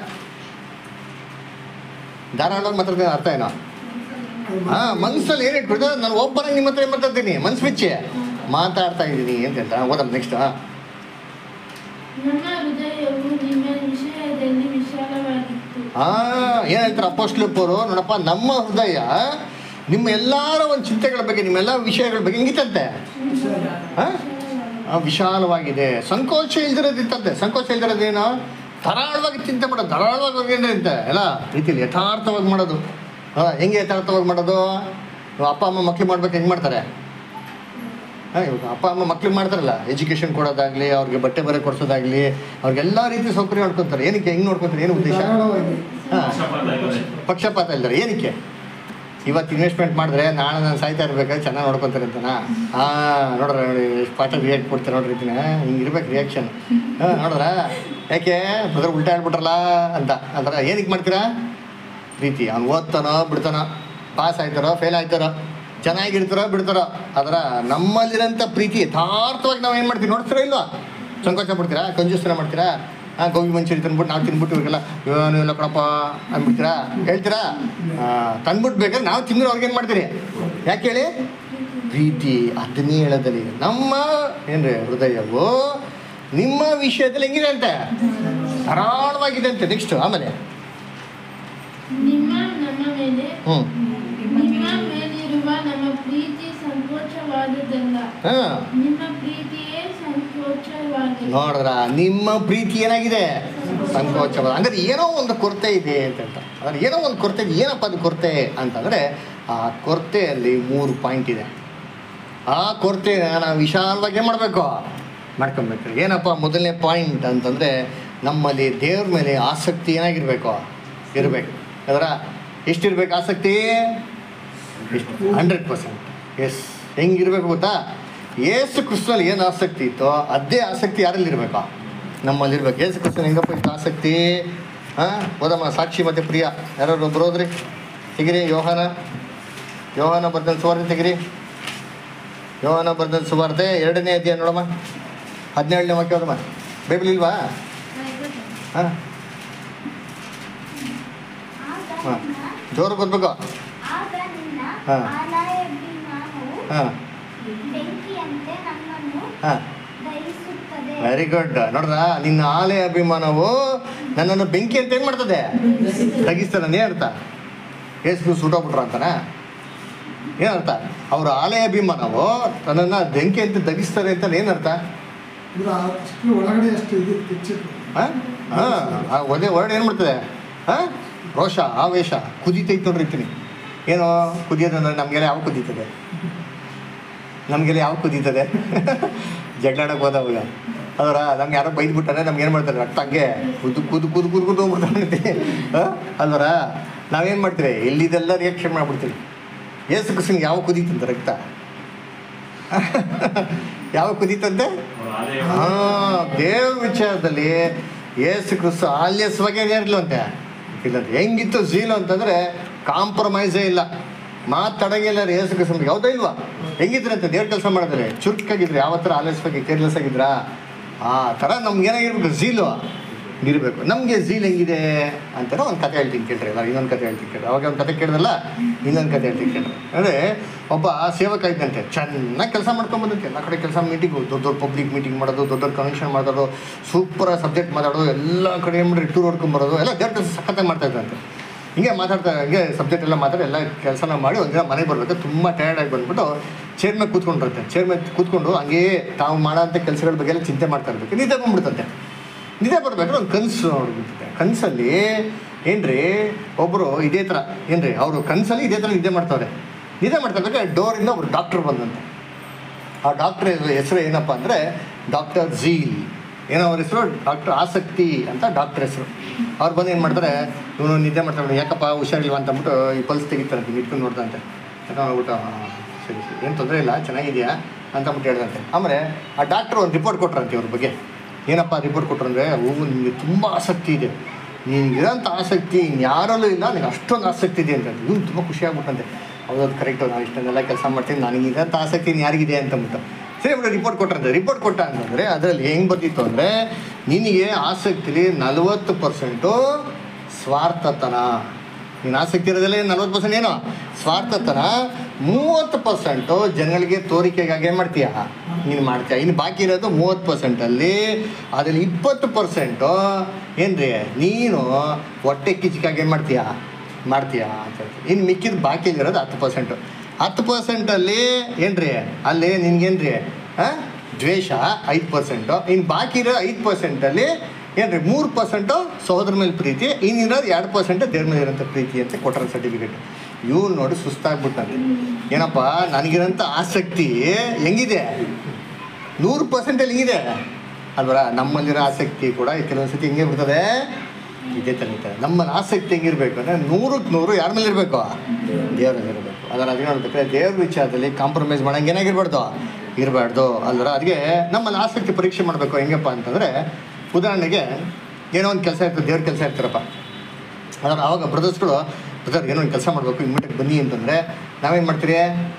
ಧಾರಾಳವಾಗಿ ಮಾತಾಡ್ತೀನಿ ಅರ್ಥ ಏನೋ ಹಾಂ ಮನ್ಸಲ್ಲಿ ಏನು ಇಟ್ಬಿಟ್ಟು ನಾನು ಒಬ್ಬನಾಗಿ ನಿಮ್ಮ ಹತ್ರ ಏನು ಮಾತಾಡ್ತೀನಿ ಮನ್ಸು ಬಿಚ್ಚಿ ಮಾತಾಡ್ತಾ ಇದ್ದೀನಿ ಅಂತ ಹೇಳ್ತಾರೆ ಓದಮ್ಮ ನೆಕ್ಸ್ಟ್ ಹಾಂ ನಮ್ಮ ಹೃದಯವು ನಿಮ್ಮ ವಿಷಯದಲ್ಲಿ ವಿಶಾಲವಾಗಿತ್ತು ಹಾಂ ಏನು ಹೇಳ್ತಾರೆ ಅಪ್ಪಸ್ಲಪ್ಪವರು ನೋಡಪ್ಪ ನಮ್ಮ ಹೃದಯ ನಿಮ್ಮ ಎಲ್ಲರ ಒಂದು ಚಿಂತೆಗಳ ಬಗ್ಗೆ ನಿಮ್ಮೆಲ್ಲ ವಿಷಯಗಳ ಬಗ್ಗೆ ಹೆಂಗಿತ್ತಂತೆ ಹಾಂ ಆ, ವಿಶಾಲವಾಗಿದೆ ಸಂಕೋಚ ಇಲ್ದಿರೋದಿತ್ತಂತೆ ಸಂಕೋಚ ಇಲ್ದಿರೋದೇನು ಧಾರಾಳವಾಗಿ ಚಿಂತೆ ಮಾಡೋದು ಧಾರಾಳವಾಗಿ ಅಂತ ಎಲ್ಲ ರೀತಿಯಲ್ಲಿ ಯಥಾರ್ಥವಾಗಿ ಮಾಡೋದು ಹಾಂ ಹೆಂಗೆ ಯಥಾರ್ಥವಾಗಿ ಮಾಡೋದು ಇವಾಗ ಅಪ್ಪ ಅಮ್ಮ ಮಕ್ಳು ಮಾಡ್ಬೇಕು ಹೆಂಗೆ ಮಾಡ್ತಾರೆ ಹಾಂ ಇವಾಗ ಅಪ್ಪ ಅಮ್ಮ ಮಕ್ಳಿಗೆ ಮಾಡ್ತಾರಲ್ಲ ಎಜುಕೇಷನ್ ಕೊಡೋದಾಗಲಿ ಅವ್ರಿಗೆ ಬಟ್ಟೆ ಬರೆ ಕೊಡಿಸೋದಾಗಲಿ ಅವ್ರಿಗೆಲ್ಲ ರೀತಿ ಸೌಕರ್ಯ ನೋಡ್ಕೊತಾರೆ ಏನಕ್ಕೆ ಹೆಂಗೆ ನೋಡ್ಕೊತಾರೆ ಏನು ಉದ್ದೇಶ ಧಾರಾಳವಾಗಿ ಹಾಂ ಪಕ್ಷಪಾತ ಇಲ್ಲದೆ. ಪಕ್ಷಪಾತ ಇಲ್ದಾರೆ ಏನಕ್ಕೆ ಇವತ್ತು ಇನ್ವೆಸ್ಟ್ಮೆಂಟ್ ಮಾಡಿದ್ರೆ ನಾಳೆ ನಾನು ಸಾಯ್ತಾ ಇರ್ಬೇಕಾದ್ರೆ ಚೆನ್ನಾಗಿ ನೋಡ್ಕೊತಾರೆ ಅಂತನಾ ಹಾಂ ನೋಡ್ರ ನೋಡಿ ಎಷ್ಟು ಪಾಠ ರಿಯಾಕ್ಟ್ ಕೊಡ್ತಾರೆ ನೋಡ್ರಿ ಇದನ್ನ ಹಿಂಗೆ ಇರ್ಬೇಕು ರಿಯಾಕ್ಷನ್ ಹಾಂ ನೋಡ್ರ ಯಾಕೆ ಬ್ರದರ್ ಉಲ್ಟಾ ಹೇಳ್ಬಿಟ್ರಲ್ಲ ಅಂತ ಅದರ ಏನಕ್ಕೆ ಮಾಡ್ತೀರಾ ಪ್ರೀತಿ ಅವ್ನು ಓದ್ತಾನೋ ಬಿಡ್ತಾನೋ ಪಾಸ್ ಆಯ್ತಾರೋ ಫೇಲ್ ಆಯ್ತಾರೋ ಚೆನ್ನಾಗಿರ್ತಾರೋ ಬಿಡ್ತಾರೋ ಅದರ ನಮ್ಮಲ್ಲಿರೋಂಥ ಪ್ರೀತಿ ಯಥಾರ್ಥವಾಗಿ ನಾವು ಏನು ಮಾಡ್ತೀವಿ ನೋಡ್ತೀರಾ ಇಲ್ವಾ ಸಂಕೋಚ ಪಡ್ತೀರಾ ಕಂಜೂಸ್ತರ ಮಾಡ್ತೀರಾ ಹಾಂ ಗೋಬಿ ಮಂಚೂರಿ ತಂದ್ಬಿಟ್ಟು ನಾವು ತಿನ್ಬಿಟ್ಟು ಇವ್ರಿಗೆಲ್ಲ ಏನು ಇಲ್ಲ ಕಣಪ್ಪ ಅಂದ್ಬಿಡ್ತೀರಾ ಹೇಳ್ತೀರಾ ತಂದ್ಬಿಟ್ಟು ಬೇಕಾದ್ರೆ ನಾವು ತಿಂದ್ರೆ ಅವ್ರಿಗೆ ಏನು ಮಾಡ್ತೀರಿ ಯಾಕೆ ಹೇಳಿ ಪ್ರೀತಿ ಅದನ್ನೇ ಹೇಳೋದಲ್ಲಿ ನಮ್ಮ ಏನ್ರಿ ಹೃದಯವು ನಿಮ್ಮ ವಿಷಯದಲ್ಲಿ ಹೆಂಗಿದೆ ಅಂತೆ ಧಾರಾಳವಾಗಿದೆ ಅಂತೆ ನೆಕ್ಸ್ಟ್ ಆಮೇಲೆ ನಿಮ್ಮ ನಮ್ಮ ಮೇಲೆ ಹ್ಞೂ ನಿಮ್ಮ ಮೇಲಿರುವ ನಮ್ಮ ಪ್ರೀತಿ ಸಂಕೋಚವಾದದ್ದಲ್ಲ ಹಾಂ ನಿಮ್ಮ ಪ್ರೀತಿಯೇ ಸಂಕೋಚವಾಗಿದೆ ನೋಡಿದ್ರ ನಿಮ್ಮ ಪ್ರೀತಿ ಏನಾಗಿದೆ ಸಂಕೋಚ ಅಂದ್ರೆ ಏನೋ ಒಂದು ಕೊರತೆ ಇದೆ ಅಂತ ಅಂದ್ರೆ ಏನೋ ಒಂದು ಕೊರತೆ ಇದೆ ಏನಪ್ಪ ಅದು ಕೊರತೆ ಅಂತಂದರೆ ಆ ಕೊರತೆಯಲ್ಲಿ ಮೂರು ಪಾಯಿಂಟ್ ಇದೆ ಆ ಕೊರತೆನ ನಾವು ವಿಶಾಲವಾಗಿ ಏನು ಮಾಡಬೇಕು ಮಾಡ್ಕೊಬೇಕು ಏನಪ್ಪ ಮೊದಲನೇ ಪಾಯಿಂಟ್ ಅಂತಂದರೆ ನಮ್ಮಲ್ಲಿ ದೇವ್ರ ಮೇಲೆ ಆಸಕ್ತಿ ಏನಾಗಿರಬೇಕು ಇರಬೇಕು ಅದರ ಎಷ್ಟಿರ್ಬೇಕು ಆಸಕ್ತಿ ಎಷ್ಟು ಹಂಡ್ರೆಡ್ ಪರ್ಸೆಂಟ್ ಎಸ್ ಹೆಂಗಿರ್ಬೇಕು ಗೊತ್ತಾ ಏಸು ಕ್ರಿಸ್ತನಲ್ಲಿ ಏನು ಆಸಕ್ತಿ ಇತ್ತೋ ಅದೇ ಆಸಕ್ತಿ ಯಾರಲ್ಲಿ ಇರಬೇಕು ನಮ್ಮಲ್ಲಿ ಇರ್ಬೇಕು ಏಸು ಕ್ರಿಸ್ತನ ಹೆಂಗಪ್ಪ ಇತ್ತು ಆಸಕ್ತಿ ಹಾಂ ಹೋದಮ್ಮ ಸಾಕ್ಷಿ ಮತ್ತು ಪ್ರಿಯ ಯಾರು ಒಬ್ರು ಹೋದ್ರಿ ತೆಗಿರಿ ಯೋಹಾನ ಯೋಹಾನ ಬರ್ದನ್ ಸುವಾರ್ತೆ ತೆಗಿರಿ ಯೋಹಾನ ಬರ್ದನ್ ಸುವಾರ್ತೆ ಎರಡನೇ ಅಧ್ಯಾಯ ನೋಡಮ್ಮ ಹದಿನೇಳನೇ ವಾಕ್ಯ ಹೋದಮ್ಮ ಬೈಬಲ್ ಇಲ್ವಾ ಹಾಂ ಹಾಂ ಜೋರು ಬರ್ಬೇಕು ಆಗ ನಿನ್ನ ಹಾ. ಆಲಯಭಿಮಾನವು ಹಾಂ ಬೆಂಕಿಯಂತೆ ನಮ್ಮನ್ನು ಹಾಂ ದಹಿಸುತ್ತದೆ ವೆರಿ ಗುಡ್ ನೋಡ್ರ ನಿನ್ನ ಆಲೆ ಅಭಿಮಾನವು ನನ್ನನ್ನು ಬೆಂಕಿ ಅಂತ ಏನು ಮಾಡ್ತದೆ ತಗಿಸ್ತಾನೆ ಏನು ಅರ್ಥ ಏಸು ಸುಟ್ಟೋಗ್ಬಿಟ್ರ ಅಂತಾನ ಏನು ಅರ್ಥ ಅವ್ರ ಆಲೆ ಅಭಿಮಾನವು ತನ್ನನ್ನು ಬೆಂಕಿ ಅಂತ ದಗಿಸ್ತಾರೆ ಅಂತ ಏನು ಅರ್ಥ ಅಂದ್ರೆ ಆ- ಅಷ್ಟು ಒಳಗಡೆ ಅಷ್ಟು ಇದು ಹೆಚ್ಚಿತ್ತು ಹಾಂ ಹಾಂ ಒಳ್ಳೆ ವರ್ಡ್ ಏನು ಮಾಡ್ತದೆ ಹಾಂ ರೋಷ ಆವೇಶ ಕುದೀತೈತೆ ನೋಡ್ರಿ ಇರ್ತೀನಿ ಏನೋ ಕುದಿಯೋದಂದ್ರೆ ನಮಗೆಲ್ಲ ಯಾವ ಕುದೀತದೆ ನಮಗೆಲ್ಲ ಯಾವ ಕುದೀತದೆ ಜಗಳಾಡಕ್ಕೆ ಹೋದವಾಗ ಅದರ ನಮ್ಗೆ ಯಾರೋ ಬೈದ್ಬಿಟ್ಟಾರೆ ನಮ್ಗೆ ಏನು ಮಾಡ್ತಾರೆ ರಕ್ತ ಹಂಗೆ ಕುದು ಕುದು ಕುದು ಕುದು ಕುದು ಹೋಗ್ಬಿಡ್ತಾರೆ ಅಲ್ವರ ನಾವೇನು ಮಾಡ್ತೀವಿ ಎಲ್ಲಿದೆಲ್ಲ ರಿಯಾಕ್ಷನ್ ಮಾಡ್ಬಿಡ್ತೀವಿ ಏಸು ಕೃಷ್ಣನ್ಗೆ ಯಾವ ಕುದೀತಂತೆ ರಕ್ತ ಯಾವ ಕುದೀತಂತೆ ಅವ್ರ ಆಲಯ ಹಾ ದೇವ್ರ ವಿಚಾರದಲ್ಲಿ ಏಸು ಕ್ರಿಸ್ತು ಆಲ್ಯಸ್ವಾಗಿ ಇರಲಿಲ್ಲಂತೆ ಇಲ್ಲಂತೆ ಹೆಂಗಿತ್ತು ಝೀಲು ಅಂತಂದ್ರೆ ಕಾಂಪ್ರಮೈಸೇ ಇಲ್ಲ ಮಾತಾಡಂಗಿಲ್ಲ ರೀ ಏಸು ಕ್ರಿಸ್ತು ಯಾವುದೋ ಇಲ್ವಾ ಹೆಂಗಿದ್ರಂತೆ ದೇವ್ರ ಕೆಲಸ ಮಾಡಿದ್ರೆ ಚುರುಕಾಗಿದ್ರು ಯಾವ ಥರ ಆಲಸ್ಯವಾಗಿ ಕೇರ್ಲೆಸ್ ಆಗಿದ್ರಾ ಆ ಥರ ನಮ್ಗೆ ಏನಾಗಿರ್ಬೇಕು ಝೀಲು ಇರಬೇಕು ನಮಗೆ ಝೀಲ್ ಹೆಂಗಿದೆ ಅಂತಾನೆ ಒಂದು ಕತೆ ಹೇಳ್ತೀನಿ ಕೇಳ್ರಿ ಎಲ್ಲ ಇನ್ನೊಂದು ಕತೆ ಹೇಳ್ತೀನಿ ಕೇಳ್ರಿ ಅವಾಗ ಒಂದು ಕತೆ ಕೇಳಿದಲ್ಲ ಇನ್ನೊಂದು ಕತೆ ಹೇಳ್ತೀನಿ ಕೇಳ್ರಿ ಅಂದರೆ ಒಬ್ಬ ಸೇವಕ ಇದ್ದಂತೆ ಚೆನ್ನಾಗಿ ಕೆಲಸ ಮಾಡ್ಕೊಂಬಂದಂತೆ ಎಲ್ಲ ಕಡೆ ಕೆಲಸ ಮೀಟಿಂಗು ದೊಡ್ಡ ದೊಡ್ಡ ಪಬ್ಲಿಕ್ ಮೀಟಿಂಗ್ ಮಾಡೋದು ದೊಡ್ಡ ದೊಡ್ಡ ಕನೆಕ್ಷನ್ ಮಾಡೋದು ಸೂಪರ್ ಸಬ್ಜೆಕ್ಟ್ ಮಾತಾಡೋದು ಎಲ್ಲ ಕಡೆ ಏನು ಮಾಡಿ ಟೂರ್ ಹೊಡ್ಕೊಂಬರೋದು ಎಲ್ಲ ದೇವ್ರ ಕೆಲಸ ಸಖತ್ತಾಗಿ ಮಾಡ್ತಾ ಇದ್ದಂತೆ ಹಿಂಗೆ ಮಾತಾಡ್ತಾ ಹಿಂಗೆ ಸಬ್ಜೆಕ್ಟ್ ಎಲ್ಲ ಮಾತಾಡಿ ಎಲ್ಲ ಕೆಲಸನ ಮಾಡಿ ಒಂದಿನ ಮನೆಗೆ ಬರಬೇಕು ತುಂಬ ಟಯರ್ಡ್ ಆಗಿ ಬಂದ್ಬಿಟ್ಟು ಚೇರ್ ಮೇಲೆ ಕೂತ್ಕೊಂಡಿರುತ್ತೆ ಚೇರ್ ಮೇಲೆ ಕೂತ್ಕೊಂಡು ಹಂಗೇ ತಾವು ಮಾಡೋಂಥ ಕೆಲಸಗಳ ಬಗ್ಗೆ ಎಲ್ಲ ಚಿಂತೆ ಮಾಡ್ತಾ ಇರ್ಬೇಕು ನಿದ್ದೆ ಬಂದ್ಬಿಡ್ತಂತೆ ನಿದ್ದೆ ಬರ್ಬೇಕಾದ್ರೆ ಒಂದು ಕನಸು ನೋಡ್ಬಿಟ್ಟಿದೆ ಕನಸಲ್ಲಿ ಏನ್ರಿ ಒಬ್ಬರು ಇದೇ ಥರ ಏನ್ರಿ ಅವರು ಕನಸಲ್ಲಿ ಇದೇ ಥರ ನಿದ್ದೆ ಮಾಡ್ತಾವ್ರೆ ನಿದ್ದೆ ಮಾಡ್ತಾ ಇರ್ಬೇಕಾದ್ರೆ ಡೋರಿಂದ ಒಬ್ರು ಡಾಕ್ಟ್ರ್ ಬಂದಂತೆ ಆ ಡಾಕ್ಟ್ರ್ ಹೆಸರು ಏನಪ್ಪ ಅಂದರೆ ಡಾಕ್ಟರ್ ಝೀಲ್ ಏನೋ ಅವ್ರ ಹೆಸರು ಡಾಕ್ಟರ್ ಆಸಕ್ತಿ ಅಂತ ಡಾಕ್ಟರ್ ಹೆಸರು ಅವ್ರು ಬಂದು ಏನು ಮಾಡ್ತಾರೆ ಇವನು ನಿದ್ದೆ ಮಾಡ್ತಾರೆ ಯಾಕಪ್ಪ ಹುಷಾರಿಲ್ವಾ ಅಂತ ಅಂದ್ಬಿಟ್ಟು ಈ ಪಲ್ಸ್ ತೆಗಿತಾರೆ ಹಿಂಗೆ ಇಟ್ಕೊಂಡು ನೋಡ್ದಂತೆ ಯಾಕಂದ್ರೆ ನೋಡ್ಬಿಟ್ಟು "ಆ, ಸರಿ ಸರಿ ಏನು ತೊಂದರೆ ಇಲ್ಲ ಚೆನ್ನಾಗಿದೆಯಾ ಅಂತ ಅಂದ್ಬಿಟ್ಟು ಹೇಳ್ದಂತೆ ಆಮೇಲೆ ಆ ಡಾಕ್ಟ್ರು ಒಂದು ರಿಪೋರ್ಟ್ ಕೊಟ್ರಂತೆ ಇವ್ರ ಬಗ್ಗೆ ಏನಪ್ಪ ರಿಪೋರ್ಟ್ ಕೊಟ್ರಂದ್ರೆ ಹೂವು ನಿಮಗೆ ತುಂಬ ಆಸಕ್ತಿ ಇದೆ ನಿನಗಿರೋಂಥ ಆಸಕ್ತಿ ಇನ್ಯಾರಲ್ಲೂ ಇಲ್ಲ ನಿನಗೆ ಅಷ್ಟೊಂದು ಆಸಕ್ತಿ ಇದೆ ಅಂತ ಇವ್ನು ತುಂಬ ಖುಷಿ ಆಗ್ಬಿಟ್ಟಂತೆ ಹೌದದು ಕರೆಕ್ಟು ನಾನು ಇಷ್ಟೊಂದೆಲ್ಲ ಕೆಲಸ ಮಾಡ್ತೀನಿ ನನಗೆ ಇರೋಂಥ ಆಸಕ್ತಿ ಇನ್ನು ಯಾರಿಗಿದೆ ಅಂತಂದ್ಬಿಟ್ಟು ಸರಿ ಬಿಡು ರಿಪೋರ್ಟ್ ಕೊಟ್ಟರಂತೆ ರಿಪೋರ್ಟ್ ಕೊಟ್ಟ ಅಂತಂದರೆ ಅದರಲ್ಲಿ ಹೆಂಗೆ ಬರ್ತಿತ್ತು ಅಂದರೆ ನಿನಗೆ ಆಸಕ್ತಿಲಿ ನಲವತ್ತು ಪರ್ಸೆಂಟು ಸ್ವಾರ್ಥತನ ನೀನು ಆಸಕ್ತಿ ಇರೋದಿಲ್ಲ ನಲ್ವತ್ತು ಪರ್ಸೆಂಟ್ ಏನು ಸ್ವಾರ್ಥತನ ಮೂವತ್ತು ಪರ್ಸೆಂಟು ಜನಗಳಿಗೆ ತೋರಿಕೆಗಾಗಿ ಏನು ಮಾಡ್ತೀಯ ನೀನು ಮಾಡ್ತೀಯ ಇನ್ನು ಬಾಕಿ ಇರೋದು ಮೂವತ್ತು ಪರ್ಸೆಂಟಲ್ಲಿ ಅದರಲ್ಲಿ ಇಪ್ಪತ್ತು ಪರ್ಸೆಂಟು ಏನ್ರಿ ನೀನು ಹೊಟ್ಟೆ ಕಿಚ್ಚಿಕಾಗಿ ಏನು ಮಾಡ್ತೀಯ ಮಾಡ್ತೀಯ ಅಂತ ಹೇಳ್ತೀವಿ ಇನ್ನು ಮಿಕ್ಕಿದ ಬಾಕಿ ಇರೋದು ಹತ್ತು ಪರ್ಸೆಂಟು ಹತ್ತು ಪರ್ಸೆಂಟಲ್ಲಿ ಏನ್ರಿ ಅಲ್ಲಿ ನಿನ್ಗೇನ್ರಿ ಹಾಂ ದ್ವೇಷ ಐದು ಪರ್ಸೆಂಟು ಇನ್ನು ಬಾಕಿ ಇರೋ ಐದು ಪರ್ಸೆಂಟಲ್ಲಿ ಏನ್ರಿ ಮೂರು ಪರ್ಸೆಂಟು ಸಹೋದರ ಮೇಲೆ ಪ್ರೀತಿ ಇನ್ನಿರೋದು ಎರಡು ಪರ್ಸೆಂಟ್ ದೇವ್ರ ಮೇಲೆ ಇರೋಂಥ ಪ್ರೀತಿ ಅಂತ ಕೊಟ್ಟರೆ ಸರ್ಟಿಫಿಕೇಟ್ ಇವ್ನು ನೋಡಿ ಸುಸ್ತಾಗ್ಬಿಟ್ಟಾನೆ ಏನಪ್ಪ ನನಗಿರೋಂಥ ಆಸಕ್ತಿ ಹೆಂಗಿದೆ ನೂರು ಪರ್ಸೆಂಟಲ್ಲಿ ಹೆಂಗಿದೆ ಅಲ್ವರ ನಮ್ಮಲ್ಲಿರೋ ಆಸಕ್ತಿ ಕೂಡ ಕೆಲವೊಂದು ಸತಿ ಹೆಂಗೆ ಬಿಡ್ತದೆ ಇದೇ ತಂದಿದ್ದಾರೆ ನಮ್ಮ ಆಸಕ್ತಿ ಹೆಂಗಿರ್ಬೇಕು ಅಂದರೆ ನೂರಕ್ಕೆ ನೂರು ಯಾರ ಮೇಲೆ ಇರಬೇಕು ದೇವ್ರ ಮೇಲೆ ಇರಬೇಕು ಅದರ ಅದೇ ನೋಡ್ಬೇಕಾದ್ರೆ ದೇವ್ರ ವಿಚಾರದಲ್ಲಿ ಕಾಂಪ್ರಮೈಸ್ ಮಾಡಂಗೆ ಏನಾಗಿರ್ಬಾರ್ದು ಇರಬಾರ್ದು ಅಲ್ವರ ಅದಕ್ಕೆ ನಮ್ಮಲ್ಲಿ ಆಸಕ್ತಿ ಪರೀಕ್ಷೆ ಮಾಡಬೇಕು ಹೆಂಗಪ್ಪ ಅಂತಂದರೆ ಉದಾಹರಣೆಗೆ ಏನೋ ಒಂದು ಕೆಲಸ ಇರ್ತದೆ ದೇವ್ರ ಕೆಲಸ ಇರ್ತಾರಪ್ಪ ಅದರ ಆವಾಗ ಬ್ರದರ್ಸ್ಗಳು ಬ್ರದರ್ ಏನೋ ಒಂದು ಕೆಲಸ ಮಾಡಬೇಕು ಇಮ್ಮಿಡಿಯೇಟ್ ಬನ್ನಿ ಅಂತಂದರೆ ನಾವೇನು ಮಾಡ್ತೀರಿ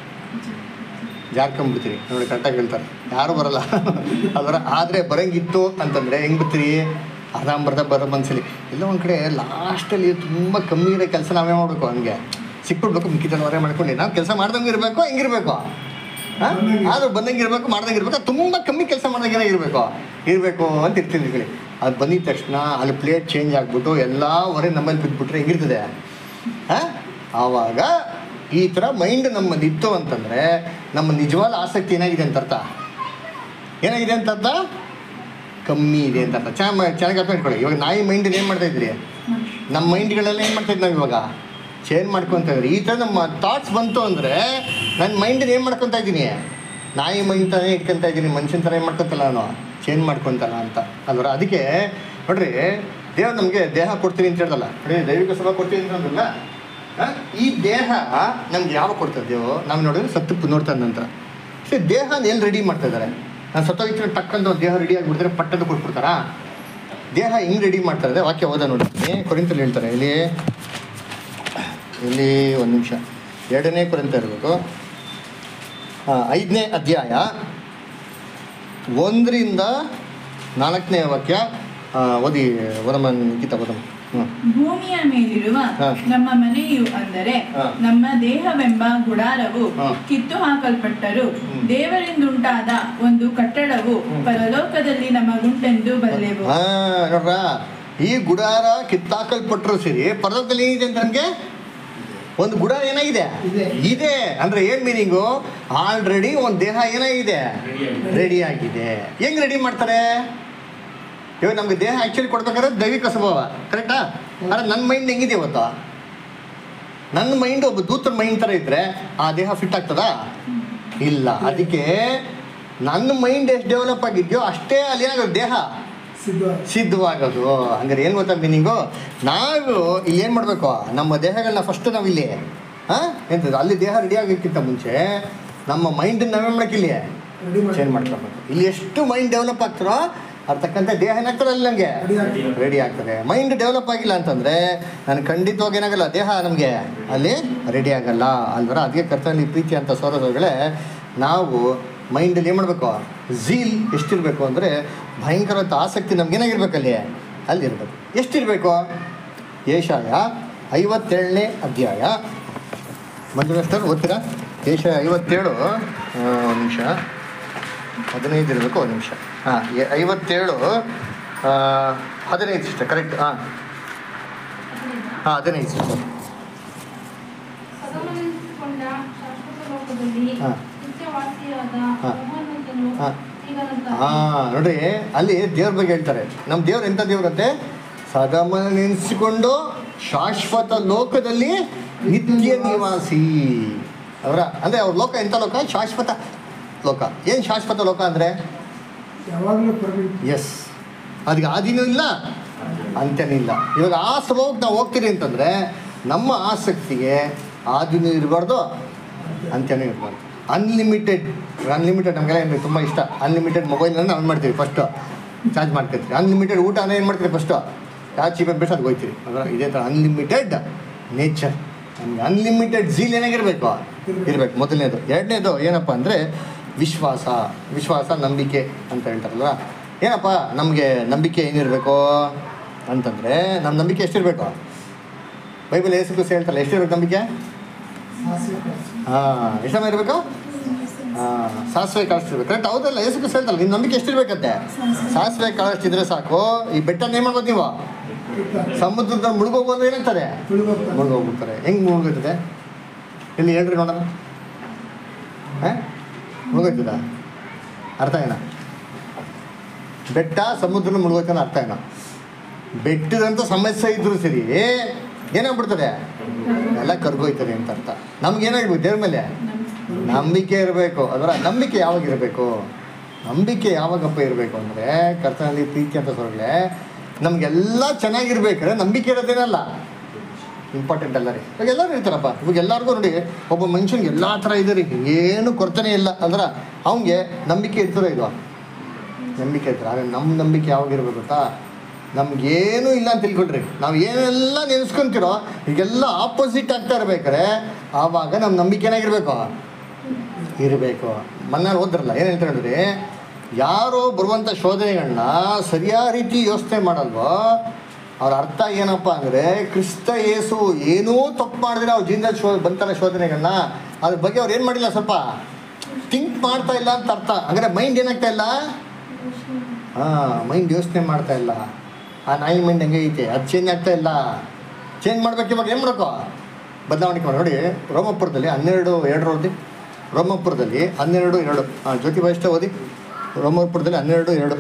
ಜಾರ್ಕೊಂಬಿಡ್ತೀರಿ ನೋಡಿ ಕರೆಕ್ಟಾಗಿ ಹೇಳ್ತಾರೆ ಯಾರು ಬರಲ್ಲ ಅದರ ಆದರೆ ಬರಂಗಿತ್ತು ಅಂತಂದರೆ ಹೆಂಗೆ ಬರ್ತೀರಿ ಅರ್ಧಂಬರ್ಧ ಬರೋ ಮನಸ್ಸಲ್ಲಿ ಎಲ್ಲ ಒಂದು ಕಡೆ ಲಾಸ್ಟಲ್ಲಿ ತುಂಬ ಕಮ್ಮಿ ಇರೋ ಕೆಲಸ ನಾವೇ ಮಾಡಬೇಕು ಹಂಗೆ ಸಿಕ್ಬಿಡ್ಬೇಕು ಮಿಕ್ಕಿದವರೇ ಮಾಡ್ಕೊಂಡು ನಾವು ಕೆಲಸ ಮಾಡ್ದಂಗೆ ಇರಬೇಕು ಹೆಂಗಿರ್ಬೇಕು ಹಾಂ ಆದ್ರೂ ಬಂದಂಗೆ ಇರಬೇಕು ಮಾಡ್ದಂಗೆ ಇರಬೇಕು ತುಂಬ ಕಮ್ಮಿ ಕೆಲಸ ಮಾಡ್ದಂಗೆ ಇರಬೇಕು ಇರಬೇಕು ಅಂತ ಇರ್ತೀನಿ ಹೇಳಿ ಅದು ಬಂದಿದ ತಕ್ಷಣ ಅಲ್ಲಿ ಪ್ಲೇಟ್ ಚೇಂಜ್ ಆಗಿಬಿಟ್ಟು ಎಲ್ಲ ಹೊರೆ ನಮ್ಮಲ್ಲಿ ಬಿದ್ದುಬಿಟ್ರೆ ಹೆಂಗಿರ್ತದೆ ಹಾಂ ಆವಾಗ ಈ ಥರ ಮೈಂಡ್ ನಮ್ಮಲ್ಲಿ ಇತ್ತು ಅಂತಂದರೆ ನಮ್ಮ ನಿಜವಾದ ಆಸಕ್ತಿ ಏನಾಗಿದೆ ಅಂತ ಅರ್ಥ ಏನಾಗಿದೆ ಅಂತ ಅರ್ಥ ಕಮ್ಮಿ ಇದೆ ಅಂತ ಅರ್ಥ ಚೆನ್ನಾಗಿ ಚೆನ್ನಾಗಿ ಅರ್ಥ ಇಟ್ಕೊಳ್ಳಿ ಇವಾಗ ನಾಯಿ ಮೈಂಡ್ ಏನು ಮಾಡ್ತಾ ಇದ್ರಿ ನಮ್ಮ ಮೈಂಡ್ಗಳೆಲ್ಲ ಏನು ಮಾಡ್ತಾ ಇದ್ವಿ ನಾವು ಇವಾಗ ಚೇಂಜ್ ಮಾಡ್ಕೊತಾ ಇದ್ರಿ ಈ ಥರ ನಮ್ಮ ಥಾಟ್ಸ್ ಬಂತು ಅಂದರೆ ನನ್ನ ಮೈಂಡ್ ಏನು ಮಾಡ್ಕೊತಾ ಇದ್ದೀನಿ ನಾಯಿ ಮೈಂಡ್ ಥರ ಇಟ್ಕೊತಾ ಇದ್ದೀನಿ ಮನುಷ್ಯನ ಥರ ಏನು ಮಾಡ್ಕೊತಲ್ಲ ನಾನು ಚೇಂಜ್ ಮಾಡ್ಕೊತಲ್ಲ ಅಂತ ಅಲ್ವರ ಅದಕ್ಕೆ ನೋಡ್ರಿ ದೇವ್ರು ನಮಗೆ ದೇಹ ಕೊಡ್ತೀನಿ ಅಂತ ಹೇಳ್ದಲ್ಲ ನೋಡಿ ದೈವಿಕ ಸಭಾ ಕೊಡ್ತೀನಿ ಅಂತ ಅಂದ್ರಲ್ಲ ಆ, ಈ ದೇಹ ನಮ್ಗೆ ಯಾವಾಗ ಕೊಡ್ತದೆ ದೇವು ನಾವು ನೋಡಿದ್ರೆ ಸತ್ತು ನೋಡ್ತಾ ನಂತರ ಸರಿ ದೇಹನ ಎಲ್ಲಿ ರೆಡಿ ಮಾಡ್ತಾ ಇದ್ದಾರೆ ನಾನು ಸತ್ತೋಗಿದ್ರೆ ಟಕ್ಕಂದು ದೇಹ ರೆಡಿ ಆಗಿಬಿಡ್ತಾರೆ ಪಟ್ಟದ ಕೊಟ್ಬಿಡ್ತಾರಾ ದೇಹ ಹೆಂಗ್ ರೆಡಿ ಮಾಡ್ತಾರೆ ವಾಕ್ಯ ಓದ ನೋಡ್ತೀನಿ ಕೊರಿಂತಲ್ಲಿ ಹೇಳ್ತಾರೆ ಇಲ್ಲಿ ಇಲ್ಲಿ ಒಂದು ನಿಮಿಷ ಎರಡನೇ ಕೊರಿಂತ ಇರಬೇಕು ಐದನೇ ಅಧ್ಯಾಯ ಒಂದರಿಂದ ನಾಲ್ಕನೇ ವಾಕ್ಯ ಆ, ಓದಿ ವರಮನ್ ಗೀತಾ ಓದಮ್ಮ ಹ್ಞೂ ಭೂಮಿಯ ಮೇಲಿರುವ ಹಾ. ನಮ್ಮ ಮನೆಯು ಅಂದರೆ ಹಾ. ನಮ್ಮ ದೇಹವೆಂಬ ಗುಡಾರವು ಹಾ. ಕಿತ್ತು ಹಾಕಲ್ಪಟ್ಟರು ಹ್ಮ್. ದೇವರಿಂದುಂಟಾದ ಒಂದು ಕಟ್ಟಡವು ಹ್ಮ್. ಪರಲೋಕದಲ್ಲಿ ನಮಗುಂಟೆಂದು ಬಲ್ಲೆವು ಹಾ ನೋಡ್ರ ಈ ಗುಡಾರ ಕಿತ್ತಾಕಲ್ಪಟ್ಟರು ಸರಿ ಪರಲೋಕದಲ್ಲಿ ಏನಿದೆ ಅಂತ ನಮಗೆ ಒಂದು ಗುಡಾರ ಏನಾಗಿದೆ ಇದೆ. ಇದೆ ಅಂದ್ರೆ ಏನ್ ಮೀನಿಂಗು ಆಲ್ರೆಡಿ ಒಂದು ದೇಹ ಏನಾಗಿದೆ Ready ಆಗಿದೆ. ರೆಡಿ ಆಗಿದೆ ಹೆಂಗ್ ರೆಡಿ ಮಾಡ್ತಾರೆ ಇವಾಗ ನಮ್ಗೆ ದೇಹ ಆಕ್ಚುಲಿ ಕೊಡ್ಬೇಕಾದ್ರೆ ದೈವಿಕ ಸ್ವಭಾವ ಕರೆಕ್ಟಾ ಆದ್ರೆ ನನ್ನ ಮೈಂಡ್ ಹೆಂಗಿದೆ ಇವತ್ತು ನನ್ನ ಮೈಂಡ್ ಒಬ್ಬ ದೂತರ ಮೈಂಡ್ ಥರ ಇದ್ರೆ ಆ ದೇಹ ಫಿಟ್ ಆಗ್ತದಾ ಇಲ್ಲ ಅದಕ್ಕೆ ನನ್ನ ಮೈಂಡ್ ಎಷ್ಟು ಡೆವಲಪ್ ಆಗಿದೆಯೋ ಅಷ್ಟೇ ಅಲ್ಲಿ ಏನಾಗೋದು ದೇಹ ಸಿದ್ಧ ಸಿದ್ಧವಾಗೋದು ಹಂಗಾರೆ ಏನು ಗೊತ್ತಾ ಮೀನಿಂಗು ನಾವು ಇಲ್ಲಿ ಏನು ಮಾಡಬೇಕು ನಮ್ಮ ದೇಹಗಳನ್ನ ಫಸ್ಟ್ ನಾವು ಇಲ್ಲಿ ಹಾಂ ಎಂತದ್ದು ಅಲ್ಲಿ ದೇಹ ರೆಡಿ ಆಗೋಕ್ಕಿಂತ ಮುಂಚೆ ನಮ್ಮ ಮೈಂಡ್ ನಾವೇನು ಮಾಡಕ್ಕಿಲ್ಲಿ ರೆಡಿ ಮಾಡಿ ಚೇಂಜ್ ಮಾಡ್ಕೋಬೇಕು ಇಲ್ಲಿ ಎಷ್ಟು ಮೈಂಡ್ ಡೆವಲಪ್ ಆಗ್ತಾರೋ ಅದ್ರ ತಕ್ಕಂತೆ ದೇಹ ಏನಾಗ್ತದೆ ಅಲ್ಲಿ ನನಗೆ ರೆಡಿ ಆಗಿ ರೆಡಿ ಆಗ್ತದೆ ಮೈಂಡ್ ಡೆವಲಪ್ ಆಗಿಲ್ಲ ಅಂತಂದರೆ ನಾನು ಖಂಡಿತವಾಗಿ ಏನಾಗಲ್ಲ ದೇಹ ನಮಗೆ ಅಲ್ಲಿ ರೆಡಿ ಆಗಲ್ಲ ಅಲ್ವರ ಅದಕ್ಕೆ ಕರ್ತನಲ್ಲಿ ಪ್ರೀತಿ ಅಂತ ಸೌರಸಗಳೇ ನಾವು ಮೈಂಡಲ್ಲಿ ಏನು ಮಾಡಬೇಕು ಝೀಲ್ ಎಷ್ಟಿರಬೇಕು ಅಂದರೆ ಭಯಂಕರವಾದ ಆಸಕ್ತಿ ನಮ್ಗೆ ಏನಾಗಿರ್ಬೇಕು ಅಲ್ಲಿ ಅಲ್ಲಿರ್ಬೇಕು ಎಷ್ಟಿರಬೇಕು ಏಷಾಯ ಐವತ್ತೇಳನೇ ಅಧ್ಯಾಯ ಮಂಜುನಾಥರ್ ಓದ್ತೀರಾ ಏಷಾಯ ಐವತ್ತೇಳು ಆ, ಒಂದು ನಿಮಿಷ ಹದಿನೈದು ಇರಬೇಕು ಒಂದು ನಿಮಿಷ ಹಾಂ ಐವತ್ತೇಳು ಆ, ಹದಿನೈದು ಇಷ್ಟ ಕರೆಕ್ಟ್ ಹಾಂ ಹಾಂ ಹದಿನೈದು ಸಿಸ್ಟರ್ ಸದಮನಿಸಿಕೊಂಡ ಶಾಶ್ವತ ಲೋಕದಲ್ಲಿ ಹಾ. ನಿತ್ಯವಾಸಿಯಾದ ಹಾ. ಮಹೋನ್ನತನು ಹಾ. ಈಗಲಂತಾನೆ. ಹಾಂ ನೋಡ್ರಿ ಅಲ್ಲಿ ದೇವ್ರ ಬಗ್ಗೆ ಹೇಳ್ತಾರೆ ನಮ್ಮ ದೇವ್ರು ಎಂಥ ದೇವ್ರಂತೆ ಸದಮ ನೆನೆಸಿಕೊಂಡು ಶಾಶ್ವತ ಲೋಕದಲ್ಲಿ ನಿತ್ಯ ನಿವಾಸಿ ಅವರ ಅಂದರೆ ಅವ್ರ ಲೋಕ ಎಂಥ ಲೋಕ ಶಾಶ್ವತ ಲೋಕ ಏನು ಶಾಶ್ವತ ಲೋಕ ಅಂದರೆ ಯಾವಾಗಲೂ ಪರ್ಮಿಟ್ ಎಸ್ ಅದಕ್ಕೆ ಆದಿನೂ ಇಲ್ಲ ಅಂತ್ಯನೂ ಇಲ್ಲ ಇವಾಗ ಆ ಸ್ವಭಾವಕ್ಕೆ ನಾವು ಹೋಗ್ತೀರಿ ಅಂತಂದರೆ ನಮ್ಮ ಆಸಕ್ತಿಗೆ ಆದಿನೂ ಇರಬಾರ್ದು ಅಂತ್ಯನೂ ಇರಬಾರ್ದು ಅನ್ಲಿಮಿಟೆಡ್ ಅನ್ಲಿಮಿಟೆಡ್ ನಮಗೆಲ್ಲ ಏನು ತುಂಬ ಇಷ್ಟ ಅನ್ಲಿಮಿಟೆಡ್ ಮೊಬೈಲ್ನ ಆನ್ ಮಾಡ್ತೀವಿ ಫಸ್ಟು ಚಾರ್ಜ್ ಮಾಡ್ಕೊತೀವಿ ಅನ್ಲಿಮಿಟೆಡ್ ಊಟನ ಏನು ಮಾಡ್ತೀರಿ ಫಸ್ಟು ಯಾವ ಚೀಪ್ ಬೇಕು ಅದು ಹೋಗ್ತೀರಿ ಅದರ ಇದೇ ಥರ ಅನ್ಲಿಮಿಟೆಡ್ ನೇಚರ್ ನಮಗೆ ಅನ್ಲಿಮಿಟೆಡ್ ಝೀಲ್ ಏನಾಗಿರಬೇಕು ಇರಬೇಕು ಮೊದಲನೇದು ಎರಡನೇದು ಏನಪ್ಪ ಅಂದರೆ ವಿಶ್ವಾಸ ವಿಶ್ವಾಸ ನಂಬಿಕೆ ಅಂತ ಹೇಳ್ತಾರಲ್ವ ಏನಪ್ಪ ನಮಗೆ ನಂಬಿಕೆ ಏನಿರಬೇಕು ಅಂತಂದರೆ ನಮ್ಮ ನಂಬಿಕೆ ಎಷ್ಟಿರಬೇಕು ಬೈಬಲ್ ಏಸು ಕ್ರಿಸ್ತ ಹೇಳ್ತಾರಲ್ಲ ಎಷ್ಟಿರ್ಬೇಕು ನಂಬಿಕೆ ಹಾಂ ಎಷ್ಟು ಸಮಯ ಇರಬೇಕು ಹಾಂ ಸಾಸಿವೆ ಕಾಳಿಸ್ತಿರ್ಬೇಕು ಕರೆಕ್ಟ್ ಹೌದಲ್ಲ ಏಸು ಕ್ರಿಸ್ತ ಹೇಳ್ತಾರಲ್ಲ ನಿಮ್ಮ ನಂಬಿಕೆ ಎಷ್ಟಿರ್ಬೇಕಂತೆ ಸಾಸಿವೆ ಕಾಳಿಸ್ತಿದ್ರೆ ಸಾಕು ಈ ಬೆಟ್ಟನ ಏನು ಮಾಡ್ಬೋದು ನೀವು ಸಮುದ್ರದ ಮುಳುಗೋಗ್ಬೋದು ಏನಾಗ್ತದೆ ತುಳಿದೋಗ್ತಾರೆ ಮುಳುಗೋಗ್ಬಿಡ್ತಾರೆ ಹೆಂಗೆ ಮುಳುಗೋಯ್ತದೆ ಇಲ್ಲಿ ಹೇಳ್ರಿ ನೋಡೋಣ ಹಾಂ ಮುಳುಗೋಯ್ತದ ಅರ್ಥ ಏನ ಬೆಟ್ಟ ಸಮುದ್ರ ಮುಳುಗೋಯ್ತಾನ ಅರ್ಥ ಏನ ಬೆಟ್ಟದಂತ ಸಮಸ್ಯೆ ಇದ್ರು ಸರಿ ಏನಾಗ್ಬಿಡ್ತದೆ ಎಲ್ಲ ಕರ್ಗೋಯ್ತದೆ ಅಂತ ಅರ್ಥ ನಮ್ಗೆ ಏನಾಗ್ಬೇಕು ದೇವ್ರ ಮೇಲೆ ನಂಬಿಕೆ ಇರಬೇಕು ಅದರ ನಂಬಿಕೆ ಯಾವಾಗ ಇರಬೇಕು ನಂಬಿಕೆ ಯಾವಾಗಪ್ಪ ಇರಬೇಕು ಅಂದರೆ ಕರ್ತನಲ್ಲಿ ಪ್ರೀತಿ ಅಂತ ಸೊರಗಲೆ ನಮಗೆಲ್ಲ ಚೆನ್ನಾಗಿರ್ಬೇಕಾದ್ರೆ ನಂಬಿಕೆ ಇರೋದೇನಲ್ಲ ಇಂಪಾರ್ಟೆಂಟ್ ಅಲ್ಲ ರೀ ಇವಾಗ ಎಲ್ಲರೂ ಇರ್ತಾರಪ್ಪ ಇವಾಗ ಎಲ್ಲರಿಗೂ ನೋಡಿ ಒಬ್ಬ ಮನುಷ್ಯನಿಗೆ ಎಲ್ಲ ಥರ ಇದೆ ರೀ ಏನು ಕೊರತೆನೇ ಇಲ್ಲ ಅಂದ್ರೆ ಅವನಿಗೆ ನಂಬಿಕೆ ಇರ್ತದೆ ಇದು ನಂಬಿಕೆ ಇರ್ತಾರೆ ಆದರೆ ನಮ್ಮ ನಂಬಿಕೆ ಯಾವಾಗಿರ್ಬೇಕು ಗೊತ್ತಾ ನಮ್ಗೇನು ಇಲ್ಲ ಅಂತ ತಿಳ್ಕೊಳ್ರಿ ನಾವು ಏನೆಲ್ಲ ನೆನೆಸ್ಕೊಂತಿರೋ ಈಗೆಲ್ಲ ಆಪೋಸಿಟ್ ಆಗ್ತಾ ಇರ್ಬೇಕಾರೆ ಆವಾಗ ನಮ್ಮ ನಂಬಿಕೆ ಏನಾಗಿರ್ಬೇಕು ಇರಬೇಕು ಮೊನ್ನೆ ಓದ್ರಲ್ಲ ಏನು ಹೇಳ್ತಾರೆ ಅಂದ್ರೆ ಯಾರು ಬರುವಂಥ ಶೋಧನೆಗಳನ್ನ ಸರಿಯಾದ ರೀತಿ ಯೋಚನೆ ಮಾಡಲ್ವೋ ಅವ್ರ ಅರ್ಥ ಏನಪ್ಪ ಅಂದರೆ ಕ್ರಿಸ್ತ ಯೇಸು ಏನೂ ತಪ್ಪು ಮಾಡಿದ್ರೆ ಅವ್ರ ಜೀವನದಲ್ಲಿ ಶೋ ಬಂತಾರೆ ಶೋಧನೆಗಳನ್ನ ಅದ್ರ ಬಗ್ಗೆ ಅವ್ರು ಏನು ಮಾಡಿಲ್ಲ ಸ್ವಲ್ಪ ಥಿಂಕ್ ಮಾಡ್ತಾ ಇಲ್ಲ ಅಂತ ಅರ್ಥ ಹಂಗಾರೆ ಮೈಂಡ್ ಏನಾಗ್ತಾ ಇಲ್ಲ ಹಾಂ ಮೈಂಡ್ ಯೋಚನೆ ಮಾಡ್ತಾ ಇಲ್ಲ ಆ ನಾಯಿ ಮೈಂಡ್ ಹಂಗೆ ಐತೆ ಅದು ಚೇಂಜ್ ಆಗ್ತಾ ಇಲ್ಲ ಚೇಂಜ್ ಮಾಡ್ಬೇಕು ಇವಾಗ ಏನು ಮಾಡಬೇಕು ಬದಲಾವಣೆ ಮಾಡಿ ನೋಡಿ ರೋಮಪುರದಲ್ಲಿ ಹನ್ನೆರಡು ಎರಡು ಓದಿ ರೋಮಪುರದಲ್ಲಿ ಹನ್ನೆರಡು ಎರಡು ಹಾಂ ಜ್ಯೋತಿ ವೈಷ್ಣ ಓದಿ ರೋಮಪುರದಲ್ಲಿ ಹನ್ನೆರಡು ಎರಡು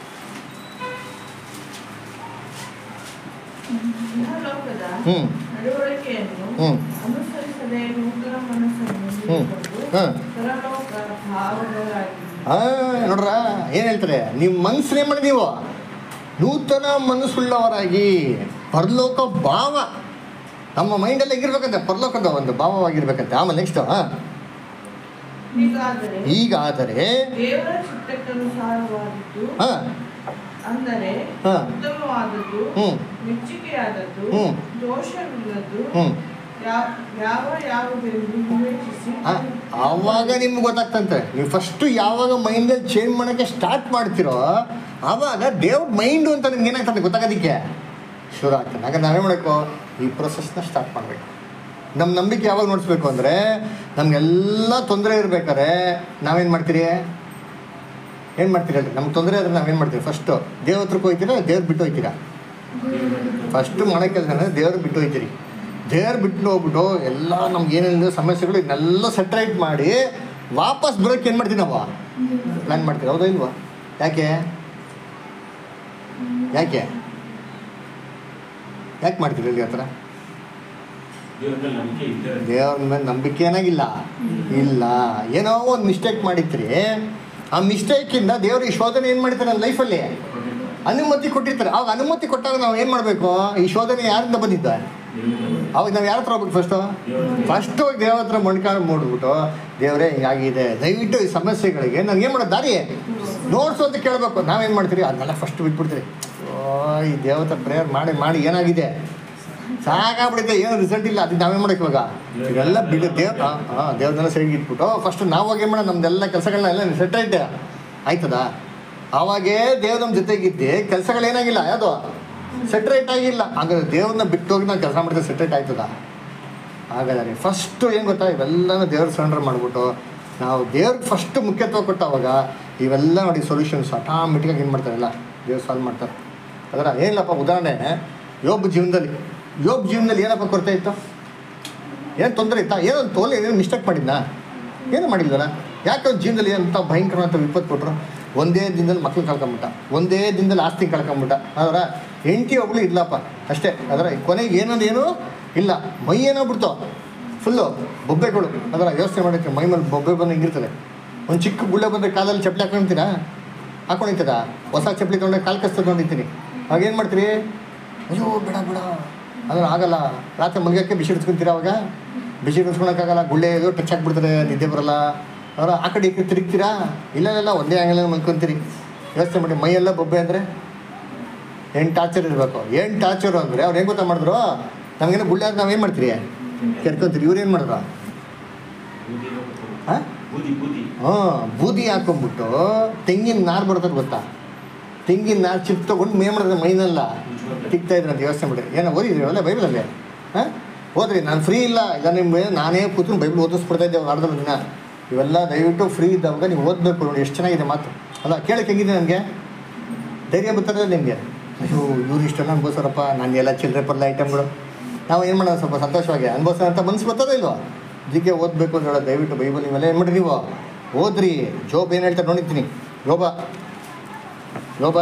ಲೋಕದ ಹ್ಞೂ ನಡವಳಿಕೆಯನ್ನು ಹ್ಮ್. ಅನುಸರಿಸದೆ ನೂತನ ಮನಸ್ಸನ್ನು ಹ್ಮ್. ಹಿಡಿದುಕೊಂಡು ಹಾಂ ಪರಲೋಕ ಭಾವಗಳಾಗಿ ಹಾಂ ನೋಡ್ರ ಏನು ಹೇಳ್ತಾರೆ ನಿಮ್ಮ ಮನಸ್ಸನ್ನೇ ಮಾಡಿ ನೀವು ನೂತನ ಮನಸ್ಸುಳ್ಳವರಾಗಿ ಪರಲೋಕ ಭಾವ ನಮ್ಮ ಮೈಂಡಲ್ಲಿ ಹೆಂಗಿರ್ಬೇಕಂತೆ ಪರಲೋಕದ ಒಂದು ಭಾವವಾಗಿರ್ಬೇಕಂತೆ ಆಮೇಲೆ ನೆಕ್ಸ್ಟ್ ಹಾಂ ಹೀಗಾದರೆ ಈಗಾದರೆ ದೇವರ ಚಿತ್ತಕ್ಕನುಸಾರವಾದದ್ದು ಹಾಂ ಅಂದರೆ ಹಾಂ ಉತ್ತಮವಾದದ್ದು ಹ್ಞೂ ಮೆಚ್ಚುಗೆಯಾದದ್ದು ಹ್ಮ್. ದೋಷವಿಲ್ಲದ್ದು ಹ್ಞೂ ಯಾವ ಯಾವ ಯಾವುದೆಂದು ವಿವೇಚಿಸಿ ಆವಾಗ ನಿಮ್ಗೆ ಗೊತ್ತಾಗ್ತಂತೆ ನೀವು ಫಸ್ಟು ಯಾವಾಗ ಮೈಂಡಲ್ಲಿ ಚೇಂಜ್ ಮಾಡೋಕ್ಕೆ ಸ್ಟಾರ್ಟ್ ಮಾಡ್ತಿರೋ ಆವಾಗ ದೇವ್ರ ಮೈಂಡು ಅಂತ ನಿಮ್ಗೆ ಏನಾಗ್ತದೆ ಗೊತ್ತಾಗೋದಕ್ಕೆ ಶುರು ಆಗ್ತದೆ ಹಾಗಾದ್ರೆ ನಾವೇ ಮಾಡಬೇಕು ಈ ಪ್ರೊಸೆಸ್ನ ಸ್ಟಾರ್ಟ್ ಮಾಡಬೇಕು ನಮ್ಮ ನಂಬಿಕೆ ಯಾವಾಗ ನೋಡಿಸ್ಬೇಕು ಅಂದರೆ ನಮಗೆಲ್ಲ ತೊಂದರೆ ಇರ್ಬೇಕಾದ್ರೆ ನಾವೇನು ಮಾಡ್ತೀರಿ ಏನು ಮಾಡ್ತೀರಿ ಹೇಳಿ ನಮ್ಗೆ ತೊಂದರೆ ಆದ್ರೆ ನಾವೇನು ಮಾಡ್ತೀವಿ ಫಸ್ಟು ದೇವ್ರ ಹತ್ರಕ್ಕೆ ಹೋಗ್ತೀರಾ ದೇವ್ರು ಬಿಟ್ಟು ಹೋಗ್ತೀರಾ ಫಸ್ಟು ಮಾಡೋ ಕೆಲಸ ಅಂದರೆ ದೇವ್ರು ಬಿಟ್ಟು ಹೋಗ್ತೀರಿ ದೇವ್ರು ಬಿಟ್ಟು ಹೋಗ್ಬಿಟ್ಟು ಎಲ್ಲ ನಮ್ಗೆ ಏನೇನಿದೆ ಸಮಸ್ಯೆಗಳು ಇದನ್ನೆಲ್ಲ ಸೆಟ್ರೈಟ್ ಮಾಡಿ ವಾಪಸ್ ಬರೋಕ್ಕೆ ಏನು ಮಾಡ್ತೀವಿ ನಾವು ಪ್ಲ್ಯಾನ್ ಮಾಡ್ತೀವಿ ಹೌದಾ ಇಲ್ವಾ ಯಾಕೆ ಯಾಕೆ ಯಾಕೆ ಮಾಡ್ತೀರಿ ಇಲ್ಲಿ ಹತ್ರ ದೇವ್ರ ಮೇಲೆ ನಂಬಿಕೆ ಇದ್ದರೆ ದೇವ್ರ ಮೇಲೆ ನಂಬಿಕೆ ಏನಾಗಿಲ್ಲ ಇಲ್ಲ ಏನೋ ಒಂದು ಮಿಸ್ಟೇಕ್ ಮಾಡಿದ್ರಿ ಆ ಮಿಸ್ಟೇಕಿಂದ ದೇವ್ರ ಈ ಶೋಧನೆ ಏನು ಮಾಡ್ತಾರೆ ನನ್ನ ಲೈಫಲ್ಲಿ ಅನುಮತಿ ಕೊಟ್ಟಿರ್ತಾರೆ ಅವಾಗ ಅನುಮತಿ ಕೊಟ್ಟಾಗ ನಾವು ಏನು ಮಾಡಬೇಕು ಈ ಶೋಧನೆ ಯಾರಿಂದ ಬಂದಿದ್ದ ಅವಾಗ ನಾವು ಯಾರ ಹತ್ರ ಹೋಗ್ಬೇಕು ಫಸ್ಟು ಫಸ್ಟ್ ಹೋಗಿ ದೇವ್ರ ಹತ್ರ ಮೊಣ್ಕಾಲು ಮೂಡ್ಬಿಟ್ಟು ದೇವರೇ ಹಿಂಗಾಗಿದೆ ದಯವಿಟ್ಟು ಈ ಸಮಸ್ಯೆಗಳಿಗೆ ನಾನು ಏನು ಮಾಡೋದು ದಾರಿ ನೋಡ್ಸು ಅಂತ ಕೇಳಬೇಕು ನಾವೇನು ಮಾಡ್ತೀರಿ ಅದನ್ನೆಲ್ಲ ಫಸ್ಟ್ ಬಿಟ್ಬಿಡ್ತೀರಿ ಓ ಈ ದೇವತ ಪ್ರೇಯರ್ ಮಾಡಿ ಮಾಡಿ ಏನಾಗಿದೆ ಸಾಕಾಗ್ಬಿಡುತ್ತೆ ಏನು ರಿಸಲ್ಟ್ ಇಲ್ಲ ಅದಕ್ಕೆ ನಾವೇನು ಮಾಡೋಕೆ ಇವಾಗ ಇದೆಲ್ಲ ಬಿಡು ದೇವ್ ಹಾಂ ಹಾಂ ದೇವ್ರನ್ನೆಲ್ಲ ಸರಿಗೆ ಇಟ್ಬಿಟ್ಟು ಫಸ್ಟ್ ನಾವು ಹೋಗಿ ಏನು ಮಾಡೋಣ ನಮ್ದೆಲ್ಲ ಕೆಲಸಗಳನ್ನ ಎಲ್ಲ ಸೆಟ್ ಐತೆ ಆಯ್ತದ ಅವಾಗೇ ದೇವ್ರ ನಮ್ಮ ಜೊತೆಗಿದ್ದು ಕೆಲಸಗಳೇನಾಗಿಲ್ಲ ಯಾವುದು ಸೆಟ್ರೇಟ್ ಆಗಿಲ್ಲ ಹಾಗಾದ್ರೆ ದೇವ್ರನ್ನ ಬಿಟ್ಟು ಹೋಗಿ ನಾವು ಕೆಲಸ ಮಾಡಿದ್ರೆ ಸೆಟ್ರೇಟ್ ಆಯ್ತದ ಹಾಗಾದ್ರೆ ಫಸ್ಟು ಏನು ಗೊತ್ತಾ ಇವೆಲ್ಲನೂ ದೇವ್ರ ಸರೆಂಡರ್ ಮಾಡಿಬಿಟ್ಟು ನಾವು ದೇವ್ರಿಗೆ ಫಸ್ಟ್ ಮುಖ್ಯತ್ವ ಕೊಟ್ಟವಾಗ ಇವೆಲ್ಲ ನೋಡಿ ಸೊಲ್ಯೂಷನ್ಸ್ ಆಟೋಮೆಟಿಕಾಗಿ ಏನು ಮಾಡ್ತಾರೆ ಎಲ್ಲ ದೇವ್ರು ಸಾಲ್ವ್ ಮಾಡ್ತಾರೆ ಅದರ ಏನಿಲ್ಲಪ್ಪ ಉದಾಹರಣೆ ಯೋಬ್ ಜೀವನದಲ್ಲಿ ಯೋಬ್ ಜೀವನದಲ್ಲಿ ಏನಪ್ಪ ಕೊರತೆ ಇತ್ತು ಏನು ತೊಂದರೆ ಇತ್ತಾ ಏನೋ ಒಂದು ತೋಲೆ ಏನೋ ಮಿಸ್ಟೇಕ್ ಮಾಡಿದ್ನಾ ಏನು ಮಾಡಿಲ್ವಲ್ಲ ಯಾಕೆ ಅವ್ನ ಜೀವನದಲ್ಲಿ ಅಂತ ಭಯಂಕರವಾದ ವಿಪತ್ತು ಕೊಟ್ಟರು ಒಂದೇ ದಿನದಲ್ಲಿ ಮಕ್ಳು ಕಳ್ಕೊಂಬಿಟ್ಟ ಒಂದೇ ದಿನದಲ್ಲಿ ಆಸ್ತಿ ಕಳ್ಕೊಂಬಿಟ್ಟ ಅದರ ಹೆಂಡತಿ ಒಬ್ಳು ಇಲ್ಲಪ್ಪ ಅಷ್ಟೇ ಅದರ ಕೊನೆಗೆ ಏನದೇನು ಇಲ್ಲ ಮೈ ಏನೋ ಬಿಡ್ತು ಫುಲ್ಲು ಬೊಬ್ಬೆಗಳು ಅದರ ಯೋಚನೆ ಮಾಡಿರ್ತೀವಿ ಮೈ ಮೇಲೆ ಬೊಬ್ಬೆ ಬಂದು ಹಿಂಗಿರ್ತದೆ ಒಂದು ಚಿಕ್ಕ ಗುಳ್ಳೆ ಬಂದರೆ ಕಾಲಲ್ಲಿ ಚಪ್ಪಲಿ ಹಾಕೊಂತೀರಾ ಹಾಕೊಂಡಿರ್ತೀರಾ ಹೊಸ ಚಪ್ಪಲಿ ತೊಗೊಂಡೆ ಕಾಲು ಕಸ್ತದೆ ತೊಗೊಂಡಿರ್ತೀನಿ ಅವಾಗ ಏನು ಮಾಡ್ತೀರಿ ಅಯ್ಯೋ ಬೇಡ ಬೇಡ ಅಂದ್ರೆ ಆಗಲ್ಲ ರಾತ್ರಿ ಮಲ್ಗಕ್ಕೆ ಬಿಸಿ ಇಡ್ಸ್ಕೊಂತೀರ ಅವಾಗ ಬಿಸಿ ಇಡ್ಸ್ಕೊಳಕ್ಕಾಗಲ್ಲ ಗುಳ್ಳೆ ಇದು ಟಚ್ ಆಗಿಬಿಡ್ತಾರೆ ನಿದ್ದೆ ಬರಲ್ಲ ಅವರ ಆ ಕಡೆ ಈ ಕಡೆ ತಿರುಗ್ತೀರಾ ಇಲ್ಲ ಇಲ್ಲ ಒಂದೇ ಆಂಗಲ್ ಮಲ್ಕೊಂತೀರಿ ಯೋಚನೆ ಮಾಡಿ ಮೈಯೆಲ್ಲ ಬೊಬ್ಬೆ ಅಂದರೆ ಏನು ಟಾರ್ಚರ್ ಇರಬೇಕು ಏನು ಟಾರ್ಚರು ಅಂದರೆ ಅವ್ರು ಹೆಂಗೆ ಗೊತ್ತಾ ಮಾಡಿದ್ರು ನಮಗೇನು ಗುಳ್ಳೆ ಆದ್ರೆ ನಾವೇನು ಮಾಡ್ತೀರಿ ಕೆರ್ಕೊಂತೀರಿ ಇವ್ರು ಏನು ಮಾಡಿದ್ರು ಬೂದಿ ಹಾಂ ಬೂದಿ ಬೂದಿ ಹಾಂ ಬೂದಿ ಹಾಕೊಂಡ್ಬಿಟ್ಟು ತೆಂಗಿನ ನಾರು ಬರ್ತದೆ ಗೊತ್ತಾ ತೆಂಗಿನ ನಾರು ಚಿಪ್ ತೊಗೊಂಡು ಮೇ ಮಾಡಿದ್ರೆ ಮೈನೆಲ್ಲ ತಿಕ್ತಾ ಇದ್ರೆ ಅಂತ ಯೋಚನೆ ಮಾಡಿ ಏನೋ ಓದಿದ್ರಿ ಅಲ್ಲ ಬೈಬಲಲ್ಲಿ ಹಾಂ ಓದ್ರಿ ನಾನು ಫ್ರೀ ಇಲ್ಲ ಇಲ್ಲ ನಿಮ್ಗೆ ನಾನೇ ಕೂತ್ಕೊಂಡು ಬೈಬಲ್ ಓದಿಸ್ಬಿಡ್ತಾ ಇದ್ದೆ ಅರ್ಧ ದಿನ ಇವೆಲ್ಲ ದಯವಿಟ್ಟು ಫ್ರೀ ಇದ್ದವಾಗ ನೀವು ಓದಬೇಕು ನೋಡಿ ಎಷ್ಟು ಚೆನ್ನಾಗಿದೆ ಮಾತು ಅಲ್ಲ ಕೇಳಕ್ಕೆ ಹೆಂಗಿದೆ ನನಗೆ ಧೈರ್ಯ ಬರ್ತದೆ ನಿಮಗೆ ಅಯ್ಯೋ ಇವ್ರು ಇಷ್ಟೆಲ್ಲ ಅನ್ಬೋಸರಪ್ಪ ನಾನು ಎಲ್ಲ ಚಿಲ್ಲರೆ ಪರ್ಲ ಐಟಮ್ಗಳು ನಾವು ಏನು ಮಾಡೋದು ಸ್ವಲ್ಪ ಸಂತೋಷವಾಗಿ ಅನ್ಬೋಸೋಣ ಅಂತ ಮನ್ಸು ಬರ್ತದೆ ಇಲ್ವಾ ಇದಕ್ಕೆ ಓದಬೇಕು ಅಂತ ಹೇಳೋದು ದಯವಿಟ್ಟು ಬೈಬಲ್ ನೀವೆಲ್ಲ ಏನು ಮಾಡಿರಿ ನೀವು ಓದ್ರಿ ಜೋಬ್ ಏನು ಹೇಳ್ತಾರೆ ನೋಡಿರ್ತೀನಿ ಯೋಬ ಯೋಬ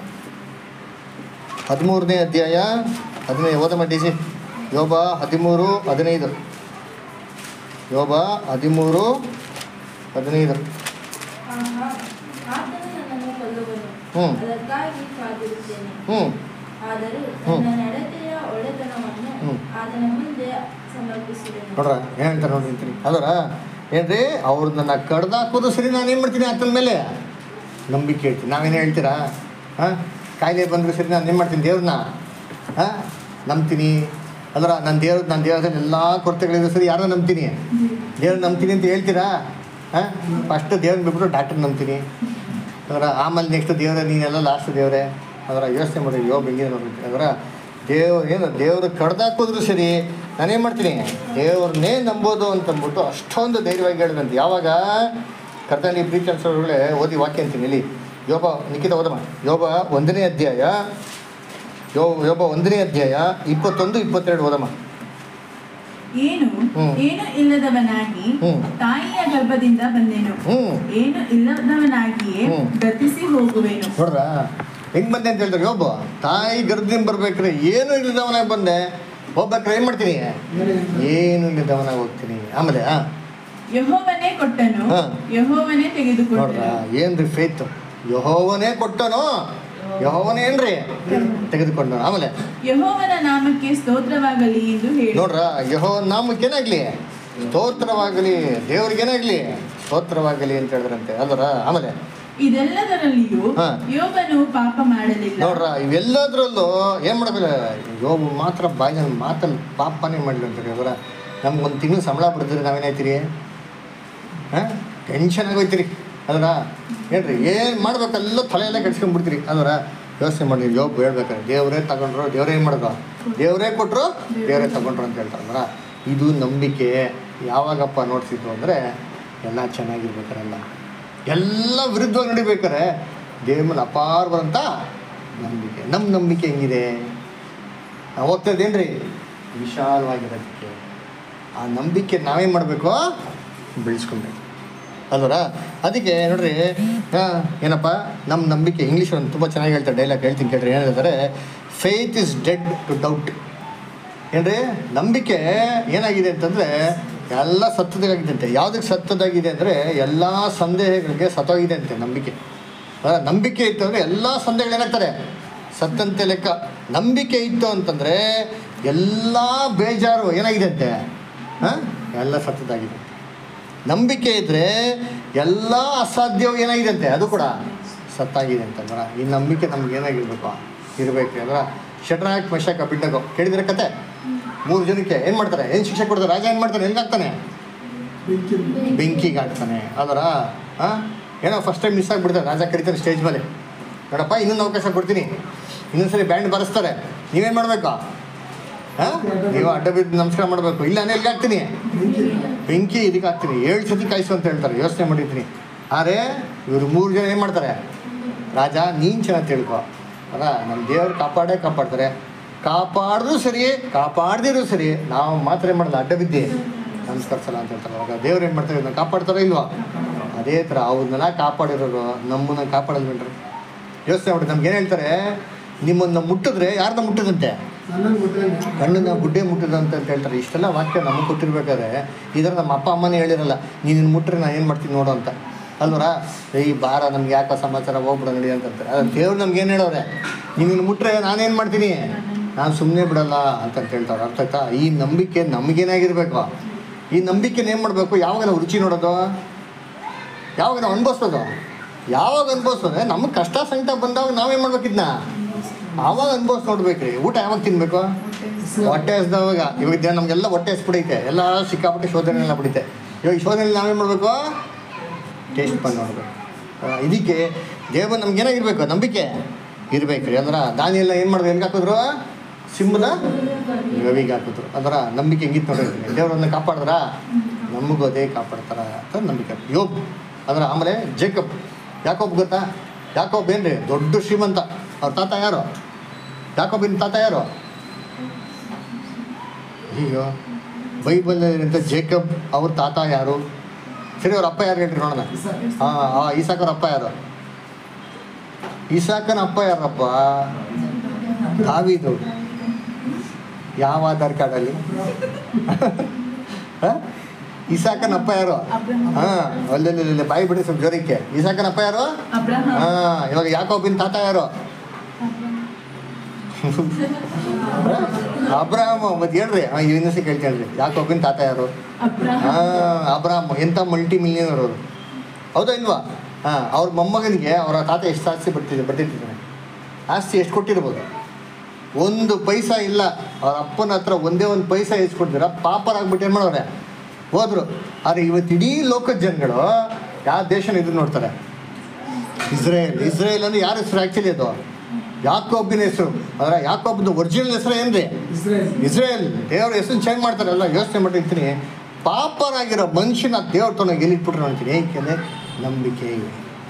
ಹದಿಮೂರನೇ ಅಧ್ಯಾಯ ಹದಿನೈದು ಓದಮ್ಮ ಡಿ ಸಿ ಯೋಬ ಹದಿಮೂರು ಹದಿನೈದು ಯೋಬ ಹದಿಮೂರು ಹದಿನೈದು ಆಹಾ, ಆತನು ನನ್ನನ್ನು ಕೊಲ್ಲುವನು ಹ್ಮ್. ಅದಕ್ಕಾಗಿ ಕಾದಿರುತ್ತೇನೆ ಹ್ಞೂ ಆದರೂ ಹ್ಮ್. ನನ್ನ ನಡತೆಯ ಒಳ್ಳೆತನವನ್ನು ಹ್ಮ್. ಆತನ ಮುಂದೆ ಸಮರ್ಪಿಸಿದೆನು ನೋಡ್ರ ಏನು ಹೇಳ್ತಾರೆ ನೋಡಿ ಅಂತೀನಿ ಅದರ ಏನ್ರಿ ಅವ್ರು ನನ್ನ ಕಡ್ದಾಕೋದು ಸರಿ ನಾನು ಏನು ಮಾಡ್ತೀನಿ ಆತನ ಮೇಲೆ ನಂಬಿಕೆ ಇಡ್ತೀನಿ ನಾವೇನು ಹೇಳ್ತೀರಾ ಹಾಂ ಕಾಯಿಲೆ ಬಂದರೂ ಸರಿ ನಾನು ಏನು ಮಾಡ್ತೀನಿ ದೇವ್ರನ್ನ ಹಾಂ ನಂಬ್ತೀನಿ ಅದರ ನನ್ನ ದೇವ್ರ ನನ್ನ ದೇವರಲ್ಲಿ ಎಲ್ಲ ಕೊರತೆಗಳಿದ್ರು ಸರಿ ಯಾರನ್ನ ನಂಬ್ತೀನಿ ದೇವ್ರ ನಂಬ್ತೀನಿ ಅಂತ ಹೇಳ್ತೀರಾ ಹಾಂ ಫಸ್ಟ್ ದೇವ್ರನ್ನ ಬಿಟ್ಬಿಟ್ಟು ಡಾಕ್ಟರ್ ನಂಬ್ತೀನಿ ಅದರ ಆಮೇಲೆ ನೆಕ್ಸ್ಟ್ ದೇವರ ನೀನೆಲ್ಲ ಲಾಸ್ಟ್ ದೇವರೇ ಅದರ ಯೋಚನೆ ಮಾಡಿ ಯೋಗ ಹೆಂಗಿದೆ ನೋಡಿ ಅದರ ದೇವ್ ಏನು ದೇವ್ರು ಕಡ್ದಾಕೋದ್ರು ಸರಿ ನಾನೇನು ಮಾಡ್ತೀನಿ ದೇವ್ರನ್ನೇ ನಂಬೋದು ಅಂತಂದ್ಬಿಟ್ಟು ಅಷ್ಟೊಂದು ಧೈರ್ಯವಾಗಿ ಹೇಳಿದಂತೆ ಯಾವಾಗ ಕರ್ತನಿ ಪ್ರೀತಿ ಅನ್ಸೋರುಗಳೇ ಓದಿ ವಾಕ್ಯ ಅಂತೀನಿ ಇಲ್ಲಿ ಯೋಬ ನಿಖಿತ ಓದಮ್ಮ ಯೋಬ ಒಂದನೇ ಅಧ್ಯಾಯ ಯೋ ಯೋಬ ಒಂದನೇ ಅಧ್ಯಾಯ ಇಪ್ಪತ್ತೊಂದು ಇಪ್ಪತ್ತೆರಡು ಓದಮ್ಮ ಏನು ಹ್ಮ್. ಏನು ಇಲ್ಲದವನಾಗಿ ಹ್ಮ್. ತಾಯಿಯ ಗರ್ಭದಿಂದ ಬಂದೆನು ಹ್ಞೂ ಏನು ಇಲ್ಲದವನಾಗಿಯೇ ಹ್ಮ್. ಗತಿಸಿ ಹೋಗುವೆನು ನೋಡ್ರ ಹೆಂಗ್ ಬಂದೆ ಅಂತ ಹೇಳ್ತಾರೆ ಒಬ್ಬ ತಾಯಿ ಗರ್ಭದಿಂದ ಬರ್ಬೇಕ್ರೆ ಏನು ಇಲ್ಲದವನಾಗಿ ಬಂದೆ ಹೋಗ್ಬೇಕ್ರೆ ಏನು ಮಾಡ್ತೀನಿ ಏನು ಇಲ್ಲದವನಾಗಿ ಹೋಗ್ತೀನಿ ಆಮೇಲೆ ಆ, ಯಹೋವನೇ ಕೊಟ್ಟನು ಹಾ. ಯಹೋವನೇ ನೋಡ್ರ ತೆಗೆದುಕೊಂಡನು ಏನ್ರಿ ಫೇತ್ ಯಹೋವನೇ ಕೊಟ್ಟನು ಯಹೋವನೇ ಏನ್ರಿ ತೆಗೆದುಕೊಂಡನು ಆಮೇಲೆ ಯಹೋವನ ನಾಮಕ್ಕೆ ಸ್ತೋತ್ರವಾಗಲಿ ಎಂದು ಹೇಳಿ ನೋಡ್ರ ಯಹೋ ನಾಮಕ್ಕೇನಾಗ್ಲಿ ಸ್ತೋತ್ರವಾಗಲಿ ದೇವ್ರಿಗೇನಾಗ್ಲಿ ಸ್ತೋತ್ರವಾಗಲಿ ಅಂತ ಹೇಳಿದ್ರಂತೆ ಅಲ್ವರ ಆಮೇಲೆ ಇದೆಲ್ಲದರಲ್ಲಿಯೂ ಹಾ. ಯೋಬನು ಪಾಪ ಮಾಡಲಿಲ್ಲ ನೋಡ್ರ ಇವೆಲ್ಲದ್ರಲ್ಲೂ ಏನ್ ಮಾಡಬೇಕ ಯೋಬು ಮಾತ್ರ ಬಾಯಿ ಮಾತಲ್ಲಿ ಪಾಪನೇ ಮಾಡಲಿ ಅಂತಾರೆ ಅವರ ನಮ್ಗೆ ಒಂದು ತಿಂಗಳು ಸಂಬಳ ಬಿಡ್ತೀರಿ ನಾವೇನಾಯ್ತೀರಿ ಹಾಂ ಟೆನ್ಷನ್ ಆಗೋಯ್ತೀರಿ ಅದರ ಏನ್ರಿ ಏನು ಮಾಡ್ಬೇಕೆಲ್ಲ ತಲೆ ಎಲ್ಲ ಕೆಡ್ಸ್ಕೊಂಡ್ಬಿಡ್ತೀರಿ ಅದರ ಯೋಚನೆ ಮಾಡಿ ಯೋಬ್ ಹೇಳ್ಬೇಕಾರೆ ದೇವರೇ ತಗೊಂಡ್ರು ದೇವರೇ ಏನು ಮಾಡಿದ್ರು ದೇವರೇ ಕೊಟ್ಟರು ದೇವರೇ ತಗೊಂಡ್ರು ಅಂತ ಹೇಳ್ತಾರಲ್ಲ ಇದು ನಂಬಿಕೆ ಯಾವಾಗಪ್ಪ ನೋಡ್ಸಿದ್ದು ಅಂದರೆ ಎಲ್ಲ ಚೆನ್ನಾಗಿರ್ಬೇಕಾರಲ್ಲ ಎಲ್ಲ ವಿರುದ್ಧವಾಗಿ ನಡಿಬೇಕಾರೆ ದೇವ್ರ ಮೇಲೆ ಅಪಾರವಾದಂಥ ನಂಬಿಕೆ ನಮ್ಮ ನಂಬಿಕೆ ಹೆಂಗಿದೆ ನಾವು ಹೋಗ್ತಾ ಇದ್ದೇನ್ರಿ ವಿಶಾಲವಾಗಿರೋದಕ್ಕೆ ಆ ನಂಬಿಕೆ ನಾವೇನು ಮಾಡಬೇಕು ಬೆಳೆಸ್ಕೊಬೇಕು ಅಲ್ವರ ಅದಕ್ಕೆ ನೋಡ್ರಿ ಆ, ಏನಪ್ಪ ನಮ್ಮ ನಂಬಿಕೆ ಇಂಗ್ಲೀಷ್ ಒಂದು ತುಂಬ ಚೆನ್ನಾಗಿ ಹೇಳ್ತಾರೆ ಡೈಲಾಗ್ ಹೇಳ್ತೀನಿ ಕೇಳ್ರಿ ಏನು ಹೇಳ್ತಾರೆ faith is dead to doubt ಏನ್ರಿ ನಂಬಿಕೆ ಏನಾಗಿದೆ ಅಂತಂದರೆ ಎಲ್ಲ ಸತ್ತದಾಗಿದಂತೆ ಯಾವುದಕ್ಕೆ ಸತ್ತದಾಗಿದೆ ಅಂದರೆ ಎಲ್ಲ ಸಂದೇಹಗಳಿಗೆ ಸತ್ತೋಗಿದೆ ಅಂತೆ ನಂಬಿಕೆ ಅಲ್ಲ, ನಂಬಿಕೆ ಇತ್ತು ಅಂದರೆ ಎಲ್ಲ ಸಂದೇಹಗಳು ಏನಾಗ್ತಾರೆ ಸತ್ತಂತೆ ಲೆಕ್ಕ ನಂಬಿಕೆ ಇತ್ತು ಅಂತಂದರೆ ಎಲ್ಲ ಬೇಜಾರು ಏನಾಗಿದೆ ಅಂತೆ ಹಾಂ ಎಲ್ಲ ಸತ್ತದಾಗಿದೆ ನಂಬಿಕೆ ಇದ್ದರೆ ಎಲ್ಲ ಅಸಾಧ್ಯವು ಏನಾಗಿದೆ ಅಂತೆ ಅದು ಕೂಡ ಸತ್ತಾಗಿದೆ ಅಂತ ಅಂದ್ರ ಈ ನಂಬಿಕೆ ನಮ್ಗೆ ಏನಾಗಿರ್ಬೇಕು ಇರಬೇಕು ಅಂದ್ರೆ ಶಟ್ರಾಕ್ ಮಶಾಕ್ ಬಿಡ್ಡಗೋ ಕೇಳಿದ್ರೆ ಕತೆ ಮೂರು ಜನಕ್ಕೆ ಏನು ಮಾಡ್ತಾರೆ ಏನು ಶಿಕ್ಷೆ ಕೊಡ್ತಾರೆ ರಾಜ ಏನು ಮಾಡ್ತಾನೆ ಹೆಂಗಾಗ್ತಾನೆ ಬೆಂಕಿ ಬೆಂಕಿಗೆ ಹಾಕ್ತಾನೆ ಅದರ ಹಾಂ ಏನೋ ಫಸ್ಟ್ ಟೈಮ್ ಮಿಸ್ ಆಗಿಬಿಡ್ತಾರೆ ರಾಜ ಕರಿತಾನೆ ಸ್ಟೇಜ್ ಮೇಲೆ ನೋಡಪ್ಪ ಇನ್ನೊಂದು ಅವಕಾಶ ಕೊಡ್ತೀನಿ ಇನ್ನೊಂದ್ಸರಿ ಬ್ಯಾಂಡ್ ಬರೆಸ್ತಾರೆ ನೀವೇನು ಮಾಡಬೇಕು ಹಾಂ ನೀವು ಅಡ್ಡ ಬಿದ್ದು ನಮಸ್ಕಾರ ಮಾಡಬೇಕು ಇಲ್ಲ ನಾನು ಎಲ್ಲಿಗೆ ಹಾಕ್ತೀನಿ ಬೆಂಕಿ ಬೆಂಕಿ ಇದಕ್ಕೆ ಹಾಕ್ತೀನಿ ಏಳು ಸತಿ ಕಾಯಿಸು ಅಂತ ಹೇಳ್ತಾರೆ ಯೋಚನೆ ಮಾಡಿದ್ದೀನಿ ಆದರೆ ಇವರು ಮೂರು ಜನ ಏನು ಮಾಡ್ತಾರೆ ರಾಜ ನೀನು ಚೆನ್ನಾಗಿ ತಿಳ್ಕೊ ಅಲ್ಲ ನಮ್ಮ ದೇವ್ರು ಕಾಪಾಡೇ ಕಾಪಾಡ್ತಾರೆ ಕಾಪಾಡಿದ್ರು ಸರಿ ಕಾಪಾಡ್ದಿರೂ ಸರಿ ನಾವು ಮಾತ್ರ ಏನು ಮಾಡಲ್ಲ ಅಡ್ಡ ಬಿದ್ದಿ ನಮಸ್ಕರಿಸಲ್ಲ ಅಂತ ಹೇಳ್ತಾರೆ ಅವಾಗ ದೇವ್ರು ಏನು ಮಾಡ್ತಾರೆ ಇದನ್ನ ಕಾಪಾಡ್ತಾರೋ ಇಲ್ವಾ ಅದೇ ಥರ ಅವ್ರನ್ನೆಲ್ಲ ಕಾಪಾಡಿರೋರು ನಮ್ಮನ್ನ ಕಾಪಾಡಲ್ವೇನ್ರಿ ಯೋಚನೆ ಮಾಡಿ ನಮ್ಗೆ ಏನು ಹೇಳ್ತಾರೆ ನಿಮ್ಮನ್ನು ಮುಟ್ಟಿದ್ರೆ ಯಾರನ್ನ ಮುಟ್ಟದಂತೆ ನನ್ನನ್ನು ಗೊತ್ತೇನೆ ಕಣ್ಣನ್ನ ಗುಡ್ಡೆ ಮುಟ್ಟಿದಂತ ಅಂತ ಹೇಳ್ತಾರೆ ಇಷ್ಟೆಲ್ಲ ವಾಕ್ಯ ನಮಗೆ ಕೊಟ್ಟಿರ್ಬೇಕಾದ್ರೆ ಇದರ ನಮ್ಮ ಅಪ್ಪ ಅಮ್ಮನೇ ಹೇಳಿರಲ್ಲ ನೀನು ಮುಟ್ರೆ ನಾನು ಏನು ಮಾಡ್ತೀನಿ ನೋಡು ಅಂತ ಅಲ್ವರ ಈ ಬಾರ ನಮ್ಗೆ ಯಾಕೆ ಸಮಾಚಾರ ಹೋಗ್ಬಿಡ ನಡಿ ಅಂತಂತಾರೆ ಅದ್ರ ದೇವ್ರು ನಮ್ಗೆ ಏನು ಹೇಳೋರೆ ನೀನು ಮುಟ್ರೆ ನಾನೇನು ಮಾಡ್ತೀನಿ ನಾನು ಸುಮ್ಮನೆ ಬಿಡಲ್ಲ ಅಂತಂತ ಹೇಳ್ತಾರೆ ಅರ್ಥ ಆಯ್ತಾ ಈ ನಂಬಿಕೆ ನಮಗೇನಾಗಿರ್ಬೇಕು ಈ ನಂಬಿಕೆನ ಏನು ಮಾಡಬೇಕು ಯಾವಾಗ ನಾವು ರುಚಿ ನೋಡೋದು ಯಾವಾಗ ನಾವು ಅನ್ಭವಿಸೋದು ಯಾವಾಗ ಅನ್ಭವಿಸೋದ್ರೆ ನಮಗೆ ಕಷ್ಟ ಸಂಕಟ ಬಂದಾಗ ನಾವೇನು ಮಾಡ್ಬೇಕಿದ್ನ ಆವಾಗ ಅನ್ಭವಿಸ್ ನೋಡ್ಬೇಕ್ರಿ ಊಟ ಯಾವಾಗ ತಿನ್ಬೇಕು ಹೊಟ್ಟೆ ಹಸ್ದವಾಗ ಇವಾಗ ದಿನ ನಮಗೆಲ್ಲ ಹೊಟ್ಟೆ ಹಸ್ಬಿಡೈತೆ ಎಲ್ಲ ಸಿಕ್ಕಾಪಟ್ಟೆ ಶೋಧನೆ ಎಲ್ಲ ಬಿಡುತ್ತೆ ಇವಾಗ ಶೋಧನೆ ನಾವೇನು ಮಾಡಬೇಕು ಟೇಸ್ಟ್ ಬಂದು ನೋಡ್ಬೇಕು ಆ, ಇದಕ್ಕೆ ದೇವ ನಮ್ಗೆ ಏನಾಗಿರ್ಬೇಕು ನಂಬಿಕೆ ಇರ್ಬೇಕು ರೀ ಅಂದ್ರೆ ದಾನಿಯೆಲ್ಲ ಏನು ಮಾಡಿದ್ರು ಎಲ್ಲಿಗೆ ಹಾಕಿದ್ರು ಸಿಂಹದ ಗವಿಗೆ ಹಾಕಿದ್ರು ಅದರ ನಂಬಿಕೆ ಹೆಂಗಿತ್ತು ನೋಡಿರ್ತೀನಿ ದೇವರನ್ನ ಕಾಪಾಡಿದ್ರ ನಮಗೂ ಅದೇ ಕಾಪಾಡ್ತಾರ ಅಂತ ನಂಬಿಕೆ ಯೋಬ್ ಅಂದ್ರೆ ಆಮೇಲೆ ಜೇಕಬ್ ಯಾಕೋಬ್ ಗೊತ್ತಾ ಯಾಕೋಬ್ ಏನ್ರಿ ದೊಡ್ಡ ಶ್ರೀಮಂತ ಅವ್ರ ತಾತ ಯಾರು ಯಾಕೋಬಿನ ತಾತ ಯಾರು ಅಯ್ಯೋ ಬೈಬಲ್ ಜೇಕಬ್ ಅವ್ರ ತಾತ ಯಾರು ಸರಿ ಅವ್ರ ಅಪ್ಪ ಯಾರು ಹೇಳ್ರಿ ನೋಡೋಣ ಹಾಂ ಹಾಂ ಈಸಾಕವ್ರ ಅಪ್ಪ ಯಾರು ಈಸಾಕನ ಅಪ್ಪ ಯಾರಪ್ಪ ದಾವಿದು ಯಾವ ಆಧಾರ್ ಕಾರ್ಡಲ್ಲಿ ಹ? ಈಸಾಕನ ಅಪ್ಪ ಯಾರು ಹಾಂ ಅಲ್ಲಲ್ಲಿ ಬಾಯಿ ಬಿಡಿ ಸ್ವಲ್ಪ ಜೋರಕ್ಕೆ ಈಸಾಕನ ಅಪ್ಪ ಯಾರು ಅಬ್ರಹಾಂ ಹಾಂ ಇವಾಗ ಯಾಕೋಬಿನ ತಾತ ಯಾರು ಅಬ್ರಾಹಮ್ ಮತ್ತೆ ಹೇಳ್ರಿ ಹಾಂ ಇನ್ನೊಂದ್ಸತಿ ಕೇಳ್ತೀನಿ ಹೇಳ್ರಿ ಯಾಕೋಬಿನ ತಾತ ಯಾರು ಅಬ್ರಹಾಂ ಹಾಂ ಅಬ್ರಾಹಮ್ ಎಂಥ ಮಲ್ಟಿ ಮಿಲಿಯನರ್ ಅವರು ಹೌದಾ ಇಲ್ವಾ ಹಾಂ ಅವ್ರ ಮೊಮ್ಮಗನಿಗೆ ಅವರ ತಾತ ಎಷ್ಟು ಆಸ್ತಿ ಬರ್ತಿದೆ ಬರ್ತಿರ್ತಿದ್ದಾನೆ ಆಸ್ತಿ ಎಷ್ಟು ಕೊಟ್ಟಿರ್ಬೋದು ಒಂದು ಪೈಸಾ ಇಲ್ಲ ಅವ್ರ ಅಪ್ಪನ ಹತ್ರ ಒಂದೇ ಒಂದು ಪೈಸಾ ಇಸ್ಕೊಡ್ತೀರ ಪಾಪರಾಗ್ಬಿಟ್ಟು ಏನು ಮಾಡೋರೆ ಹೋದ್ರು ಆದರೆ ಇವತ್ತು ಇಡೀ ಲೋಕದ ಜನಗಳು ಯಾವ ದೇಶನ ಇದು ನೋಡ್ತಾರೆ ಇಸ್ರೇಲ್ ಇಸ್ರೇಲ್ ಅಂದ್ರೆ ಯಾರ ಹೆಸರು ಆ್ಯಕ್ಚುಲಿ ಅದು ಯಾಕೋಬಿನ ಹೆಸರು ಅದರ ಯಾಕೋಬ್ದು ಒರಿಜಿನಲ್ ಹೆಸರು ಏನ್ರಿ ಇಸ್ರೇಲ್ ಇಸ್ರೇಲ್ ದೇವ್ರ ಹೆಸರು ಚೇಂಜ್ ಮಾಡ್ತಾರಲ್ಲ ಯೋಚನೆ ಮಾಡಿರ್ತೀನಿ ಪಾಪರಾಗಿರೋ ಮನುಷ್ಯನ ದೇವ್ರ ತನಗೆ ಎಲ್ಲಿಟ್ಬಿಟ್ರೆ ನೋಡ್ತೀನಿ ಏಕೆಂದರೆ ನಂಬಿಕೆ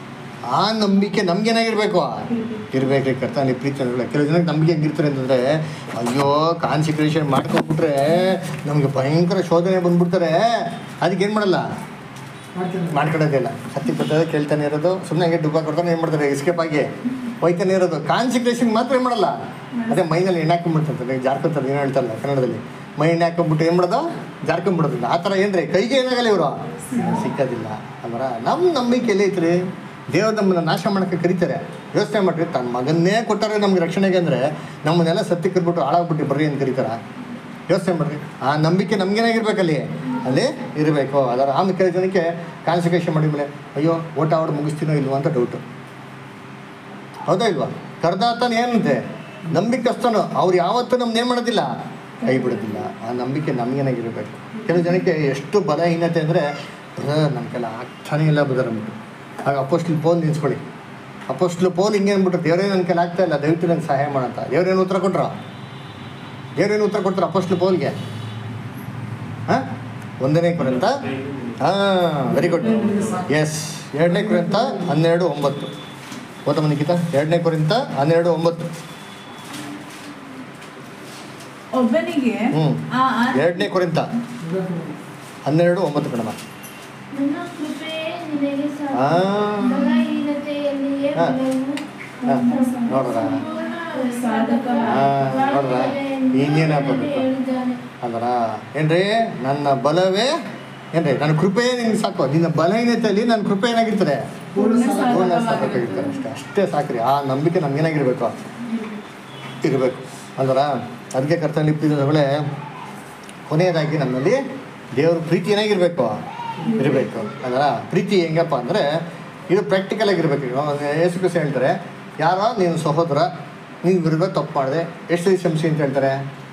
ಆ ನಂಬಿಕೆ ನಮ್ಗೇನಾಗಿರ್ಬೇಕು ಇರ್ಬೇಕ್ರಿ ಕರ್ತನ ಪ್ರೀತಿ ಅನ್ನೋಲ್ಲ ಕೆಲವು ಜನಕ್ಕೆ ನಂಬಿಕೆ ಹೆಂಗಿರ್ತಾರೆ ಅಂತಂದ್ರೆ ಅಯ್ಯೋ ಕಾನ್ಸಿಕ್ರೇಷನ್ ಮಾಡ್ಕೊಂಡ್ಬಿಟ್ರೆ ನಮಗೆ ಭಯಂಕರ ಶೋಧನೆ ಬಂದ್ಬಿಡ್ತಾರೆ ಅದಕ್ಕೆ ಏನು ಮಾಡಲ್ಲ ಮಾಡ್ತೇನೆ ಮಾಡ್ಕೊಡೋದೇ ಇಲ್ಲ ಸತ್ಯ ಬರ್ತದೆ ಕೇಳ್ತಾನೆ ಇರೋದು ಸುಮ್ಮನೆ ಹಂಗೆ ಡುಬ್ಬ ಕೊಡ್ತಾನೆ ಏನು ಮಾಡ್ತಾರೆ ಎಸ್ಕೇಪ್ ಆಗಿ ಹೋಯ್ತಾನೆ ಇರೋದು ಕಾನ್ಸಿಕ್ರೇಷನ್ ಮಾತ್ರ ಏನು ಮಾಡಲ್ಲ ಅದೇ ಮೈನಲ್ಲಿ ಎಣ್ಣೆ ಹಾಕೊಂಡ್ಬಿಡ್ತಾರೆ ಜಾರ್ಕೊತಾರೆ ಏನು ಹೇಳ್ತಾರಲ್ಲ ಕನ್ನಡದಲ್ಲಿ ಮೈ ಎಣ್ಣೆ ಹಾಕೊಂಡ್ಬಿಟ್ಟು ಏನು ಮಾಡೋದು ಜಾರ್ಕೊಂಡ್ಬಿಡೋದಿಲ್ಲ ಆ ಥರ ಏನ್ರಿ ಕೈಗೆ ಏನಾಗಲ್ಲ ಇವರು ಸಿಕ್ಕೋದಿಲ್ಲ ಅಲ್ವರ ನಮ್ಮ ನಂಬಿಕೆಯಲ್ಲಿ ಐತ್ರಿ ದೇವ್ರು ನಮ್ಮನ್ನ ನಾಶ ಮಾಡೋಕ್ಕೆ ಕರೀತಾರೆ ಯೋಚನೆ ಮಾಡ್ರಿ ತನ್ನ ಮಗನ್ನೇ ಕೊಟ್ಟಾರೆ ನಮ್ಗೆ ರಕ್ಷಣೆಗೆ ಅಂದರೆ ನಮ್ಮನ್ನೆಲ್ಲ ಸತ್ಯಕ್ಕೆ ಇರ್ಬಿಟ್ಟು ಹಾಳಾಗ್ಬಿಟ್ಟು ಬರ್ರಿ ಅಂತ ಕರೀತಾರ ಯೋಚನೆ ಮಾಡ್ರಿ ಆ ನಂಬಿಕೆ ನಮ್ಗೇನಾಗಿರ್ಬೇಕಲ್ಲಿ ಅಲ್ಲಿ ಇರಬೇಕು ಅದರ ಆಮೇಲೆ ಕೆಲವು ಜನಕ್ಕೆ ಕಾನ್ಸಂಟ್ರೇಷನ್ ಮಾಡಿದ್ಮೇಲೆ ಅಯ್ಯೋ ಓಟ ಆಡ್ ಮುಗಿಸ್ತೀನೋ ಇಲ್ವೋ ಅಂತ ಡೌಟು ಹೌದಾ ಇಲ್ವಾ ಕರ್ದಾತನ ಏನಂತೆ ನಂಬಿಕಸ್ತನು ಅವ್ರು ಯಾವತ್ತೂ ನಮ್ನ ಏನು ಮಾಡೋದಿಲ್ಲ ಕೈ ಬಿಡೋದಿಲ್ಲ ಆ ನಂಬಿಕೆ ನಮ್ಗೇನಾಗಿರ್ಬೇಕು ಕೆಲವು ಜನಕ್ಕೆ ಎಷ್ಟು ಬಲಹೀನತೆ ಅಂದರೆ ನಮ್ಮ ಕೆಲ ಆಗ್ತಾನೆ ಇಲ್ಲ ಬದರ್ ಅಂದ್ಬಿಟ್ಟು ಆಗ ಅಪೋಸ್ಟ್ಲ್ ಪೋಲ್ ನಿಲ್ಸ್ಕೊಳ್ಳಿ ಅಪೋಸ್ಟ್ಲ್ ಪೋಲ್ ಹಿಂಗೆ ಅಂದ್ಬಿಟ್ಟು ದೇವರೇ ನನ್ನ ಕೆಲ ಆಗ್ತಾ ಇಲ್ಲ ದಯವಿಟ್ಟು ನಂಗೆ ಸಹಾಯ ಮಾಡಂತ ದೇವ್ರೇನು ಉತ್ತರ ಕೊಟ್ರ ದೇವ್ರೇನು ಉತ್ತರ ಕೊಡ್ತಾರೆ ಅಪೋಸ್ಟ್ಲ್ ಪೋಲ್ಗೆ ಹಾಂ ಒಂದನೇ ಕುರಿತ ಹಾಂ ವೆರಿ ಗುಡ್ ಎಸ್ ಎರಡನೇ ಕುರಿತ ಹನ್ನೆರಡು ಒಂಬತ್ತು ಓದಮ್ಮ ನಿಖಿತ ಎರಡನೇ ಕುರಿತ ಹನ್ನೆರಡು ಒಂಬತ್ತು ಒಬ್ಬನಿಗೆ ಹ್ಮ್. ಆ ಆ- ಎರಡನೇ ಕುರಿತ ಹನ್ನೆರಡು ಒಂಬತ್ತು ಕಣಮ್ಮ ನನ್ನ ಕೃಪೆ ನಿನಗೆ ಸಾಕು. ಆ. ಬಲಹೀನತೆಯಲ್ಲಿಯೇ ಹಾ. ಬಲವು ಹಾ, ನೋಡ್ರಾ? ಸಾಧಕವಾದ ಹಾಂ ನೋಡ್ರ ಇನ್ನೇನಾಗಬೇಕು ಹೇಳಿದ್ದಾನೆ ಅಂದ್ರ ಏನ್ರಿ ನನ್ನ ಬಲವೇ ಏನ್ರಿ ನನ್ನ ಕೃಪೆ ನಿನ್ಗೆ ಸಾಕು ನಿನ್ನ ಬಲಹೀನತೆಯಲ್ಲಿ ನನ್ನ ಕೃಪೆ ಏನಾಗಿರ್ತದೆ ಪೂರ್ಣ ಪೂರ್ಣ ಸಾಧಕವಾದ ಸಾಕಾಗಿರ್ತಾರೆ ಅಷ್ಟೇ ಅಷ್ಟೇ ಸಾಕ್ರಿ ಆ ನಂಬಿಕೆ ನಮ್ಗೇನಾಗಿರ್ಬೇಕು ಇರಬೇಕು ಅಲ್ವರ ಅದಕ್ಕೆ ಕರ್ತನ ಲಿಪ್ಪಿದ್ರೆ ಕೊನೆಯದಾಗಿ ನಮ್ಮಲ್ಲಿ ದೇವ್ರ ಪ್ರೀತಿ ಏನಾಗಿರ್ಬೇಕು ಇರಬೇಕು ಅದರ ಪ್ರೀತಿ ಹೆಂಗಪ್ಪ ಅಂದರೆ ಇದು ಪ್ರಾಕ್ಟಿಕಲ್ ಆಗಿರ್ಬೇಕು ಈಗ ಯೇಸು ಕ್ರಿಸ್ತ ಹೇಳ್ತಾರೆ ಯಾರೋ ನೀನು ಸಹೋದರ ನೀನು ವಿರುದ್ಧ ತಪ್ಪು ಮಾಡಿದೆ ಎಷ್ಟು ಸತಿ ಕ್ಷಮಿಸಿ ಅಂತ ಹೇಳ್ತಾರೆ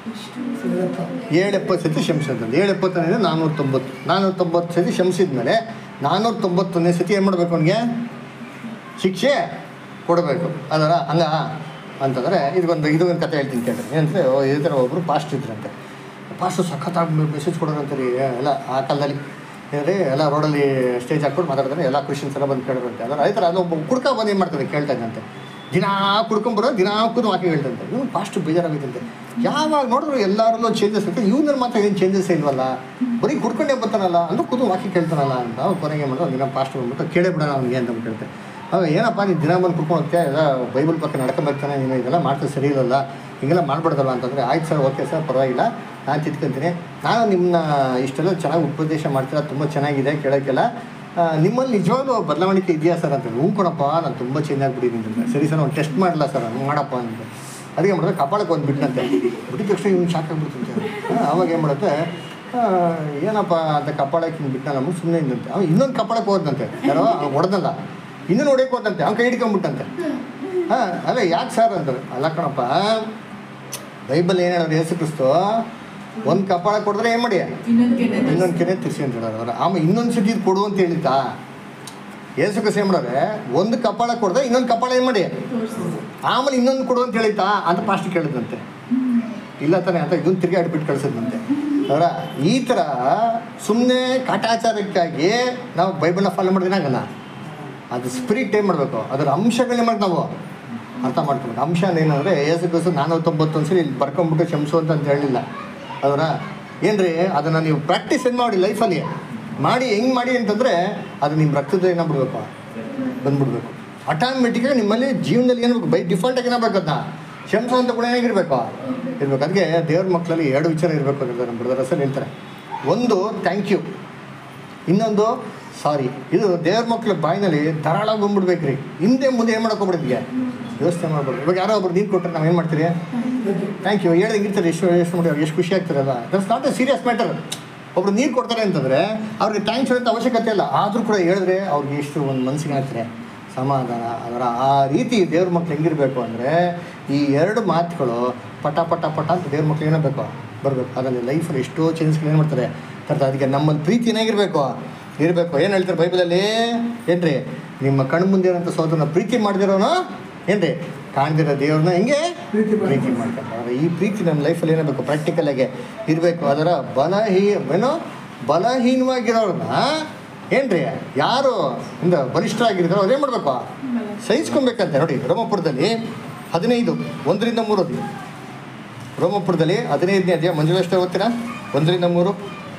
ಏಳು ಎಪ್ಪತ್ತು ಸತಿ ಕ್ಷಮಿಸಿದ್ರೆ ಏಳು ಎಪ್ಪತ್ತನೇ ನಾನ್ನೂರ ತೊಂಬತ್ತು ನಾನ್ನೂರ ತೊಂಬತ್ತು ಸತಿ ಕ್ಷಮಿಸಿದ ಮೇಲೆ ನಾನ್ನೂರ ತೊಂಬತ್ತೊಂದನೇ ಸತಿ ಏನು ಮಾಡ್ಬೇಕು ಅವನಿಗೆ ಶಿಕ್ಷೆ ಕೊಡಬೇಕು ಅದರ ಹಂಗ ಅಂತಂದರೆ ಇದೊಂದು ಇದೊಂದು ಕತೆ ಹೇಳ್ತೀನಿ ಕೇಳ್ರಿ ಏನಂದರೆ ಇದೇ ಥರ ಒಬ್ಬರು ಪಾಸ್ಟ್ ಇದ್ರಂತೆ ಪಾಸ್ಟು ಸಖತ್ತಾಗಿ ಮೆಸೇಜ್ ಕೊಡೋರಂತಾರೆ ಎಲ್ಲ ಆ ಕಾಲದಲ್ಲಿ ಏನಂದರೆ ಎಲ್ಲ ರೋಡಲ್ಲಿ ಸ್ಟೇಜ್ ಹಾಕ್ಕೊಂಡು ಮಾತಾಡ್ತಾರೆ ಎಲ್ಲ ಕ್ರಿಶ್ಚಿಯನ್ಸ್ ಎಲ್ಲ ಬಂದು ಕೇಳೋರಂತೆ ಅದರ ಅದೇ ಥರ ಅದು ಒಬ್ಬ ಕುಡ್ಕ ಬಂದು ಏನು ಮಾಡ್ತಾರೆ ಕೇಳ್ತಾ ಇದ್ದಂತೆ ದಿನಾ ಕುಡ್ಕೊಂಬರೋ ದಿನಾ ಕೂತು ವಾಕ್ಯ ಹೇಳ್ತಂತೆ ಇವ್ನು ಪಾಸ್ಟ್ ಬೇಜಾರಾಗಿತ್ತಂತೆ ಯಾವಾಗ ನೋಡಿದ್ರು ಎಲ್ಲರಲ್ಲೂ ಚೇಂಜಸ್ ಇರುತ್ತೆ ಇವ್ನಲ್ಲಿ ಮಾತ್ರ ಏನು ಚೇಂಜಸ್ ಇಲ್ವಲ್ಲ ಬರೀ ಕುಡ್ಕೊಂಡೇ ಬರ್ತಾನಲ್ಲ ಅಂದ್ರೆ ಕೂತು ವಾಕ್ಯ ಕೇಳ್ತಾನಲ್ಲ ಅಂತ ಅವ್ರು ಕೊನೆಗೆ ಮಾಡೋದು ದಿನ ಪಾಸ್ಟ್ ಬಂದ್ಬಿಟ್ಟು ಕೇಳೇ ಬಿಡೋಣ ಅವ್ನಿಗೆ ಅಂತ ಕೇಳ್ತಾರೆ ಅವಾಗ ಏನಪ್ಪ ನೀನು ದಿನ ಬಂದು ಕುಡ್ಕೊಂಡು ಹೋಗ್ತೀಯ ಎಲ್ಲ ಬೈಬಲ್ ಪಕ್ಕ ನಡ್ಕೊಂಬರ್ತಾನೆ ನೀನು ಇದೆಲ್ಲ ಮಾಡ್ತಾ ಸರಿ ಇಲ್ಲಲ್ಲ ಹಿಂಗೆಲ್ಲ ಮಾಡ್ಬಾರ್ದಲ್ಲ ಅಂತಂದರೆ ಆಯ್ತು ಸರ್ ಓಕೆ ಸರ್ ಪರವಾಗಿಲ್ಲ ನಾನು ತಿದ್ಕೊಂತೀನಿ ನಾನು ನಿಮ್ಮನ್ನ ಇಷ್ಟೆಲ್ಲ ಚೆನ್ನಾಗಿ ಉಪದೇಶ ಮಾಡ್ತೀರಾ ತುಂಬ ಚೆನ್ನಾಗಿದೆ ಕೇಳೋಕ್ಕೆಲ್ಲ ಆ, ನಿಮ್ಮಲ್ಲಿ ನಿಜವಾಗ್ಲೂ ಬದಲಾವಣೆ ಇದೆಯಾ ಸರ್ ಅಂತ ಹ್ಞೂ ಕೊಡಪ್ಪ ನಾನು ತುಂಬ ಚೇಂಜ್ ಆಗಿಬಿಟ್ಟಿದ್ದೀನಿ ಅಂತ ಸರಿ ಸರ್ ಒಂದು ಟೆಸ್ಟ್ ಮಾಡಲ್ಲ ಸರ್ ಹಂಗೆ ಮಾಡಪ್ಪ ಅಂತ ಅದಕ್ಕೆ ಮಾಡಿದ್ರೆ ಕಪಾಳಕ್ಕೆ ಒಂದು ಬಿಟ್ಟಂತೆ ಬಿಟ್ಟಿದ ತಕ್ಷಣ ಇವ್ನು ಶಾಕ್ ಆಗ್ಬಿಡ್ತಂತೆ ಅವಾಗ ಏನು ಮಾಡುತ್ತೆ ಆ, ಏನಪ್ಪ ಅಂತ ಕಪಾಳಕ್ಕೆ ಹಿಂಗೆ ಬಿಟ್ಟ ನಮಗೆ ಸುಮ್ಮನೆ ಇದ್ದಂತೆ ಅವ್ನು ಇನ್ನೊಂದು ಕಪಾಳಕ್ಕೆ ಹೋದಂತೆ ಯಾರೋ ಅವ್ನು ಹೊಡೆದಲ್ಲ ಇನ್ನೂ ನೋಡಕ್ಕೆ ಹೋದಂತೆ ಅವ್ನು ಕೈ ಹಿಡ್ಕೊಂಡ್ಬಿಟ್ಟಂತೆ ಹಾಂ ಅಲ್ಲ ಯಾಕೆ ಸರ್ ಅಂತಾರೆ ಅಲ್ಲ ಕಣಪ್ಪ ಬೈಬಲ್ ಏನು ಹೇಳೋರು ಯೇಸು ಕ್ರಿಸ್ತು ಒಂದು ಕಪಾಳ ಕೊಡಿದ್ರೆ ಏನು ಮಾಡಿ ಇನ್ನೊಂದು ಕೆನೆ ಇನ್ನೊಂದು ಕೆನೆ ತಿರ್ಸಿ ಅಂತ ಹೇಳೋರು ಅವ್ರು ಆಮೇಲೆ ಇನ್ನೊಂದು ಸತಿ ಇದು ಕೊಡು ಅಂತ ಹೇಳಿದ್ದ ಯೇಸು ಕ್ರಿಸ್ತು ಏನು ಮಾಡೋರೆ ಒಂದು ಕಪಾಳ ಕೊಡ್ದೆ ಇನ್ನೊಂದು ಕಪಾಳ ಏನು ಮಾಡಿ ಆಮೇಲೆ ಇನ್ನೊಂದು ಕೊಡು ಅಂತ ಹೇಳಿತಾ ಅಂತ ಪಾಸ್ಟ್ ಕೇಳಿದಂತೆ ಇಲ್ಲ ತಾನೆ ಅಂತ ಇದನ್ನು ತಿರ್ಗಿ ಅಡ್ಬಿಟ್ಟು ಕಳಿಸಿದಂತೆ ಅವರ ಈ ಥರ ಸುಮ್ಮನೆ ಕಾಟಾಚಾರಕ್ಕಾಗಿ ನಾವು ಬೈಬಲ್ನ ಫಾಲೋ ಮಾಡಿದ್ರೆ ಆಗಲ್ಲ ಅದು ಸ್ಪಿರಿಟ್ ಏನು ಮಾಡಬೇಕು ಅದರ ಅಂಶಗಳನ್ನೇ ಮಾಡಿ ನಾವು ಅರ್ಥ ಮಾಡ್ಕೊಬೇಕು ಅಂಶ ಏನಂದರೆ ಏಸು ಕ್ರಿಸ್ತು ನಾನ್ನೂರ ತೊಂಬತ್ತೊಂದು ಸರಿ ಇಲ್ಲಿ ಬರ್ಕೊಂಬಿಟ್ಟು ಕ್ಷಮಿಸು ಅಂತ ಅಂತ ಹೇಳಿಲ್ಲ ಅದರ ಏನ್ರಿ ಅದನ್ನು ನೀವು ಪ್ರಾಕ್ಟೀಸ್ ಏನು ಮಾಡಿ ಲೈಫಲ್ಲಿ ಮಾಡಿ ಹೆಂಗೆ ಮಾಡಿ ಅಂತಂದರೆ ಅದು ನಿಮ್ಮ ರಕ್ತದ ಏನಾಗ್ಬಿಡ್ಬೇಕು ಬಂದ್ಬಿಡ್ಬೇಕು ಆಟೋಮೆಟಿಕಾಗಿ ನಿಮ್ಮಲ್ಲಿ ಜೀವನದಲ್ಲಿ ಏನಾಗಬೇಕು ಬೈ ಡಿಫಾಲ್ಟಾಗಿ ಏನಾಗಬೇಕು ಅದನ್ನ ಕ್ಷಮಿಸೋ ಅಂತ ಕೂಡ ಏನಾಗಿರ್ಬೇಕು ಇರ್ಬೇಕು ಅದಕ್ಕೆ ದೇವ್ರ ಮಕ್ಕಳಲ್ಲಿ ಎರಡು ವಿಚಾರ ಇರಬೇಕು ಅಂತ ನಮ್ಮ ಬ್ರದರ್ ಹೆಸರು ಹೇಳ್ತಾರೆ ಒಂದು ಥ್ಯಾಂಕ್ ಯು ಇನ್ನೊಂದು ಸಾರಿ ಇದು ದೇವ್ರ ಮಕ್ಳ ಬಾಯಿನಲ್ಲಿ ಧಾರಾಳ ಬಂದ್ಬಿಡ್ಬೇಕ್ರಿ ಹಿಂದೆ ಮುಂದೆ ಏನು ಮಾಡ್ಕೊಬಿಡಿದ್ಗೆ ಯೋಚನೆ ಮಾಡ್ಬಿಡ್ರಿ ಇವಾಗ ಯಾರೋ ಒಬ್ರು ನೀರು ಕೊಟ್ಟರೆ ನಾವು ಏನು ಮಾಡ್ತೀರಿ ಥ್ಯಾಂಕ್ ಯು ಹೇಳ್ದಂಗೆ ಇರ್ತಾರೆ ಎಷ್ಟು ಎಷ್ಟು ಮಾಡಿ ಅವ್ರಿಗೆ ಎಷ್ಟು ಖುಷಿ ಆಗ್ತಾರಲ್ಲ that's not a serious matter ಒಬ್ರು ನೀರು ಕೊಡ್ತಾರೆ ಅಂತಂದರೆ ಅವ್ರಿಗೆ ಥ್ಯಾಂಕ್ಸ್ ಹೇಳೋಂಥ ಅವಶ್ಯಕತೆ ಇಲ್ಲ ಆದರೂ ಕೂಡ ಹೇಳಿದ್ರೆ ಅವ್ರಿಗೆ ಎಷ್ಟು ಒಂದು ಮನಸ್ಸಿಗೆ ಆಗ್ತಾರೆ ಸಮಾಧಾನ ಅದರ ಆ ರೀತಿ ದೇವ್ರ ಮಕ್ಳು ಹೆಂಗಿರಬೇಕು ಅಂದರೆ ಈ ಎರಡು ಮಾತುಗಳು ಪಟ ಪಟ ಪಟ ಅಂತ ದೇವ್ರ ಮಕ್ಳು ಏನಾಗಬೇಕು ಬರಬೇಕು ಅದರಲ್ಲಿ ಲೈಫಲ್ಲಿ ಎಷ್ಟೋ ಚೇಂಜಸ್ಗಳು ಏನು ಮಾಡ್ತಾರೆ ತರ್ತಾರೆ ಅದಕ್ಕೆ ನಮ್ಮಲ್ಲಿ ಪ್ರೀತಿ ಏನಾಗಿರಬೇಕು ಇರಬೇಕು ಏನು ಹೇಳ್ತಾರೆ ಬೈಬಲಲ್ಲಿ ಏನ್ರಿ ನಿಮ್ಮ ಕಣ್ಣು ಮುಂದೆ ಇರೋಂಥ ಸೋದರನ ಪ್ರೀತಿ ಮಾಡಿದಿರೋನು ಏನ್ರಿ ಕಾಣ್ದಿರೋ ದೇವ್ರನ್ನ ಹೆಂಗೆ ಪ್ರೀತಿ ಮಾಡ್ತಾರೆ. ಪ್ರೀತಿ ಮಾಡ್ತಾರೆ ಆದರೆ ಈ ಪ್ರೀತಿ ನಮ್ಮ ಲೈಫಲ್ಲಿ ಏನಾಗಬೇಕು ಪ್ರಾಕ್ಟಿಕಲಾಗಿ ಇರಬೇಕು ಅದರ ಬಲಹೀ ಏನೋ ಬಲಹೀನವಾಗಿರೋರನ್ನ ಏನ್ರಿ ಯಾರು ಇಂದ ಬಲಿಷ್ಠರಾಗಿರ್ತಾರೋ ಅದೇ ಮಾಡಬೇಕು ಸಹಿಸ್ಕೊಬೇಕಂತೆ ನೋಡಿ ರೋಮಪುರದಲ್ಲಿ ಹದಿನೈದು ಒಂದರಿಂದ ಮೂರು ಓದಿ ರೋಮಪುರದಲ್ಲಿ ಹದಿನೈದನೇ ಅಧ್ಯಾಯ ಮಂಜುಳಷ್ಟೇ ಓದ್ತೀರಾ ಒಂದರಿಂದ ಮೂರು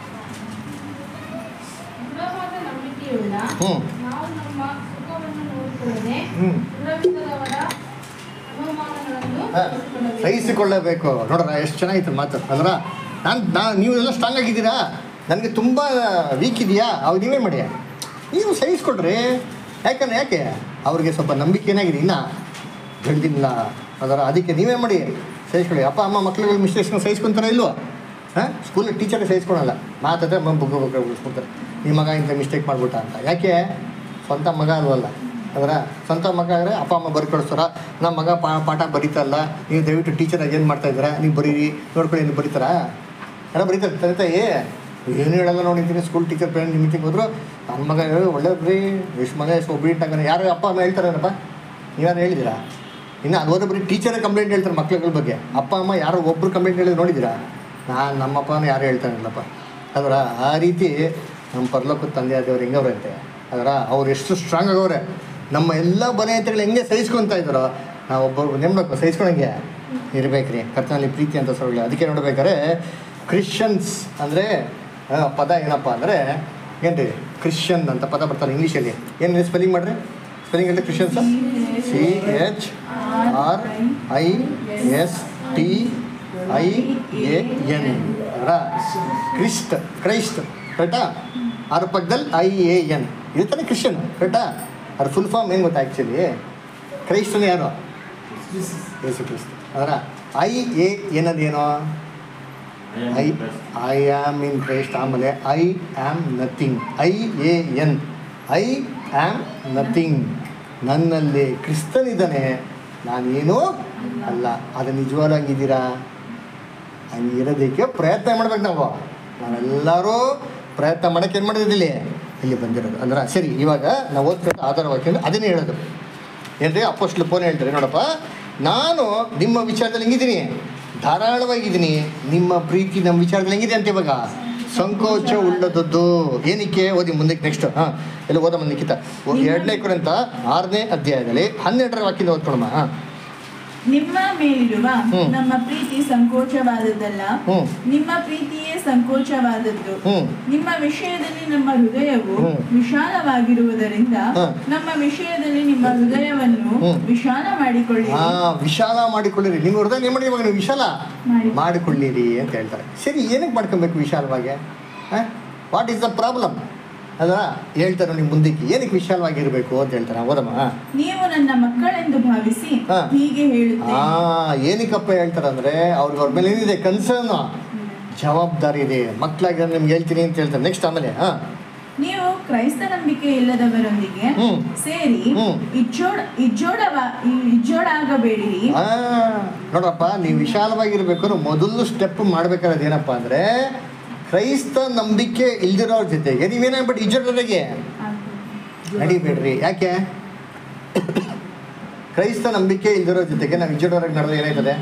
ದೃಢವಾದ ನಂಬಿಕೆಯುಳ್ಳ ಹ್ಞೂ ನಾವು ನಮ್ಮ ಸುಖವನ್ನು ನೋಡಿಕೊಳ್ಳದೆ ಹ್ಞೂ ದೃಢವಿಲ್ಲದವರ ಅವಮಾನಗಳನ್ನು ಹಾ, ಸಹಿಸಿಕೊಳ್ಳಬೇಕು. ಸಹಿಸಿಕೊಳ್ಳಬೇಕು ನೋಡ್ರ ಎಷ್ಟು ಚೆನ್ನಾಗಿತ್ತು ಮಾತು ಅಲ್ರ ನಾನು ನಾ ನೀವೆಲ್ಲ ಸ್ಟ್ರಾಂಗ್ ಆಗಿದ್ದೀರಾ ನನಗೆ ತುಂಬ ವೀಕ್ ಇದೆಯಾ ಅವಾಗ ನೀವೇ ಮಾಡಿ ನೀವು ಸಹಿಸ್ಕೊಡ್ರಿ ಯಾಕಂದ್ರೆ ಯಾಕೆ ಅವ್ರಿಗೆ ಸ್ವಲ್ಪ ನಂಬಿಕೆ ಏನಾಗಿದೆ ಇನ್ನ ಬೆಳೆದಿಲ್ಲ ಅದರ ಅದಕ್ಕೆ ನೀವೇ ಮಾಡಿ ಸಹಿಸ್ಕೊಳ್ಳಿ ಅಪ್ಪ ಅಮ್ಮ ಮಕ್ಳುಗಳು ಮಿಸ್ಟೇಕ್ಸ್ನ ಸಹಿಸ್ಕೊಂತಾರ ಇಲ್ವೋ ಹಾಂ ಸ್ಕೂಲಲ್ಲಿ ಟೀಚರ್ ಸಹಿಸ್ಕೊಳಲ್ಲ ಮಾತಾದ್ರೆ ಬುಕ್ ಬುಕ್ ಉಳಿಸ್ಕೊತಾರೆ ನಿಮ್ಮ ಮಗ ಇಂಥ ಮಿಸ್ಟೇಕ್ ಮಾಡ್ಬಿಟ್ಟ ಅಂತ ಯಾಕೆ ಸ್ವಂತ ಮಗ ಅಲ್ವಲ್ಲ ಅದರ ಸ್ವಂತ ಮಗ ಅಂದರೆ ಅಪ್ಪ ಅಮ್ಮ ಬರ್ಕೊಡ್ತಾರ ನಮ್ಮ ಮಗ ಪಾ ಪಾಠ ಬರೀತಲ್ಲ ನೀವು ದಯವಿಟ್ಟು ಟೀಚರಾಗಿ ಏನು ಮಾಡ್ತಾ ಇದ್ದೀರಾ ನೀವು ಬರೀರಿ ನೋಡ್ಕೊಳ್ಳಿ ನೀವು ಬರೀತಾರಾ ಎಲ್ಲ ಬರೀತಾರೆ ತಂದೆ ತಾಯಿ ಏನು ಹೇಳಲ್ಲ ನೋಡಿದ್ದೀನಿ ಸ್ಕೂಲ್ ಟೀಚರ್ ಪೇರೆಂಟ್ ಮೀಟಿಂಗ್ ಹೋದ್ರು ನನ್ನ ಮಗ ಹೇಳಿ ಒಳ್ಳೇದ್ರಿ ಎಷ್ಟು ಮಗ ಎಷ್ಟು ಒಬ್ಬಿಟ್ಟಾಗ ಯಾರು ಅಪ್ಪ ಅಮ್ಮ ಹೇಳ್ತಾರೇನಪ್ಪ ನೀವ್ಯಾರು ಹೇಳಿದ್ದೀರಾ ಇನ್ನು ಅದು ಹೋದ್ರೆ ಬರೀ ಟೀಚರೇ ಕಂಪ್ಲೇಂಟ್ ಹೇಳ್ತಾರೆ ಮಕ್ಳುಗಳ ಬಗ್ಗೆ ಅಪ್ಪ ಅಮ್ಮ ಯಾರೋ ಒಬ್ರು ಕಂಪ್ಲೇಂಟ್ ಹೇಳಿದ್ರು ನೋಡಿದ್ದೀರಾ ನಾನು ನಮ್ಮಪ್ಪನ ಯಾರು ಹೇಳ್ತಾನಿಲ್ಲಪ್ಪ ಅದರ ಆ ರೀತಿ ನಮ್ಮ ಪರಲೋಕದ ತಂದೆ ಆದವ್ರು ಹೆಂಗವ್ರೆ ಅಂತೆ ಅದರ ಅವ್ರು ಎಷ್ಟು ಸ್ಟ್ರಾಂಗ್ ಆಗವ್ರೆ ನಮ್ಮ ಎಲ್ಲ ಬಲಹೀನತೆಗಳು ಹೆಂಗೆ ಸಹಿಸ್ಕೊತಾ ಇದ್ದಾರೋ ನಾವು ಒಬ್ಬರು ನೆಮ್ಮಬೇಕು ಸಹಿಸ್ಕೊಳಂಗೆ ಇರಬೇಕ್ರಿ ಕರ್ತನಲ್ಲಿ ಪ್ರೀತಿ ಅಂತ ಸೊಳ್ಳೆ ಅದಕ್ಕೆ ನೋಡ್ಬೇಕಾದ್ರೆ ಕ್ರಿಶ್ಚಿಯನ್ಸ್ ಅಂದರೆ ಪದ ಏನಪ್ಪ ಅಂದರೆ ಏನ್ರಿ ಕ್ರಿಶ್ಚಿಯನ್ ಅಂತ ಪದ ಬರ್ತಾರೆ ಇಂಗ್ಲೀಷಲ್ಲಿ ಏನು ಸ್ಪೆಲ್ಲಿಂಗ್ ಮಾಡ್ರಿ ಸ್ಪೆಲ್ಲಿಂಗ್ ಅಂತ Christians C H R I S T I A N Christ Christ ಕರೆಕ್ಟಾ ಅದ್ರ ಪಕ್ಕದಲ್ಲಿ ಐ ಎ ಎನ್ ಇದು ತಾನೇ ಕ್ರಿಶ್ಚಿಯನ್ ಕರೆಕ್ಟಾ ಅದ್ರ ಫುಲ್ ಫಾರ್ಮ್ ಏನು ಗೊತ್ತಾ ಆ್ಯಕ್ಚುಲಿ ಕ್ರೈಸ್ತನ ಯಾರು ಯೇಸು ಕ್ರಿಸ್ತ ಅದರ ಐ ಎ ಏನದೇನೋ I I am in Christ ಆಮೇಲೆ I am nothing I A N I am nothing ನನ್ನಲ್ಲಿ ಕ್ರಿಸ್ತನಿದ್ದಾನೆ ನಾನೇನೂ ಅಲ್ಲ ಅದು ನಿಜವಾಗ್ಲೂ ಹಂಗಿದ್ದೀರಾ ಹಂಗಿರೋದಕ್ಕೆ ಪ್ರಯತ್ನ ಮಾಡ್ಬೇಕು ನಾವು ನಾವೆಲ್ಲರೂ ಪ್ರಯತ್ನ ಮಾಡೋಕ್ಕೆ ಏನು ಮಾಡಿದಿಲ್ಲಿ ಇಲ್ಲಿ ಬಂದಿರೋದು ಅಂದ್ರೆ ಸರಿ ಇವಾಗ ನಾವು ಓದ್ಬೇಕು ಆಧಾರ ವಾಕ್ಯ ಅಂದ್ರೆ ಅದನ್ನೇ ಹೇಳೋದು ಏನ್ರಿ ಅಪ್ಪಷ್ಟು ಫೋನ್ ಹೇಳ್ತಾರೆ ನೋಡಪ್ಪ ನಾನು ನಿಮ್ಮ ವಿಚಾರದಲ್ಲಿ ಹೆಂಗಿದ್ದೀನಿ ಧಾರಾಳವಾಗಿದ್ದೀನಿ ನಿಮ್ಮ ಪ್ರೀತಿ ನಮ್ಮ ವಿಚಾರದಲ್ಲಿ ಹೆಂಗಿದೆ ಅಂತ ಇವಾಗ ಸಂಕೋಚ ಉಳ್ಳದದ್ದು ಏನಕ್ಕೆ ಓದಿ ಮುಂದಕ್ಕೆ ನೆಕ್ಸ್ಟ್ ಹಾಂ ಎಲ್ಲ ಓದ ಮುಂದಕ್ಕಿಂತ ಎರಡನೇ ಕುರಿತ ಆರನೇ ಅಧ್ಯಾಯದಲ್ಲಿ ಹನ್ನೆರಡರ ವಾಕ್ಯದಿಂದ ಓದ್ಕೊಳಮ್ಮ ಹಾಂ ನಿಮ್ಮ ಮೇಲಿರುವ ಹ್ಮ್. ನಮ್ಮ ಪ್ರೀತಿ ಸಂಕೋಚವಾದದ್ದಲ್ಲ ಹ್ಮ್. ನಿಮ್ಮ ಪ್ರೀತಿಯೇ ಸಂಕೋಚವಾದದ್ದು ಹ್ಞೂ ನಿಮ್ಮ ವಿಷಯದಲ್ಲಿ ನಮ್ಮ ಹೃದಯವು ಹ್ಮ್. ವಿಶಾಲವಾಗಿರುವುದರಿಂದ ಹ. ನಮ್ಮ ವಿಷಯದಲ್ಲಿ ನಿಮ್ಮ ಹೃದಯವನ್ನು ಹ್ಮ್. ವಿಶಾಲ ಮಾಡಿಕೊಳ್ಳಿ ಹಾ ವಿಶಾಲ ಮಾಡಿಕೊಳ್ಳಿರಿ ನಿಮ್ಮ ಹೃದಯ ಏನು ಮಾಡಿ ಇವಾಗ ನೀವು ವಿಶಾಲ ಮಾಡಿ. ಮಾಡಿಕೊಳ್ಳಿರಿ ಅಂತ ಹೇಳ್ತಾರೆ ಸರಿ ಏನಕ್ಕೆ ಮಾಡ್ಕೊಬೇಕು ವಿಶಾಲವಾಗಿ ವಾಟ್ ಈಸ್ ದ ಪ್ರಾಬ್ಲಮ್ ಅಲ್ವಾ ಹೇಳ್ತಾರೆ ನಿಮ್ಮ ಮುಂದಕ್ಕೆ ಏನಕ್ಕೆ ವಿಶಾಲವಾಗಿರಬೇಕು ಅಂತ ಹೇಳ್ತಾರೆ ಓದಮ್ಮ ನೀವು ನನ್ನ ಮಕ್ಕಳೆಂದು ಭಾವಿಸಿ ಹ. ಹೀಗೆ ಆ ಹೇಳುತ್ತೇನೆ ಏನಕ್ಕಪ್ಪ ಹೇಳ್ತಾರೆ ಅಂದರೆ ಅವ್ರಿಗೆ ಅವ್ರ ಮೇಲೆ ಏನಿದೆ ಕನ್ಸರ್ನ್ ಜವಾಬ್ದಾರಿ ಇದೆ ಮಕ್ಕಳಾಗಿ ನಿಮ್ಗೆ ಹೇಳ್ತೀನಿ ಅಂತ ಹೇಳ್ತಾರೆ ನೆಕ್ಸ್ಟ್ ಆಮೇಲೆ ಹಾಂ ನೀವು ಕ್ರೈಸ್ತ ನಂಬಿಕೆ ಇಲ್ಲದವರೊಂದಿಗೆ ಹ್ಮ್. ಸೇರಿ ಹ್ಮ್. ಇಜ್ಜೋಡ ಇಜ್ಜೋಡವ ಇಜ್ಜೋಡಾಗಬೇಡಿರಿ ಆ, ನೋಡ್ರಪ್ಪ ನೀವು ವಿಶಾಲವಾಗಿರ್ಬೇಕಾದ್ರೆ ಮೊದಲು ಸ್ಟೆಪ್ ಮಾಡ್ಬೇಕಾದ್ರೆ ಏನಪ್ಪ ಅಂದರೆ ಕ್ರೈಸ್ತ ನಂಬಿಕೆ ಇಲ್ದಿರೋರ ಜೊತೆಗೆ ನೀವೇನಾಗ್ಬಿಟ್ಟು ಇಜ್ಜೋಡರಿಗೆ ನಡಿಬೇಡ್ರಿ ಯಾಕೆ ಕ್ರೈಸ್ತ ನಂಬಿಕೆ ಇಲ್ದಿರೋ ಜೊತೆಗೆ ನಾವು ಇಜ್ಜೋಡವ್ರಿಗೆ ನಡೆದ್ರೆ ಏನಾಯ್ತದೆ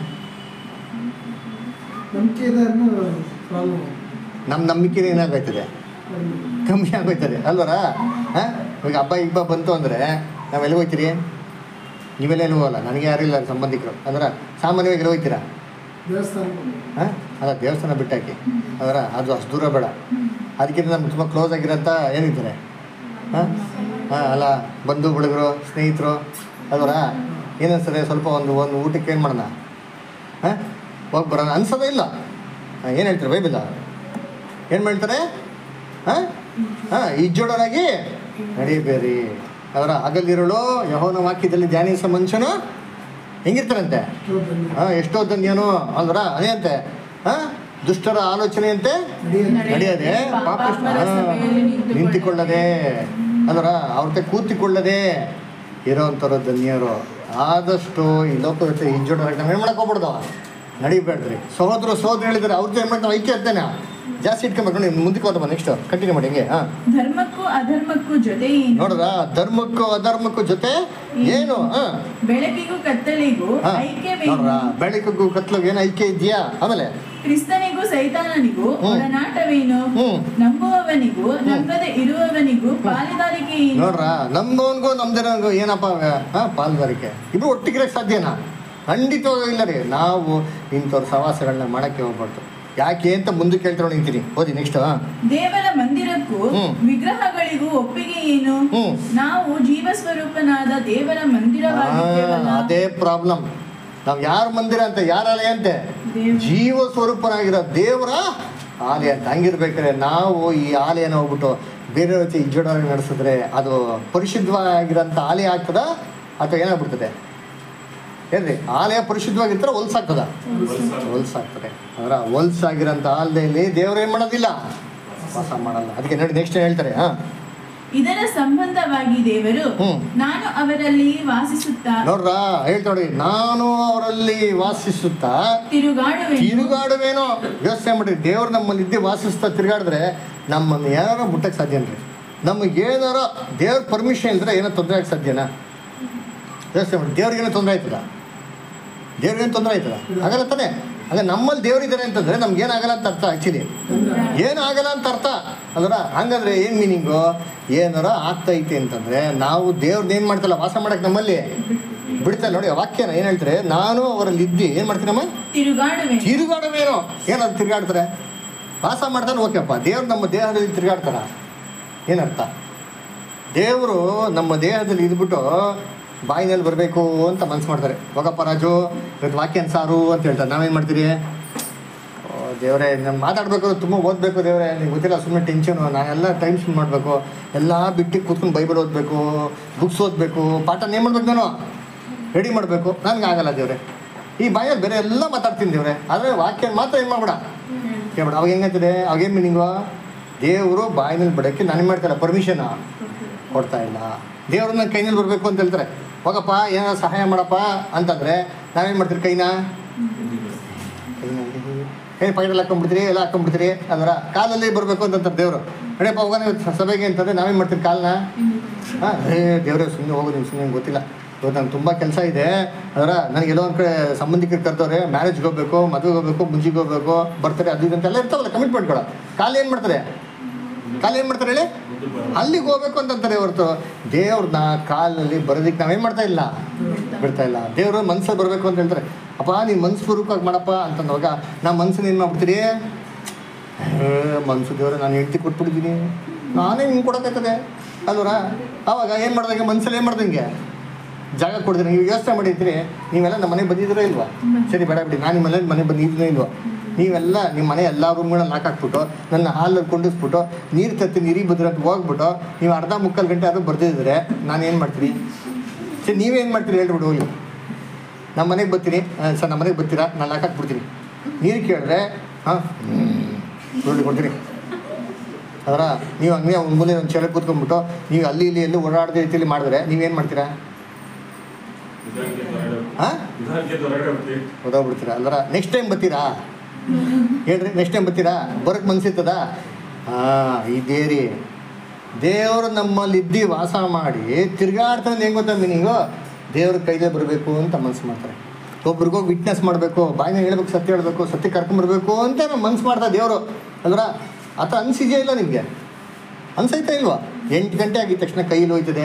ನಂಬಿಕೆ ಇದೆ ಅನ್ನೋ ಪ್ರಾಬ್ಲಮ್ ನಮ್ಮ ನಂಬಿಕೆ ಏನಾಗೋಯ್ತದೆ ಕಮ್ಮಿ ಆಗೋಯ್ತದೆ ಅಲ್ವರ ಹಾಂ ಇವಾಗ ಹಬ್ಬ ಇಬ್ಬ ಬಂತು ಅಂದರೆ ನಾವು ಎಲ್ಲಿ ಹೋಗ್ತೀರಿ ನೀವೆಲ್ಲ ಎಲ್ಲಿ ಹೋಗಲ್ಲ ನನಗೆ ಯಾರಿಲ್ಲ ಸಂಬಂಧಿಕರು ಅಂದ್ರೆ ಸಾಮಾನ್ಯವಾಗಿ ಎಲ್ಲಿ ಹೋಗ್ತೀರಾ ದೇವಸ್ಥಾನ ಹಾಂ ಅಲ್ಲ ದೇವಸ್ಥಾನ ಬಿಟ್ಟಾಕಿ ಅದರ ಅದು ಅಷ್ಟು ದೂರ ಬೇಡ ಅದಕ್ಕಿಂತ ನಮ್ಗೆ ತುಂಬ ಕ್ಲೋಸ್ ಆಗಿರೋಂಥ ಏನಿದ್ದಾರೆ ಹಾಂ ಹಾಂ ಅಲ್ಲ ಬಂಧು ಬಳಗರು ಸ್ನೇಹಿತರು ಅದರ ಏನನ್ಸದೆ ಸ್ವಲ್ಪ ಒಂದು ಒಂದು ಊಟಕ್ಕೆ ಏನು ಮಾಡೋಣ ಹಾಂ ಹೋಗಿ ಬರೋಣ ಅನ್ಸೋದೇ ಇಲ್ಲ ಹಾಂ ಏನು ಹೇಳ್ತಾರೆ ಬೈಬಿಲ್ಲ ಏನು ಮಾಡ್ತಾರೆ ಹಾಂ ಹಾಂ ಇಜ್ಜೋಡರಾಗಿ ನಡೀಬೇರಿ ಅವರ ಹಗಲಿರುಳು ಯಹೋನ ವಾಕ್ಯದಲ್ಲಿ ಧ್ಯಾನಿಸೋ ಮನುಷ್ಯನು ಹೆಂಗಿರ್ತಾರಂತೆ ಹಾಂ ಎಷ್ಟೋ ಧನ್ಯನು ಅಲ್ವರ ಅದೇ ಅಂತೆ ಹಾಂ ದುಷ್ಟರ ಆಲೋಚನೆಯಂತೆ ನಡೆಯದೆ ಪಾಪಿಷ್ಟ ಪಾಪರ ಸಭೆಯಲ್ಲಿ ನಿಂತುಕೊಳ್ಳದೆ. ನಿಂತುಕೊಳ್ಳದೆ ಅಲ್ವರ ಅವ್ರ ಜೊತೆ ಕೂತಿಕೊಳ್ಳದೆ ಇರೋವಂಥವ್ರು ಧನ್ಯರು ಆದಷ್ಟು ಈ ಲೋಕದ ಜೊತೆ ಹಿಂಜೋಡೋರಾಗಿ ನಾವು ಏನು ಮಾಡಕ್ಕೆ ಹೋಗ್ಬಿಡ್ದು ನಡಿಬೇಡ್ರಿ ಸಹೋದರ ಸಹೋದರ ಹೇಳಿದ್ರೆ ಅವ್ರ ಜೊತೆ ಏನು ಮಾಡ್ತಾವೆ ಐಕ್ಯ ಇರ್ತೇನೆ ಜಾಸ್ತಿ ಇಟ್ಕೊಬೇಕು ನೀವು ಮುಂದಕ್ಕೆ ಹೋದಮ್ಮ ನೆಕ್ಸ್ಟ್ ಕಂಟಿನ್ಯೂ ಮಾಡಿ ಹಿಂಗೆ ಹಾಂ ಧರ್ಮಕ್ಕೂ ಅಧರ್ಮಕ್ಕೂ ಜೊತೆ ಏನು ನೋಡ್ರ ಧರ್ಮಕ್ಕೂ ಅಧರ್ಮಕ್ಕೂ ಜೊತೆ ಏನು ಹಾಂ ಬೆಳಕಿಗೂ ಕತ್ತಲಿಗೂ ಹಾಂ ಐಕ್ಯವೇನು ನೋಡ್ರ ಬೆಳಕಿಗೂ ಕತ್ಲಿಗೂ ಏನು ಐಕ್ಯ ಇದೆಯಾ ಆಮೇಲೆ ಕ್ರಿಸ್ತನಿಗೂ ಸೈತಾನನಿಗೂ ಹ್ಮ್. ಒಡನಾಟವೇನು ಹ್ಮ್. ನಂಬುವವನಿಗೂ ನಂಬದೆ ಇರುವವನಿಗೂ ಪಾಲಿದಾರಿಕೆ ಏನು ನೋಡ್ರ ನಮ್ದವನ್ಗೂ ನಮ್ದಿರೋನ್ಗೂ ಏನಪ್ಪ ಹಾ ಪಾಲ್ಗಾರಿಕೆ ಇಬ್ರು ಒಟ್ಟಿಗಿರಕ್ಕೆ ಸಾಧ್ಯನಾ ಖಂಡಿತವಾಗೂ ಇಲ್ಲ ರೀ ನಾವು ಇಂಥವ್ರ ಸವಾಸಗಳನ್ನ ಮಾಡಕ್ಕೆ ಹೋಗ್ಬಾರ್ದು ಯಾಕೆ ಅಂತ ಮುಂದಕ್ಕೆ ಹೇಳ್ತಾ ನಿಂತೀನಿ ಓದಿ ನೆಕ್ಸ್ಟ್ ದೇವರ ಮಂದಿರಕ್ಕೂ ಹ್ಮ್. ವಿಗ್ರಹಗಳಿಗೂ ಒಪ್ಪಿಗೆ ಏನು ಹ್ಮ್. ನಾವು ಜೀವ ಸ್ವರೂಪನಾದ ದೇವರ ಮಂದಿರವಾಗಿದ್ದೇವಲ್ಲ ಅದೇ ಪ್ರಾಬ್ಲಮ್ ನಾವು ಯಾರ ಮಂದಿರ ಅಂತ ಯಾರ ಆಲಯ ಅಂತೆ ದೇವ್- ಜೀವ ಸ್ವರೂಪನಾಗಿರೋ ದೇವರ ಆಲಯ ಅಂತ ಹಂಗಿರ್ಬೇಕಾದ್ರೆ ನಾವು ಈ ಆಲಯನ ಹೋಗ್ಬಿಟ್ಟು ಬೇರೆ ರೀತಿ ಇಜ್ಜೋಡಾಗಿ ನಡೆಸಿದ್ರೆ ಅದು ಪರಿಶುದ್ಧವಾಗಿರೋಂಥ ಆಲಯ ಆಗ್ತದ ಅಥವಾ ಏನಾಗ್ಬಿಡ್ತದೆ ಏನ್ರಿ ಆಲಯ ಪರಿಶುದ್ಧವಾಗಿರ್ತಾರೆ ಹೊಲ್ಸಾಗ್ತದ ಹೊಲ್ಸಾಗ್ತದೆ ಅದರ ಹೊಲ್ಸಾಗಿರೋಂಥ ಆಲಯದಲ್ಲಿ ದೇವ್ರು ಏನು ಮಾಡೋದಿಲ್ಲ ವಾಸ ಮಾಡಲ್ಲ ಅದಕ್ಕೆ ನೋಡಿ ನೆಕ್ಸ್ಟ್ ಹೇಳ್ತಾರೆ ಹಾಂ ಇದರ ಸಂಬಂಧವಾಗಿ ದೇವರು ಹ್ಮ್. ನಾನು ಅವರಲ್ಲಿ ವಾಸಿಸುತ್ತಾ ನೋಡ್ರ ಹೇಳ್ತಾ ನೋಡಿ ನಾನು ಅವರಲ್ಲಿ ವಾಸಿಸುತ್ತಾ ತಿರುಗಾಡುವೆನು ತಿರುಗಾಡುವೇನೋ ಯೋಚನೆ ಮಾಡಿ ದೇವ್ರು ನಮ್ಮಲ್ಲಿ ಇದ್ದೇ ವಾಸಿಸ್ತಾ ತಿರುಗಾಡಿದ್ರೆ ನಮ್ಮನ್ನು ಏನಾರ ಮುಟ್ಟಕ್ಕೆ ಸಾಧ್ಯನ್ರಿ ನಮಗೆ ಏನಾರ ದೇವ್ರ ಪರ್ಮಿಷನ್ ಇಲ್ದ್ರೆ ಏನೋ ತೊಂದರೆ ಆಗಕ್ಕೆ ಸಾಧ್ಯನಾ ಯೋಚನೆ ಮಾಡಿ ದೇವ್ರಿಗೇನೋ ತೊಂದರೆ ಆಯ್ತದ ದೇವ್ರಿಗೇನು ತೊಂದರೆ ಆಯ್ತದ ಆಗಲ್ಲ ತಾನೆ ಹಾಗೆ ನಮ್ಮಲ್ಲಿ ದೇವ್ರಿದ್ದಾರೆ ಅಂತಂದ್ರೆ ನಮ್ಗೆ ಏನಾಗಲ್ಲ ಅಂತ ಅರ್ಥ ಆ್ಯಕ್ಚುಲಿ ಏನಾಗಲ್ಲ ಅಂತ ಅರ್ಥ ಅದರ ಹಂಗಂದ್ರೆ ಏನು ಮೀನಿಂಗು ಏನಾರ ಆಗ್ತೈತೆ ಅಂತಂದ್ರೆ ನಾವು ದೇವ್ರದ್ದು ಏನು ಮಾಡ್ತಲ್ಲ ವಾಸ ಮಾಡಕ್ಕೆ ನಮ್ಮಲ್ಲಿ ಬಿಡ್ತಲ್ಲ ನೋಡಿ ಆ ವಾಕ್ಯನ ಏನು ಹೇಳ್ತಾರೆ ನಾನು ಅವರಲ್ಲಿ ಇದ್ದು ಏನು ಮಾಡ್ತೀನಮ್ಮ ತಿರುಗಾಡುವೆನು ತಿರುಗಾಡವೇನೋ ಏನಾದ್ರು ತಿರುಗಾಡ್ತಾರೆ ವಾಸ ಮಾಡ್ತಾನೆ ಓಕೆಪ್ಪ ದೇವ್ರು ನಮ್ಮ ದೇಹದಲ್ಲಿ ತಿರುಗಾಡ್ತಾರ ಏನರ್ಥ ದೇವರು ನಮ್ಮ ದೇಹದಲ್ಲಿ ಇದ್ಬಿಟ್ಟು ಬಾಯಿನಲ್ಲಿ ಬರಬೇಕು ಅಂತ ಮನ್ಸು ಮಾಡ್ತಾರೆ ಹೋಗಪ್ಪ ರಾಜು ಇವತ್ತು ವಾಕ್ಯ ಸಾರು ಅಂತ ಹೇಳ್ತಾರೆ ನಾವೇನು ಮಾಡ್ತೀರಿ ಓ, ದೇವ್ರೇ ನಾನು ಮಾತಾಡಬೇಕು ತುಂಬ ಓದಬೇಕು ದೇವ್ರೆ ನಿಮ್ಗೆ ಗೊತ್ತಿಲ್ಲ ಸುಮ್ಮನೆ ಟೆನ್ಷನು ನಾನೆಲ್ಲ ಟೈಮ್ ಸ್ಪೆಂಡ್ ಮಾಡಬೇಕು ಎಲ್ಲ ಬಿಟ್ಟು ಕೂತ್ಕೊಂಡು ಬೈಬಲ್ ಓದಬೇಕು ಬುಕ್ಸ್ ಓದಬೇಕು ಪಾಠ ಏನು ಮಾಡ್ಬೇಕು ನಾನು ರೆಡಿ ಮಾಡಬೇಕು ನನಗೆ ಆಗಲ್ಲ ದೇವ್ರೆ ಈ ಬಾಯಲ್ಲಿ ಬೇರೆ ಎಲ್ಲ ಮಾತಾಡ್ತೀನಿ ದೇವ್ರೆ ಆದರೆ ವಾಕ್ಯ ಮಾತ್ರ ಏನು ಮಾಡ್ಬೇಡ ಕೇಳ್ಬೇಡ ಅವಾಗ ಹೆಂಗಂತಿದೆ ಅವಾಗೇನು ಮೀನಿಂಗು ದೇವರು ಬಾಯಿನಲ್ಲಿ ಬಿಡೋಕ್ಕೆ ನಾನು ಮಾಡ್ತಾರೆ ಪರ್ಮಿಷನ್ ಕೊಡ್ತಾ ಇಲ್ಲ ದೇವ್ರು ನನ್ನ ಕೈನಲ್ಲಿ ಬರಬೇಕು ಅಂತ ಹೇಳ್ತಾರೆ ಹೋಗಪ್ಪ ಏನಾದ್ರು ಸಹಾಯ ಮಾಡಪ್ಪ ಅಂತಂದರೆ ನಾವೇನು ಮಾಡ್ತೀರಿ ಕೈನ ಏನು ಪೈಡಲ್ಲಿ ಹಾಕೊಂಡ್ಬಿಡ್ತೀರಿ ಎಲ್ಲ ಹಾಕೊಂಡ್ಬಿಡ್ತೀರಿ ಅದರ ಕಾಲಲ್ಲಿ ಬರಬೇಕು ಅಂತಂತಾರೆ ದೇವರು ನಡೆಯಪ್ಪ ಹೋಗೋಣ ಇವತ್ತು ಸಭೆಗೆ ಅಂತಂದರೆ ನಾವೇನು ಮಾಡ್ತೀರಿ ಕಾಲನ್ನ ಹಾಂ ಏ ದೇವ್ರೆ ಸುಮ್ಮನೆ ಹೋಗು ನೀವು ಸುಮ್ಮನೆ ಗೊತ್ತಿಲ್ಲ ಇವತ್ತು ನಂಗೆ ತುಂಬ ಕೆಲಸ ಇದೆ ಅದರ ನನಗೆ ಎಲ್ಲೋ ಒಂದು ಕಡೆ ಸಂಬಂಧಿಕರು ಕರ್ತವ್ರೆ ಮ್ಯಾರೇಜ್ಗೆ ಹೋಗ್ಬೇಕು ಮದುವೆಗೆ ಹೋಗ್ಬೇಕು ಮುಂಜಿಗೆ ಹೋಗ್ಬೇಕು ಬರ್ತಾರೆ ಅದು ಇದು ಅಂತೆಲ್ಲ ಇರ್ತಾವಲ್ಲ ಕಮಿಟ್ಮೆಂಟ್ಗಳು ಕಾಲ ಏನು ಮಾಡ್ತಾರೆ ಕಾಲ ಏನು ಮಾಡ್ತಾರೆ ಹೇಳಿ ಅಲ್ಲಿಗೆ ಹೋಗ್ಬೇಕು ಅಂತಂತಾರೆ ಹೊರತು ದೇವ್ರನ್ನ ಕಾಲಲ್ಲಿ ಬರೋದಕ್ಕೆ ನಾವೇನು ಮಾಡ್ತಾ ಇಲ್ಲ ಬಿಡ್ತಾ ಇಲ್ಲ ದೇವರು ಮನ್ಸಲ್ಲಿ ಬರಬೇಕು ಅಂತ ಹೇಳ್ತಾರೆ ಅಪ್ಪ ನೀನು ಮನ್ಸು ಪೂರ್ವಕವಾಗಿ ಮಾಡಪ್ಪ ಅಂತಂದಾಗ ನಾ ಮನ್ಸನ್ನ ಏನು ಮಾಡ್ಬಿಡ್ತೀರಿ ಏ, ಮನ್ಸು ದೇವ್ರೆ ನಾನು ಹೆಂಡ್ತಿ ಕೊಟ್ಬಿಟ್ಟಿದ್ದೀನಿ ನಾನೇ ಹಿಂಗೆ ಕೊಡೋಕ್ಕಾಗ್ತದೆ ಅಲ್ವರ ಅವಾಗ ಏನು ಮಾಡ್ದಂಗೆ ಮನ್ಸಲ್ಲಿ ಏನು ಮಾಡ್ದಂಗೆ ಜಾಗ ಕೊಡಿದ್ರೆ ನೀವು ಯೋಚನೆ ಮಾಡಿದ್ರಿ ನೀವೆಲ್ಲ ನಮ್ಮ ಮನೆಗೆ ಬಂದಿದ್ದೀರೋ ಇಲ್ವಾ ಸರಿ ಬೇಡ ಬಿಡಿ ನಾನು ನಿಮ್ಮೆಲ್ಲ ಮನೆ ಬಂದಿದ್ದೀನೋ ಇಲ್ವಾ ನೀವೆಲ್ಲ ನಿಮ್ಮ ಮನೆ ಎಲ್ಲ ರೂಮ್ಗಳನ್ನ ಲಾಕ್ ಹಾಕ್ಬಿಟ್ಟು ನನ್ನ ಹಾಲಲ್ಲಿ ಕೊಂಡಿಸ್ಬಿಟ್ಟು ನೀರು ತತ್ತಿ ನೀರಿಗೆ ಬದ್ರ ಅಂತ ಹೋಗ್ಬಿಟ್ಟು ನೀವು ಅರ್ಧ ಮುಕ್ಕಾಲು ಗಂಟೆ ಆದರೂ ಬರ್ದಿದ್ರೆ ನಾನು ಏನು ಮಾಡ್ತೀನಿ ಸರಿ ನೀವೇನು ಮಾಡ್ತೀರಿ ಹೇಳ್ಬಿಡು ಹೋಗಿ ನಮ್ಮ ಮನೆಗೆ ಬರ್ತೀನಿ ಆ, ಸರ್ ನಮ್ಮ ಮನೆಗೆ ಬರ್ತೀರಾ ನಾನು ಲಾಕ್ ಹಾಕ್ಬಿಡ್ತೀನಿ ನೀರು ಕೇಳಿದ್ರೆ ಹಾಂ ಸುಳ್ಳು ಕೊಡ್ತೀನಿ ಅದರ ನೀವು ಹಂಗೆ ಒಂದು ಮೂಲೆ ಒಂದು ಚೆಲೆ ಕೂತ್ಕೊಂಡ್ಬಿಟ್ಟು ನೀವು ಅಲ್ಲಿ ಇಲ್ಲಿ ಎಲ್ಲೂ ಓಡಾಡದ ರೀತಿಯಲ್ಲಿ ಮಾಡಿದ್ರೆ ನೀವೇನು ಮಾಡ್ತೀರಾ ನಿಧಾನಕ್ಕೆ ಹೊರಗಡೆ ಹಾಂ ನಿಧಾನಕ್ಕೆ ಹೊರಗಡೆ ಹೋಗ್ತೀವಿ ಓದೋಗ್ಬಿಡ್ತೀರಾ ಅಲ್ಲರ ನೆಕ್ಸ್ಟ್ ಟೈಮ್ ಬರ್ತೀರಾ ಹೇಳ್ರಿ ನೆಕ್ಸ್ಟ್ ಟೈಮ್ ಬರ್ತೀರಾ ಬರೋಕ್ಕೆ ಮನ್ಸಿರ್ತದ ಹಾಂ ಇದೇ ರೀ ದೇವರು ನಮ್ಮಲ್ಲಿ ಇದ್ದು ವಾಸ ಮಾಡಿ ತಿರ್ಗಾಡ್ತಾನೆ ಹೆಂಗೆ ಗೊತ್ತಾ ಮೀನಿಂಗು ದೇವ್ರ ಕೈಲೇ ಬರಬೇಕು ಅಂತ ಮನ್ಸು ಮಾಡ್ತಾರೆ ಒಬ್ರಿಗೋಗಿ ವಿಟ್ನೆಸ್ ಮಾಡಬೇಕು ಬಾಯಿನ ಹೇಳ್ಬೇಕು ಸತ್ಯ ಹೇಳ್ಬೇಕು ಸತ್ಯ ಕರ್ಕೊಂಬರ್ಬೇಕು ಅಂತ ನಮ್ಮ ಮನ್ಸು ಮಾಡ್ತಾ ದೇವರು ಅಲ್ರ ಆತ ಅನ್ಸಿದೆಯಾ ಇಲ್ಲ ನಿಮಗೆ ಅನ್ಸೈತಾ ಇಲ್ವಾ ಎಂಟು ಗಂಟೆ ಆಗಿದ ತಕ್ಷಣ ಕೈಲಿ ಹೋಯ್ತದೆ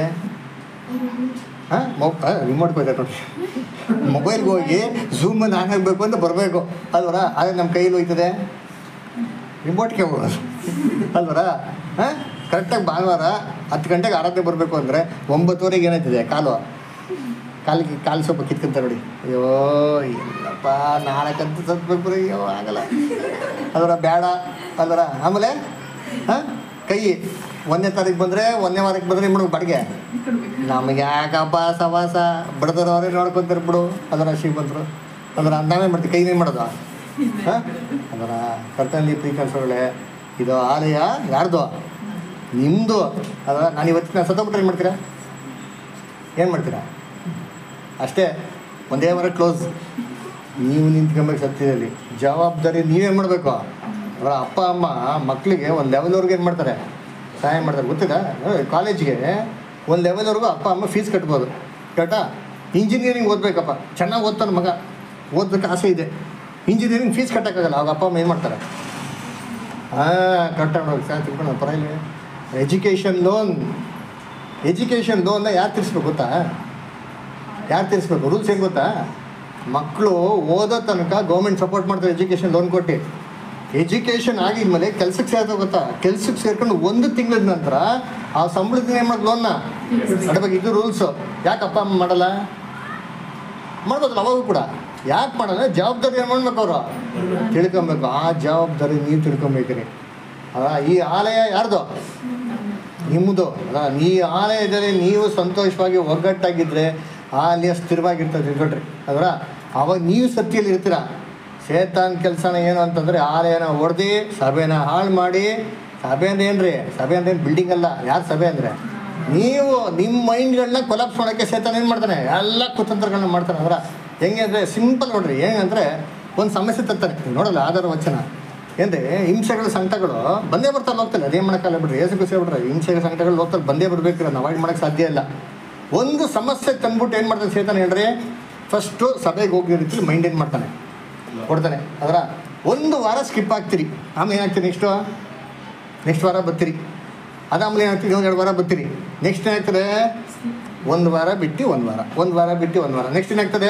ಹಾಂ ಮೊ ರಿಮೋಟ್ಗೆ ಹೋಯ್ತಾ ನೋಡಿ ಮೊಬೈಲ್ಗೆ ಹೋಗಿ ಝೂಮಲ್ಲಿ ಆನ್ ಆಗಬೇಕು ಅಂತ ಬರಬೇಕು ಅಲ್ವರ ಆದರೆ ನಮ್ಮ ಕೈಯಲ್ಲಿ ಹೋಯ್ತದೆ ರಿಮೋಟ್ಗೆ ಹೋಗೋದು ಅಲ್ವರ ಹಾಂ ಕರೆಕ್ಟಾಗಿ ಭಾನುವಾರ ಹತ್ತು ಗಂಟೆಗೆ ಆರಾಧನೆ ಬರಬೇಕು ಅಂದರೆ ಒಂಬತ್ತುವರೆಗೆ ಏನಾಯ್ತದೆ ಕಾಲು ಕಾಲಿಗೆ ಕಾಲು ಸ್ವಲ್ಪ ಕಿತ್ಕೊಂತ ನೋಡಿ ಅಯ್ಯೋ ಇಲ್ಲಪ್ಪ ನಾಲ್ಕಂತ ಸತ್ಬೇಕು ಬರೀ ಅಯ್ಯೋ ಆಗಲ್ಲ ಅದರ ಬೇಡ ಅಲ್ವರ ಆಮೇಲೆ ಹಾಂ ಕೈ ಒಂದನೇ ತಾರೀಕು ಬಂದರೆ ಒಂದನೇ ವಾರಕ್ಕೆ ಬಂದರೆ ಏನು ಬಾಡಿಗೆ ನಮಗೆ ಯಾಕಪ್ಪ ಸವಾಸ ಬಡದರವರೇ ನೋಡ್ಕೊಂತಾರೆ ಬಿಡು ಅದರ ಶ್ರೀಮಂತರು ಅದರ ನಾವೇ ಮಾಡ್ತೀವಿ ಕೈನೇ ಮಾಡೋದು ಹಾಂ ಅದರ ಕರ್ತನಲ್ಲಿ ಪ್ರೀತಿ ಅನ್ಸೋಳೆ ಇದು ಆಲಯ ಯಾರ್ದು ನಿಮ್ಮದು ಅದರ ನಾನು ಇವತ್ತಿನ ಸತ್ತೋಗ್ಬಿಟ್ರೆ ಏನು ಮಾಡ್ತೀರಾ ಏನು ಮಾಡ್ತೀರಾ ಅಷ್ಟೇ ಒಂದೇ ವಾರ ಕ್ಲೋಸ್ ನೀವು ನಿಂತ್ಕೊಬೇಕು ಸತ್ಯದಲ್ಲಿ ಜವಾಬ್ದಾರಿ ನೀವೇನು ಮಾಡಬೇಕು ಅವರ ಅಪ್ಪ ಅಮ್ಮ ಮಕ್ಕಳಿಗೆ ಒಂದು ಲೆವೆಲ್ವರೆಗೂ ಏನು ಮಾಡ್ತಾರೆ ಸಹಾಯ ಮಾಡ್ತಾರೆ ಗೊತ್ತಿಲ್ಲ ಕಾಲೇಜಿಗೆ ಒಂದು ಲೆವೆಲ್ವರೆಗೂ ಅಪ್ಪ ಅಮ್ಮ ಫೀಸ್ ಕಟ್ಬೋದು ಕರೆಕ್ಟಾ ಇಂಜಿನಿಯರಿಂಗ್ ಓದಬೇಕಪ್ಪ ಚೆನ್ನಾಗಿ ಓದ್ತಾನೆ ಮಗ ಓದೋಕ್ಕೆ ಆಸೆ ಇದೆ ಇಂಜಿನಿಯರಿಂಗ್ ಫೀಸ್ ಕಟ್ಟೋಕ್ಕಾಗಲ್ಲ ಅವಾಗ ಅಪ್ಪ ಅಮ್ಮ ಏನು ಮಾಡ್ತಾರೆ ಹಾಂ ಕಟ್ಟೋಣ ಸರ್ ತಿಳ್ಕೊಂಡು ಪರವಾಗಿಲ್ಲ ಎಜುಕೇಷನ್ ಲೋನ್ ಎಜುಕೇಷನ್ ಲೋನ್ನ ಯಾರು ತೀರಿಸ್ಬೇಕು ಗೊತ್ತಾ ಯಾರು ತೀರಿಸ್ಬೇಕು ರೂಲ್ಸ್ ಏನು ಗೊತ್ತಾ ಮಕ್ಕಳು ಓದೋ ತನಕ ಗೌರ್ಮೆಂಟ್ ಸಪೋರ್ಟ್ ಮಾಡ್ತಾರೆ ಎಜುಕೇಷನ್ ಲೋನ್ ಕೊಟ್ಟು ಎಜುಕೇಷನ್ ಆಗಿದ್ಮೇಲೆ ಕೆಲ್ಸಕ್ಕೆ ಸೇರ್ತವೆ ಗೊತ್ತಾ ಕೆಲ್ಸಕ್ಕೆ ಸೇರ್ಕೊಂಡು ಒಂದು ತಿಂಗಳ ನಂತರ ಆ ಸಂಬಳದಿಂದ ಏನು ಮಾಡೋದು ಲೋನ್ನ ಕಟ್ಬೇಕು ಇದು ರೂಲ್ಸು ಯಾಕೆ ಅಪ್ಪ ಅಮ್ಮ ಮಾಡಲ್ಲ ಮಾಡ್ಬೋದಲ್ಲ ಅವಾಗೂ ಕೂಡ ಯಾಕೆ ಮಾಡಲ್ಲ ಜವಾಬ್ದಾರಿ ಏನು ಮಾಡ್ಬೇಕು ಅವರು ತಿಳ್ಕೊಬೇಕು ಆ ಜವಾಬ್ದಾರಿ ನೀವು ತಿಳ್ಕೊಬೇಕ್ರಿ ಅಲ್ಲ ಈ ಆಲಯ ಯಾರ್ದು ನಿಮ್ಮದು ಅಲ್ಲ ಈ ಆಲಯದಲ್ಲಿ ನೀವು ಸಂತೋಷವಾಗಿ ಒಗ್ಗಟ್ಟಾಗಿದ್ದರೆ ಆ ಆಲಯ ಸ್ಥಿರವಾಗಿರ್ತದೆ ತಿಳ್ಕೊಳ್ರಿ ಅದರ ಅವಾಗ ನೀವು ಸತ್ಯಲ್ಲಿ ಇರ್ತೀರ ಸೇತಾನ್ ಕೆಲಸನ ಏನು ಅಂತಂದರೆ ಆಲಯನ ಹೊಡೆದು ಸಭೆನ ಹಾಳು ಮಾಡಿ ಸಭೆ ಅಂದ್ರೆ ಏನ್ರಿ ಸಭೆ ಅಂದ್ರೆ ಏನು ಬಿಲ್ಡಿಂಗ್ ಅಲ್ಲ ಯಾರು ಸಭೆ ಅಂದರೆ ನೀವು ನಿಮ್ಮ ಮೈಂಡ್ಗಳನ್ನ ಕೊಲಾಪ್ಸ್ ಮಾಡೋಕ್ಕೆ ಸೇತಾನ್ ಏನು ಮಾಡ್ತಾನೆ ಎಲ್ಲ ಕುತಂತ್ರಗಳನ್ನ ಮಾಡ್ತಾನೆ ಅದರ ಹೆಂಗೆ ಅಂದರೆ ಸಿಂಪಲ್ ನೋಡ್ರಿ ಹೆಂಗಂದರೆ ಒಂದು ಸಮಸ್ಯೆ ತರ್ತಾನೆ ನೀವು ನೋಡಲ್ಲ ಆಧಾರ ವಚನ ಏನ್ರಿ ಹಿಂಸೆಗಳ ಸಂಕಟಗಳು ಬಂದೇ ಬರ್ತಾರೆ ಹೋಗ್ತಾರೆ ಅದೇನು ಮಾಡೋಕ್ಕಲ್ಲ ಬಿಡ್ರಿ ಏಸು ಖುಷಿ ಬಿಡ್ರಿ ಹಿಂಸೆಗಳ ಸಂಕಟಗಳು ಹೋಗ್ತಾರೆ ಬಂದೇ ಬರ್ಬೇಕು ಅದನ್ನ ಅವಾಯ್ಡ್ ಮಾಡೋಕ್ಕೆ ಸಾಧ್ಯ ಇಲ್ಲ ಒಂದು ಸಮಸ್ಯೆ ತಂದ್ಬಿಟ್ಟು ಏನು ಮಾಡ್ತಾನೆ ಸೇತಾನೆ ಹೇಳ್ರಿ ಫಸ್ಟು ಸಭೆಗೆ ಹೋಗಿ ರೀತಿ ಮೈಂಡ್ ಏನು ಮಾಡ್ತಾನೆ ಕೊಡ್ತಾನೆ ಅದರ ಒಂದು ವಾರ ಸ್ಕಿಪ್ ಆಗ್ತೀರಿ ಆಮೇಲೆ ಏನಾಗ್ತೀರಿ ನೆಕ್ಸ್ಟು ನೆಕ್ಸ್ಟ್ ವಾರ ಬರ್ತೀರಿ ಅದಾದ್ಮೇಲೆ ಏನಾಗ್ತೀರಿ ಒಂದು ಎರಡು ವಾರ ಬರ್ತೀರಿ ನೆಕ್ಸ್ಟ್ ಏನಾಗ್ತದೆ ಒಂದು ವಾರ ಬಿಟ್ಟು ಒಂದು ವಾರ ಒಂದು ವಾರ ಬಿಟ್ಟು ಒಂದು ವಾರ ನೆಕ್ಸ್ಟ್ ಏನಾಗ್ತದೆ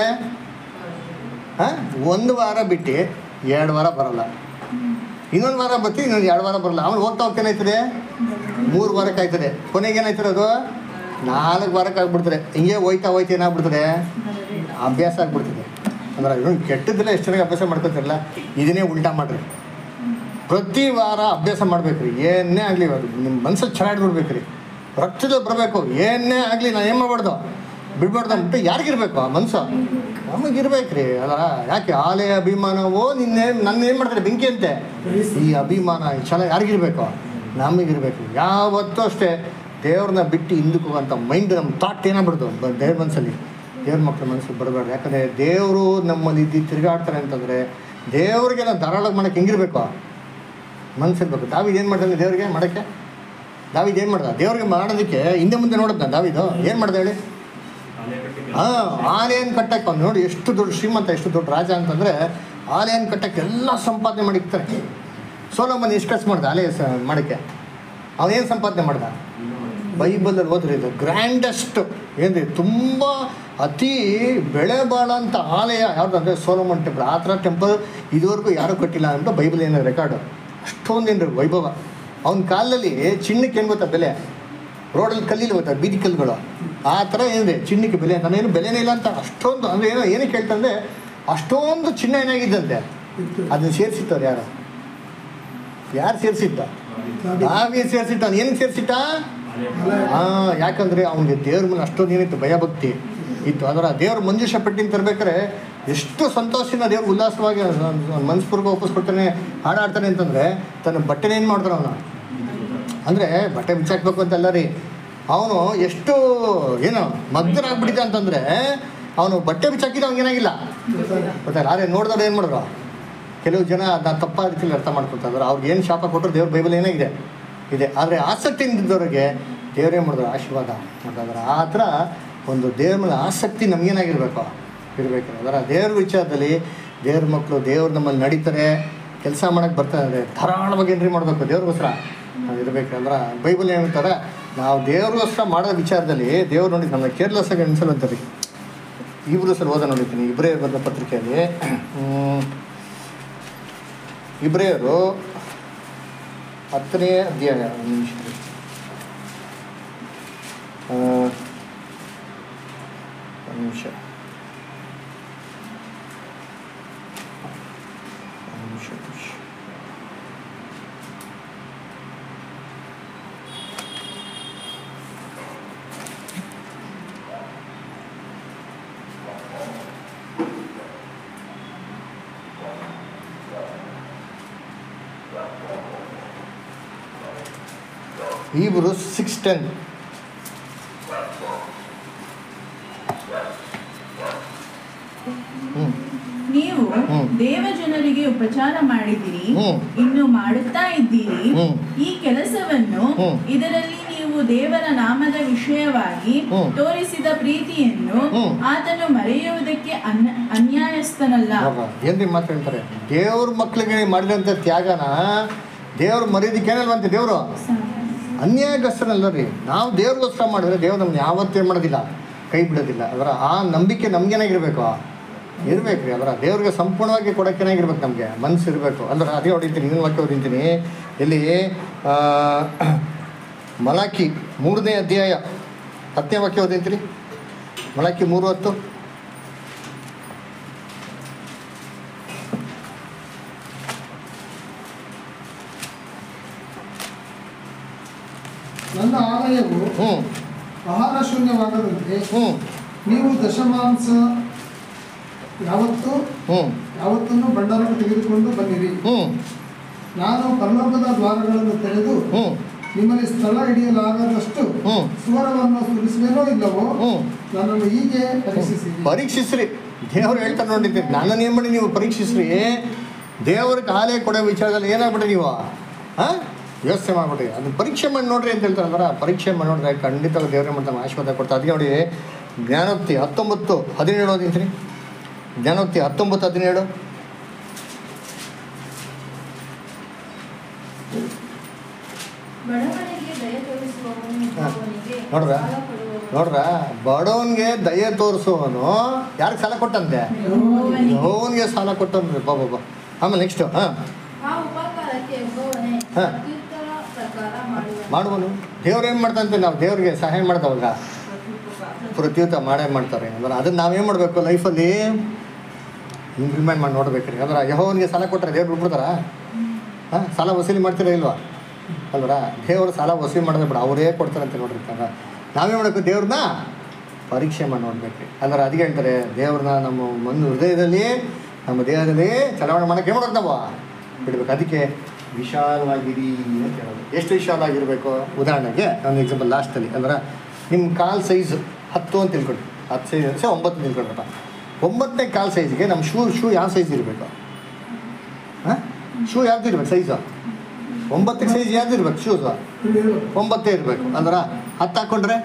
ಹಾಂ ಒಂದು ವಾರ ಬಿಟ್ಟು ಎರಡು ವಾರ ಬರಲ್ಲ ಇನ್ನೊಂದು ವಾರ ಬರ್ತೀವಿ ಇನ್ನೊಂದು ಎರಡು ವಾರ ಬರಲ್ಲ ಅವನು ಹೋಗ್ತಾ ಹೋಗ್ತಾನೆ ಆಯ್ತದೆ ಮೂರು ವಾರಕ್ಕೆ ಆಯ್ತದೆ ಕೊನೆಗೆ ಏನಾಯ್ತದೆ ಅದು ನಾಲ್ಕು ವಾರಕ್ಕೆ ಆಗ್ಬಿಡ್ತದೆ ಹಿಂಗೆ ಹೋಯ್ತಾ ಹೋಯ್ತಾ ಏನಾಗ್ಬಿಡ್ತದೆ ಅಭ್ಯಾಸ ಆಗ್ಬಿಡ್ತದೆ ಅಂದ್ರೆ ಇವನು ಕೆಟ್ಟದ್ದೆಲ್ಲ ಎಷ್ಟು ಚೆನ್ನಾಗಿ ಅಭ್ಯಾಸ ಮಾಡ್ಕೊತಿರಲ್ಲ ಇದನ್ನೇ ಉಲ್ಟಾ ಮಾಡ್ರಿ ಪ್ರತಿ ವಾರ ಅಭ್ಯಾಸ ಮಾಡ್ಬೇಕ್ರಿ ಏನೇ ಆಗಲಿ ನಿಮ್ಮ ಮನ್ಸಲ್ಲಿ ಚೆನ್ನಾಗಿ ಬಿಡ್ಬೇಕ್ರಿ ರಕ್ತದಲ್ಲಿ ಬರಬೇಕು ಏನೇ ಆಗಲಿ ನಾನು ಏನು ಮಾಡಬಾರ್ದು ಬಿಡ್ಬಾರ್ದು ಅಂದ್ಬಿಟ್ಟು ಯಾರಿಗಿರ್ಬೇಕು ಆ ಮನ್ಸು ನಮಗಿರ್ಬೇಕ್ರಿ ಅಲ್ಲ ಯಾಕೆ ಆಲಯ ಅಭಿಮಾನವೋ ನಿನ್ನೆ ನನ್ನ ಏನು ಮಾಡ್ತಾರೆ ಬೆಂಕಿ ಅಂತೆ ಈ ಅಭಿಮಾನ ಈ ಛಲ ಯಾರಿಗಿರ್ಬೇಕು ನಮಗಿರ್ಬೇಕು ಯಾವತ್ತೂ ಅಷ್ಟೇ ದೇವ್ರನ್ನ ಬಿಟ್ಟು ಹಿಂದಕ್ಕೆ ಹೋಗೋಂಥ ಮೈಂಡ್ ನಮ್ಮ ಥಾಟ್ ಏನಾಗ್ಬಿಡ್ತು ಬ- ದೇವ್ರ ಮನಸ್ಸಲ್ಲಿ ದೇವ್ರ ಮಕ್ಕಳ ಮನಸ್ಸಲ್ಲಿ ಬರಬಾರ್ದು ಯಾಕಂದರೆ ದೇವರು ನಮ್ಮಲ್ಲಿ ಇದ್ದು ತಿರುಗಾಡ್ತಾರೆ ಅಂತಂದರೆ ದೇವ್ರಿಗೆ ನಾವು ಧಾರಾಳ ಮಾಡಕ್ಕೆ ಹೆಂಗಿರ್ಬೇಕು ಮನಸ್ಸಿರ್ಬೇಕು ದಾವಿದ್ ಏನು ಮಾಡ್ತಾನೆ ದೇವ್ರಿಗೆ ಮಾಡೋಕ್ಕೆ ದಾವಿದ್ ಏನು ಮಾಡ್ದ ದೇವ್ರಿಗೆ ಮಾಡೋದಕ್ಕೆ ಹಿಂದೆ ಮುಂದೆ ನೋಡಿದ್ನ ದಾವಿದು ಏನು ಮಾಡ್ದ ಹೇಳಿ ಆಲಯ ಕಟ್ಟಿಗೆ ಹಾಂ ಆಲಯನ ಕಟ್ಟಕ್ಕೆ ಅವ್ನು ನೋಡಿ ಎಷ್ಟು ದೊಡ್ಡ ಶ್ರೀಮಂತ ಎಷ್ಟು ದೊಡ್ಡ ರಾಜ ಅಂತಂದರೆ ಆಲಯನ ಕಟ್ಟಕ್ಕೆ ಎಲ್ಲ ಸಂಪಾದನೆ ಮಾಡಿರ್ತಾರೆ ಸೋಲೋಮನ್ ಎಷ್ಟು ಖರ್ಚು ಮಾಡ್ದ ಆಲಯ ಸ ಮಾಡೋಕ್ಕೆ ಅವನೇನು ಸಂಪಾದನೆ ಮಾಡ್ದ ಬೈಬಲಲ್ಲಿ ಓದ್ರಿ ಇದು ಗ್ರ್ಯಾಂಡೆಸ್ಟ್ ಏನ್ರಿ ತುಂಬ ಅತಿ ಬೆಳೆ ಬಾಳಂಥ ಆಲಯ ಯಾವ್ದು ಅಂದರೆ ಸೋಲೋಮನ್ ಟೆಂಪಲ್ ಆ ಥರ ಟೆಂಪಲ್ ಇದುವರೆಗೂ ಯಾರೂ ಕಟ್ಟಿಲ್ಲ ಅಂತ ಬೈಬಲ್ ಏನೋ ರೆಕಾರ್ಡು ಅಷ್ಟೊಂದೇನು ವೈಭವ ಅವನ ಕಾಲದಲ್ಲಿ ಚಿನ್ನಕ್ಕೆ ಏನು ಗೊತ್ತಾ ಬೆಲೆ ರೋಡಲ್ಲಿ ಕಲ್ಲಿಲ್ಲ ಗೊತ್ತಾ ಬೀದಿ ಕಲ್ಲುಗಳು ಆ ಥರ ಏನಿದೆ ಚಿನ್ನಕ್ಕೆ ಬೆಲೆ ನಾನೇನು ಬೆಲೆನೇ ಇಲ್ಲ ಅಂತ ಅಷ್ಟೊಂದು ಅಂದರೆ ಏನೋ ಏನಕ್ಕೆ ಹೇಳ್ತಂದ್ರೆ ಅಷ್ಟೊಂದು ಚಿನ್ನ ಏನಾಗಿದ್ದಂತೆ ಅದನ್ನ ಸೇರಿಸಿತ್ತವ್ರು ಯಾರು ಯಾರು ಸೇರಿಸಿದ್ದ ನಾವೇ ಸೇರಿಸಿಟ್ಟ ಅವ್ನು ಏನಕ್ಕೆ ಸೇರಿಸಿಟ್ಟ ಹಾಂ ಯಾಕಂದರೆ ಅವನಿಗೆ ದೇವ್ರ ಮೇಲೆ ಅಷ್ಟೊಂದು ಏನಿತ್ತು ಭಯಭಕ್ತಿ ಇತ್ತು ಅದರ ದೇವ್ರ ಮಂಜುಷ ಪಟ್ಟಿನ ತರಬೇಕಾದ್ರೆ ಎಷ್ಟು ಸಂತೋಷನ ದೇವ್ರು ಉಲ್ಲಾಸವಾಗಿ ಅವ್ನ ಮನಸ್ಪೂರ್ವಕ ಒಪ್ಪಿಸ್ಕೊಡ್ತಾನೆ ಹಾಡಾಡ್ತಾನೆ ಅಂತಂದರೆ ತನ್ನ ಬಟ್ಟೆನ ಏನು ಮಾಡ್ತಾನೆ ಅವನು ಅಂದರೆ ಬಟ್ಟೆ ಬಿಚ್ಚಾಕ್ಬೇಕು ಅಂತಲ್ಲ ರೀ ಅವನು ಎಷ್ಟು ಏನು ಮಗ್ಧನಾಗ್ಬಿಟ್ಟಿದ್ದ ಅಂತಂದರೆ ಅವನು ಬಟ್ಟೆ ಬಿಚ್ಚಾಕಿದ್ರೆ ಅವ್ನಿಗೇನಾಗಿಲ್ಲ ಗೊತ್ತಾಯ್ತು ಆದರೆ ನೋಡಿದವ್ರು ಏನು ಮಾಡಿದ್ರು ಕೆಲವು ಜನ ಅದನ್ನ ತಪ್ಪಾದ ರೀತಿಯಲ್ಲಿ ಅರ್ಥ ಮಾಡ್ಕೊತಾರೆ ಅವ್ರಿಗೆ ಏನು ಶಾಪ ಕೊಟ್ಟರು ದೇವ್ರ ಬೈಬಲ್ ಏನಾಗಿದೆ ಇದೆ ಆದರೆ ಆಸಕ್ತಿಯಿಂದ ಇದ್ದವರಿಗೆ ದೇವರೇ ಮಾಡಿದ್ರು ಆಶೀರ್ವಾದ ಮಾಡ್ತಾರೆ ಆ ಥರ ಒಂದು ದೇವ್ರ ಮೇಲೆ ಆಸಕ್ತಿ ನಮಗೇನಾಗಿರ್ಬೇಕು ಇರಬೇಕು ಅದರ ದೇವ್ರ ವಿಚಾರದಲ್ಲಿ ದೇವ್ರ ಮಕ್ಕಳು ದೇವ್ರು ನಮ್ಮಲ್ಲಿ ನಡೀತಾರೆ ಕೆಲಸ ಮಾಡೋಕ್ಕೆ ಬರ್ತಾರೆ ಧಾರಾಳವಾಗಿ ಎಂಟ್ರಿ ಮಾಡಬೇಕು ದೇವ್ರಿಗೋಸ್ಕರ ನಾವು ಇರಬೇಕಂದ್ರೆ ಬೈಬಲ್ ಏನು ಹೇಳ್ತಾರೆ ನಾವು ದೇವ್ರಿಗೋಸ್ಕರ ಮಾಡೋ ವಿಚಾರದಲ್ಲಿ ದೇವ್ರು ನೋಡಿ ನಮ್ಮನ್ನ ಕೇರ್ಲೆಸ್ ಆಗಿ ಅನ್ಸಲ್ಲಂತಾರೆ ಇಬ್ಬರು ಸಲ ಓದ ನೋಡಿದ್ದೀನಿ ಇಬ್ಬರೇ ಬರೆದ ಪತ್ರಿಕೆಯಲ್ಲಿ ಹ್ಮ್, ಇಬ್ರಿಯರು ಹತ್ತನೇ ಅಧ್ಯಾಯ ಒಂದು ನಿಮಿಷ ಆ, ಒಂದು ನಿಮಿಷ ಒಂದು ನಿಮಿಷ ನಿಮಿಷ Hebrews ಸಿಕ್ಸ್ ಟೆನ್ ಹ್ಞೂ ನೀವು ಹ್ಮ್. ದೇವಜನರಿಗೆ ಉಪಚಾರ ಮಾಡಿದಿರಿ ಹ್ಮ್. ಇನ್ನು ಮಾಡುತ್ತಾ ಇದ್ದೀರಿ ಹ್ಮ್. ಈ ಕೆಲಸವನ್ನು ಹ್ಮ್. ಇದರಲ್ಲಿ ನೀವು ನೀವು ದೇವರ ನಾಮದ ವಿಷಯವಾಗಿ ಹ್ಮ್. ತೋರಿಸಿದ ಪ್ರೀತಿಯನ್ನು ಹ್ಮ್. ಆತನು ಮರೆಯುವುದಕ್ಕೆ ಅನ್ಯ ಅನ್ಯಾಯಸ್ಥನಲ್ಲ ನೋಡ್ರ ಏನ್ರಿ ಮಾತು ಹೇಳ್ತಾರೆ ದೇವ್ರ ಮಕ್ಳಿಗೆ ಮಾಡಿದಂಥ ತ್ಯಾಗನ ದೇವ್ರು ಮರ್ಯಾದಕ್ಕೆ ಏನಲ್ವಂತೆ ದೇವರು ಅನ್ಯಾಯಗ್ರಸ್ತನಲ್ಲ ರೀ ನಾವು ದೇವ್ರಿಗೋಸ್ಕರ ಮಾಡಿದ್ರೆ ದೇವ್ರು ನಮ್ಗೆ ಯಾವತ್ತೇ ಮಾಡೋದಿಲ್ಲ ಕೈ ಬಿಡೋದಿಲ್ಲ ಅದರ ಆ ನಂಬಿಕೆ ನಮ್ಗೇನಾಗಿರ್ಬೇಕು ಇರ್ಬೇಕು ರೀ ಅದರ ದೇವ್ರಿಗೆ ಸಂಪೂರ್ಣವಾಗಿ ಕೊಡೋಕ್ಕೇನಾಗಿರ್ಬೇಕು ನಮಗೆ ಮನಸ್ಸು ಇರಬೇಕು ಅಂದ್ರೆ ಅದೇ ಹೊಡಿತೀನಿ ಇನ್ನೊಂದು ವಾಕ್ಯ ಹೊಡಿತೀನಿ ಇಲ್ಲಿ ಆ, ಮಲಾಕಿ ಮೂರನೇ ಅಧ್ಯಾಯ ಹತ್ತನೇ ವಾಕ್ಯ ಓದಿಂತೀರಿ ಮಲಾಕಿ ಮೂರು ಹತ್ತು ನನ್ನ ಆಲಯವು ಹ್ಞೂ ಆಹಾರ ಶೂನ್ಯವಾಗದಂತೆ ಹ್ಞೂ ನೀವು ದಶಮಾಂಸ ಯಾವತ್ತೂ ಹ್ಞೂ ಯಾವತ್ತನ್ನು ಭಂಡಾರಕ್ಕೆ ತೆಗೆದುಕೊಂಡು ಬನ್ನಿರಿ ಹ್ಞೂ ನಾನು ಪರಲೋಕದ ದ್ವಾರಗಳನ್ನು ತೆರೆದು ಹ್ಞೂ ನಿಮ್ಮಲ್ಲಿ ಸ್ಥಳ ಹಿಡಿಯಲಾಗದಷ್ಟು ಹ್ಞೂ ಸ್ವರವನ್ನು ಸುರಿಸುವೇನೋ ಇಲ್ಲವೋ ಹ್ಞೂ ನನ್ನನ್ನು ಹೀಗೆ ಪರೀಕ್ಷಿಸಿರಿ ಪರೀಕ್ಷಿಸ್ರಿ ದೇವ್ರು ಹೇಳ್ತಾರೆ ನೋಡಿದ್ದೀರಿ ನನ್ನನ್ನು ಏನು ಮಾಡಿ ನೀವು ಪರೀಕ್ಷಿಸ್ರಿ ದೇವ್ರ ಕಾಲೇ ಕೊಡೋ ವಿಚಾರದಲ್ಲಿ ಏನಾಗ್ಬಿಟ್ರಿ ನೀವು ಹಾಂ ಯೋಚನೆ ಮಾಡ್ಬಿಟ್ರಿ ಅದು ಪರೀಕ್ಷೆ ಮಾಡಿ ನೋಡ್ರಿ ಅಂತ ಹೇಳ್ತಾರಲ್ಲ ಪರೀಕ್ಷೆ ಮಾಡಿ ನೋಡಿದ್ರೆ ಖಂಡಿತ ದೇವ್ರೇ ಮಾಡ್ತಾನೆ ಆಶೀರ್ವಾದ ಕೊಡ್ತಾರೆ ಅದಕ್ಕೆ ನೋಡಿ ಜ್ಞಾನೋಕ್ತಿ ಹತ್ತೊಂಬತ್ತು ಹದಿನೇಳು ಓದಿಂತ್ರಿ ಜ್ಞಾನೋಕ್ತಿ ಹತ್ತೊಂಬತ್ತು ಹದಿನೇಳು ಬಡವನಿಗೆ ದಯ ತೋರಿಸುವವನು ಇರುವವನಿಗೆ ನೋಡ್ರ ಸಾಲ ಕೊಡುವವನು ನೋಡ್ರ ಬಡವನ್ಗೆ ದಯೆ ತೋರಿಸುವವನು ಯಾರಿಗೆ ಸಾಲ ಕೊಟ್ಟಂತೆ ಯೆಹೋವನಿಗೆ ಸಾಲ ಕೊಟ್ಟನ್ರಿ ಬಾಬಾ ಬಾ ಆಮೇಲೆ ನೆಕ್ಸ್ಟ್ ಹಾಂ ಆ ಉಪಕಾರಕ್ಕೆ ಒಬ್ಬವನೇ ಹಾ. ಪ್ರತ್ಯುತ್ತರ ಪ್ರಕಾರ ಮಾಡುವನು ಮಾಡುವನು ದೇವ್ರು ಏನು ಮಾಡ್ತಂತೆ ನಾವು ದೇವ್ರಿಗೆ ಸಹಾಯ ಮಾಡ್ತಾವಾಗ ಪ್ರತ್ಯುತ್ತ ಮಾಡೇ ಮಾಡ್ತಾರೆ ಅಂದ್ರೆ ಅದನ್ನ ನಾವೇನು ಮಾಡಬೇಕು ಲೈಫಲ್ಲಿ ಇಂಪ್ಲಿಮೆಂಟ್ ಮಾಡಿ ನೋಡ್ಬೇಕ್ರಿ ಅಂದ್ರೆ ಯಹೋವನಿಗೆ ಸಾಲ ಕೊಟ್ಟರೆ ದೇವ್ರು ಬಿಡ್ಬಿಡ್ತಾರ ಹಾಂ ಸಾಲ ವಸೂಲಿ ಮಾಡ್ತೀರಾ ಇಲ್ವಾ ಅಲ್ವರ ದೇವರು ಸಾಲ ವಸೂಲಿ ಮಾಡಿದ್ರೆ ಬಿಡ ಅವರೇ ಕೊಡ್ತಾರಂತೆ ನೋಡ್ರಿ ಅಂದ್ರೆ ನಾವೇನು ಮಾಡಬೇಕು ದೇವ್ರನ್ನ ಪರೀಕ್ಷೆ ಮಾಡಿ ನೋಡ್ಬೇಕ್ರಿ ಅಂದ್ರೆ ಅದಕ್ಕೆ ಹೇಳ್ತಾರೆ ದೇವ್ರನ್ನ ನಮ್ಮ ಮಣ್ಣು ಹೃದಯದಲ್ಲಿ ನಮ್ಮ ದೇಹದಲ್ಲಿ ಚಲಾವಣೆ ಮಾಡೋಕೆ ಏನು ಮಾಡೋದು ನಾವು ಬಿಡ್ಬೇಕು ಅದಕ್ಕೆ ವಿಶಾಲವಾಗಿರಿ ಅಂತ ಹೇಳೋದು ಎಷ್ಟು ವಿಶಾಲವಾಗಿರಬೇಕು ಉದಾಹರಣೆಗೆ ಒಂದು ಎಕ್ಸಾಂಪಲ್ ಲಾಸ್ಟಲ್ಲಿ ಅಂದ್ರೆ ನಿಮ್ಮ ಕಾಲ್ ಸೈಜ್ ಹತ್ತು ಅಂತ ತಿಳ್ಕೊಳ್ಳಿ ಹತ್ತು ಸೈಜ್ ಸೆ ಒಂಬತ್ತು ತಿಳ್ಕೊಳ್ರಪ್ಪ ಒಂಬತ್ತನೇ ಕಾಲ್ ಸೈಜ್ಗೆ ನಮ್ಮ ಶೂ ಶೂ ಯಾವ ಸೈಜ್ ಇರಬೇಕು ಹಾಂ ಶೂ ಯಾವ್ದು ಇರ್ಬೇಕು ಸೈಜು ಒಂಬತ್ತಕ್ಕೆ ಸೈಜ್ ಯಾವ್ದು ಇರ್ಬೇಕು ಶೂಸು ಒಂಬತ್ತೇ ಇರಬೇಕು ಅಂದ್ರೆ ಹತ್ತು ಹಾಕ್ಕೊಂಡ್ರೆ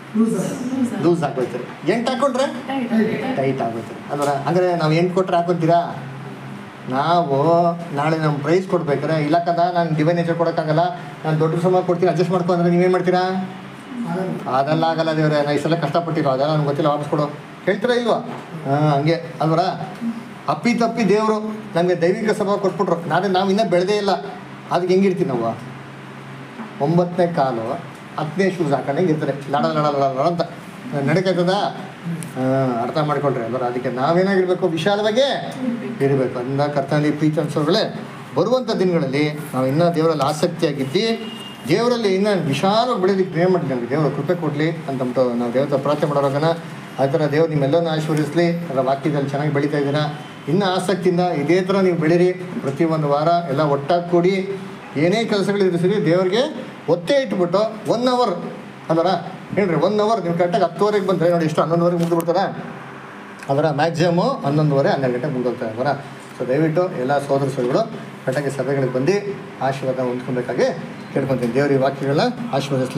ಲೂಸ್ ಆಗೋಯ್ತಾರೆ ಎಂಟು ಹಾಕ್ಕೊಂಡ್ರೆ ಟೈಟ್ ಆಗೋಯ್ತಾರೆ ಅಂದ್ರೆ ಅಂದರೆ ನಾವು ಎಂಟು ಕೊಟ್ಟರೆ ಹಾಕೊತೀರಾ ನಾವು ನಾಳೆ ನಮ್ಮ ಪ್ರೈಸ್ ಕೊಡ್ಬೇಕಾರೆ ಇಲ್ಲ ಕದ ನಾನು ಡಿವೈನ್ ನೇಚರ್ ಕೊಡೋಕ್ಕಾಗಲ್ಲ ನಾನು ದೊಡ್ಡ ಸಮ ಕೊಡ್ತೀನಿ ಅಡ್ಜಸ್ಟ್ ಮಾಡ್ಕೊ ಅಂದ್ರೆ ನೀವೇನು ಮಾಡ್ತೀರಾ ಅದೆಲ್ಲ ಆಗಲ್ಲ ದೇವ್ರೆ ನಾ ಇಷ್ಟೆಲ್ಲ ಕಷ್ಟಪಟ್ಟಿರೋ ಅದೆಲ್ಲ ನನಗೆ ಗೊತ್ತಿಲ್ಲ ವಾಪಸ್ ಕೊಡು ಹೇಳ್ತೀರಾ ಇಲ್ವಾ ಹಾಂ ಹಂಗೆ ಅಲ್ವರ ಅಪ್ಪಿ ತಪ್ಪಿ ದೇವರು ನಮಗೆ ದೈವಿಕ ಸ್ವಭಾವ ಕೊಟ್ಬಿಟ್ರು ನಾಳೆ ನಾವು ಇನ್ನೂ ಬೆಳೆದೇ ಇಲ್ಲ ಅದಕ್ಕೆ ಹೆಂಗಿರ್ತೀವಿ ನಾವು ಒಂಬತ್ತನೇ ಕಾಲು ಹತ್ತನೇ ಶೂಸ್ ಹಾಕೊಂಡಂಗೆ ಇರ್ತಾರೆ ಲಡ ಲಡ ಲಡ ಲಡ ಅಂತ ನಡಕಾಯ್ತದ ಹಾಂ ಅರ್ಥ ಮಾಡ್ಕೊಂಡ್ರೆ ಅಂದ್ರೆ ಅದಕ್ಕೆ ನಾವೇನಾಗಿರ್ಬೇಕು ವಿಶಾಲವಾಗೇ ಇರಬೇಕು ಅಂದ ಕರ್ತನಲ್ಲಿ ಪ್ರೀತಿ ಅನ್ಸೋಗಳೇ ಬರುವಂಥ ದಿನಗಳಲ್ಲಿ ನಾವು ಇನ್ನೂ ದೇವರಲ್ಲಿ ಆಸಕ್ತಿಯಾಗಿದ್ದು ದೇವರಲ್ಲಿ ಇನ್ನೂ ವಿಶಾಲವಾಗಿ ಬೆಳೆಯೋದಕ್ಕೆ ಪ್ರೇಮ ಮಾಡಿ ನಮಗೆ ದೇವರ ಕೃಪೆ ಕೊಡಲಿ ಅಂತಂದ್ಬಿಟ್ಟು ನಾವು ದೇವರ ಪ್ರಾರ್ಥನೆ ಮಾಡೋರೋಗನ ಆ ಥರ ದೇವ್ರು ನಿಮ್ಮೆಲ್ಲನೂ ಆಶೀರ್ವದಿಸಲಿ ಅದರ ವಾಕ್ಯದಲ್ಲಿ ಚೆನ್ನಾಗಿ ಬೆಳೀತಾ ಇದ್ದೀರಾ ಇನ್ನೂ ಆಸಕ್ತಿಯಿಂದ ಇದೇ ಥರ ನೀವು ಬೆಳೀರಿ ಪ್ರತಿಯೊಂದು ವಾರ ಎಲ್ಲ ಒಟ್ಟಾಗಿ ಕೂಡಿ ಏನೇ ಕೆಲಸಗಳಿದ್ರು ಸರಿ ದೇವ್ರಿಗೆ ಒತ್ತೆ ಇಟ್ಬಿಟ್ಟು ಒನ್ ಅವರ್ ಅಲ್ವರ ಹೇಳ್ರಿ ಒನ್ ಅವರ್ ನೀವು ಕರೆಕ್ಟಾಗಿ ಹತ್ತುವರೆಗೆ ಬಂದರೆ ನೋಡಿ ಇಷ್ಟು ಹನ್ನೊಂದುವರೆಗೆ ಮುಗಿದು ಬಿಡ್ತಾರ ಅದರ ಮ್ಯಾಕ್ಸಿಮಮ್ ಹನ್ನೊಂದುವರೆ ಹನ್ನೆರಡು ಗಂಟೆ ಮುಗಿದೋಗ್ತಾರೆ ಅವರ ಸೊ ದಯವಿಟ್ಟು ಎಲ್ಲ ಸೋದರ ಸೋದರಿಗಳು ಕರೆಕ್ಟಾಗಿ ಸಭೆಗಳಿಗೆ ಬಂದು ಆಶೀರ್ವಾದ ಹೊಂದ್ಕೊಬೇಕಾಗಿ ಕೇಳ್ಕೊತೀನಿ ದೇವ್ರ ಈ ವಾಕ್ಯಗಳನ್ನ ಆಶೀರ್ವದಿಸ್ಲಿ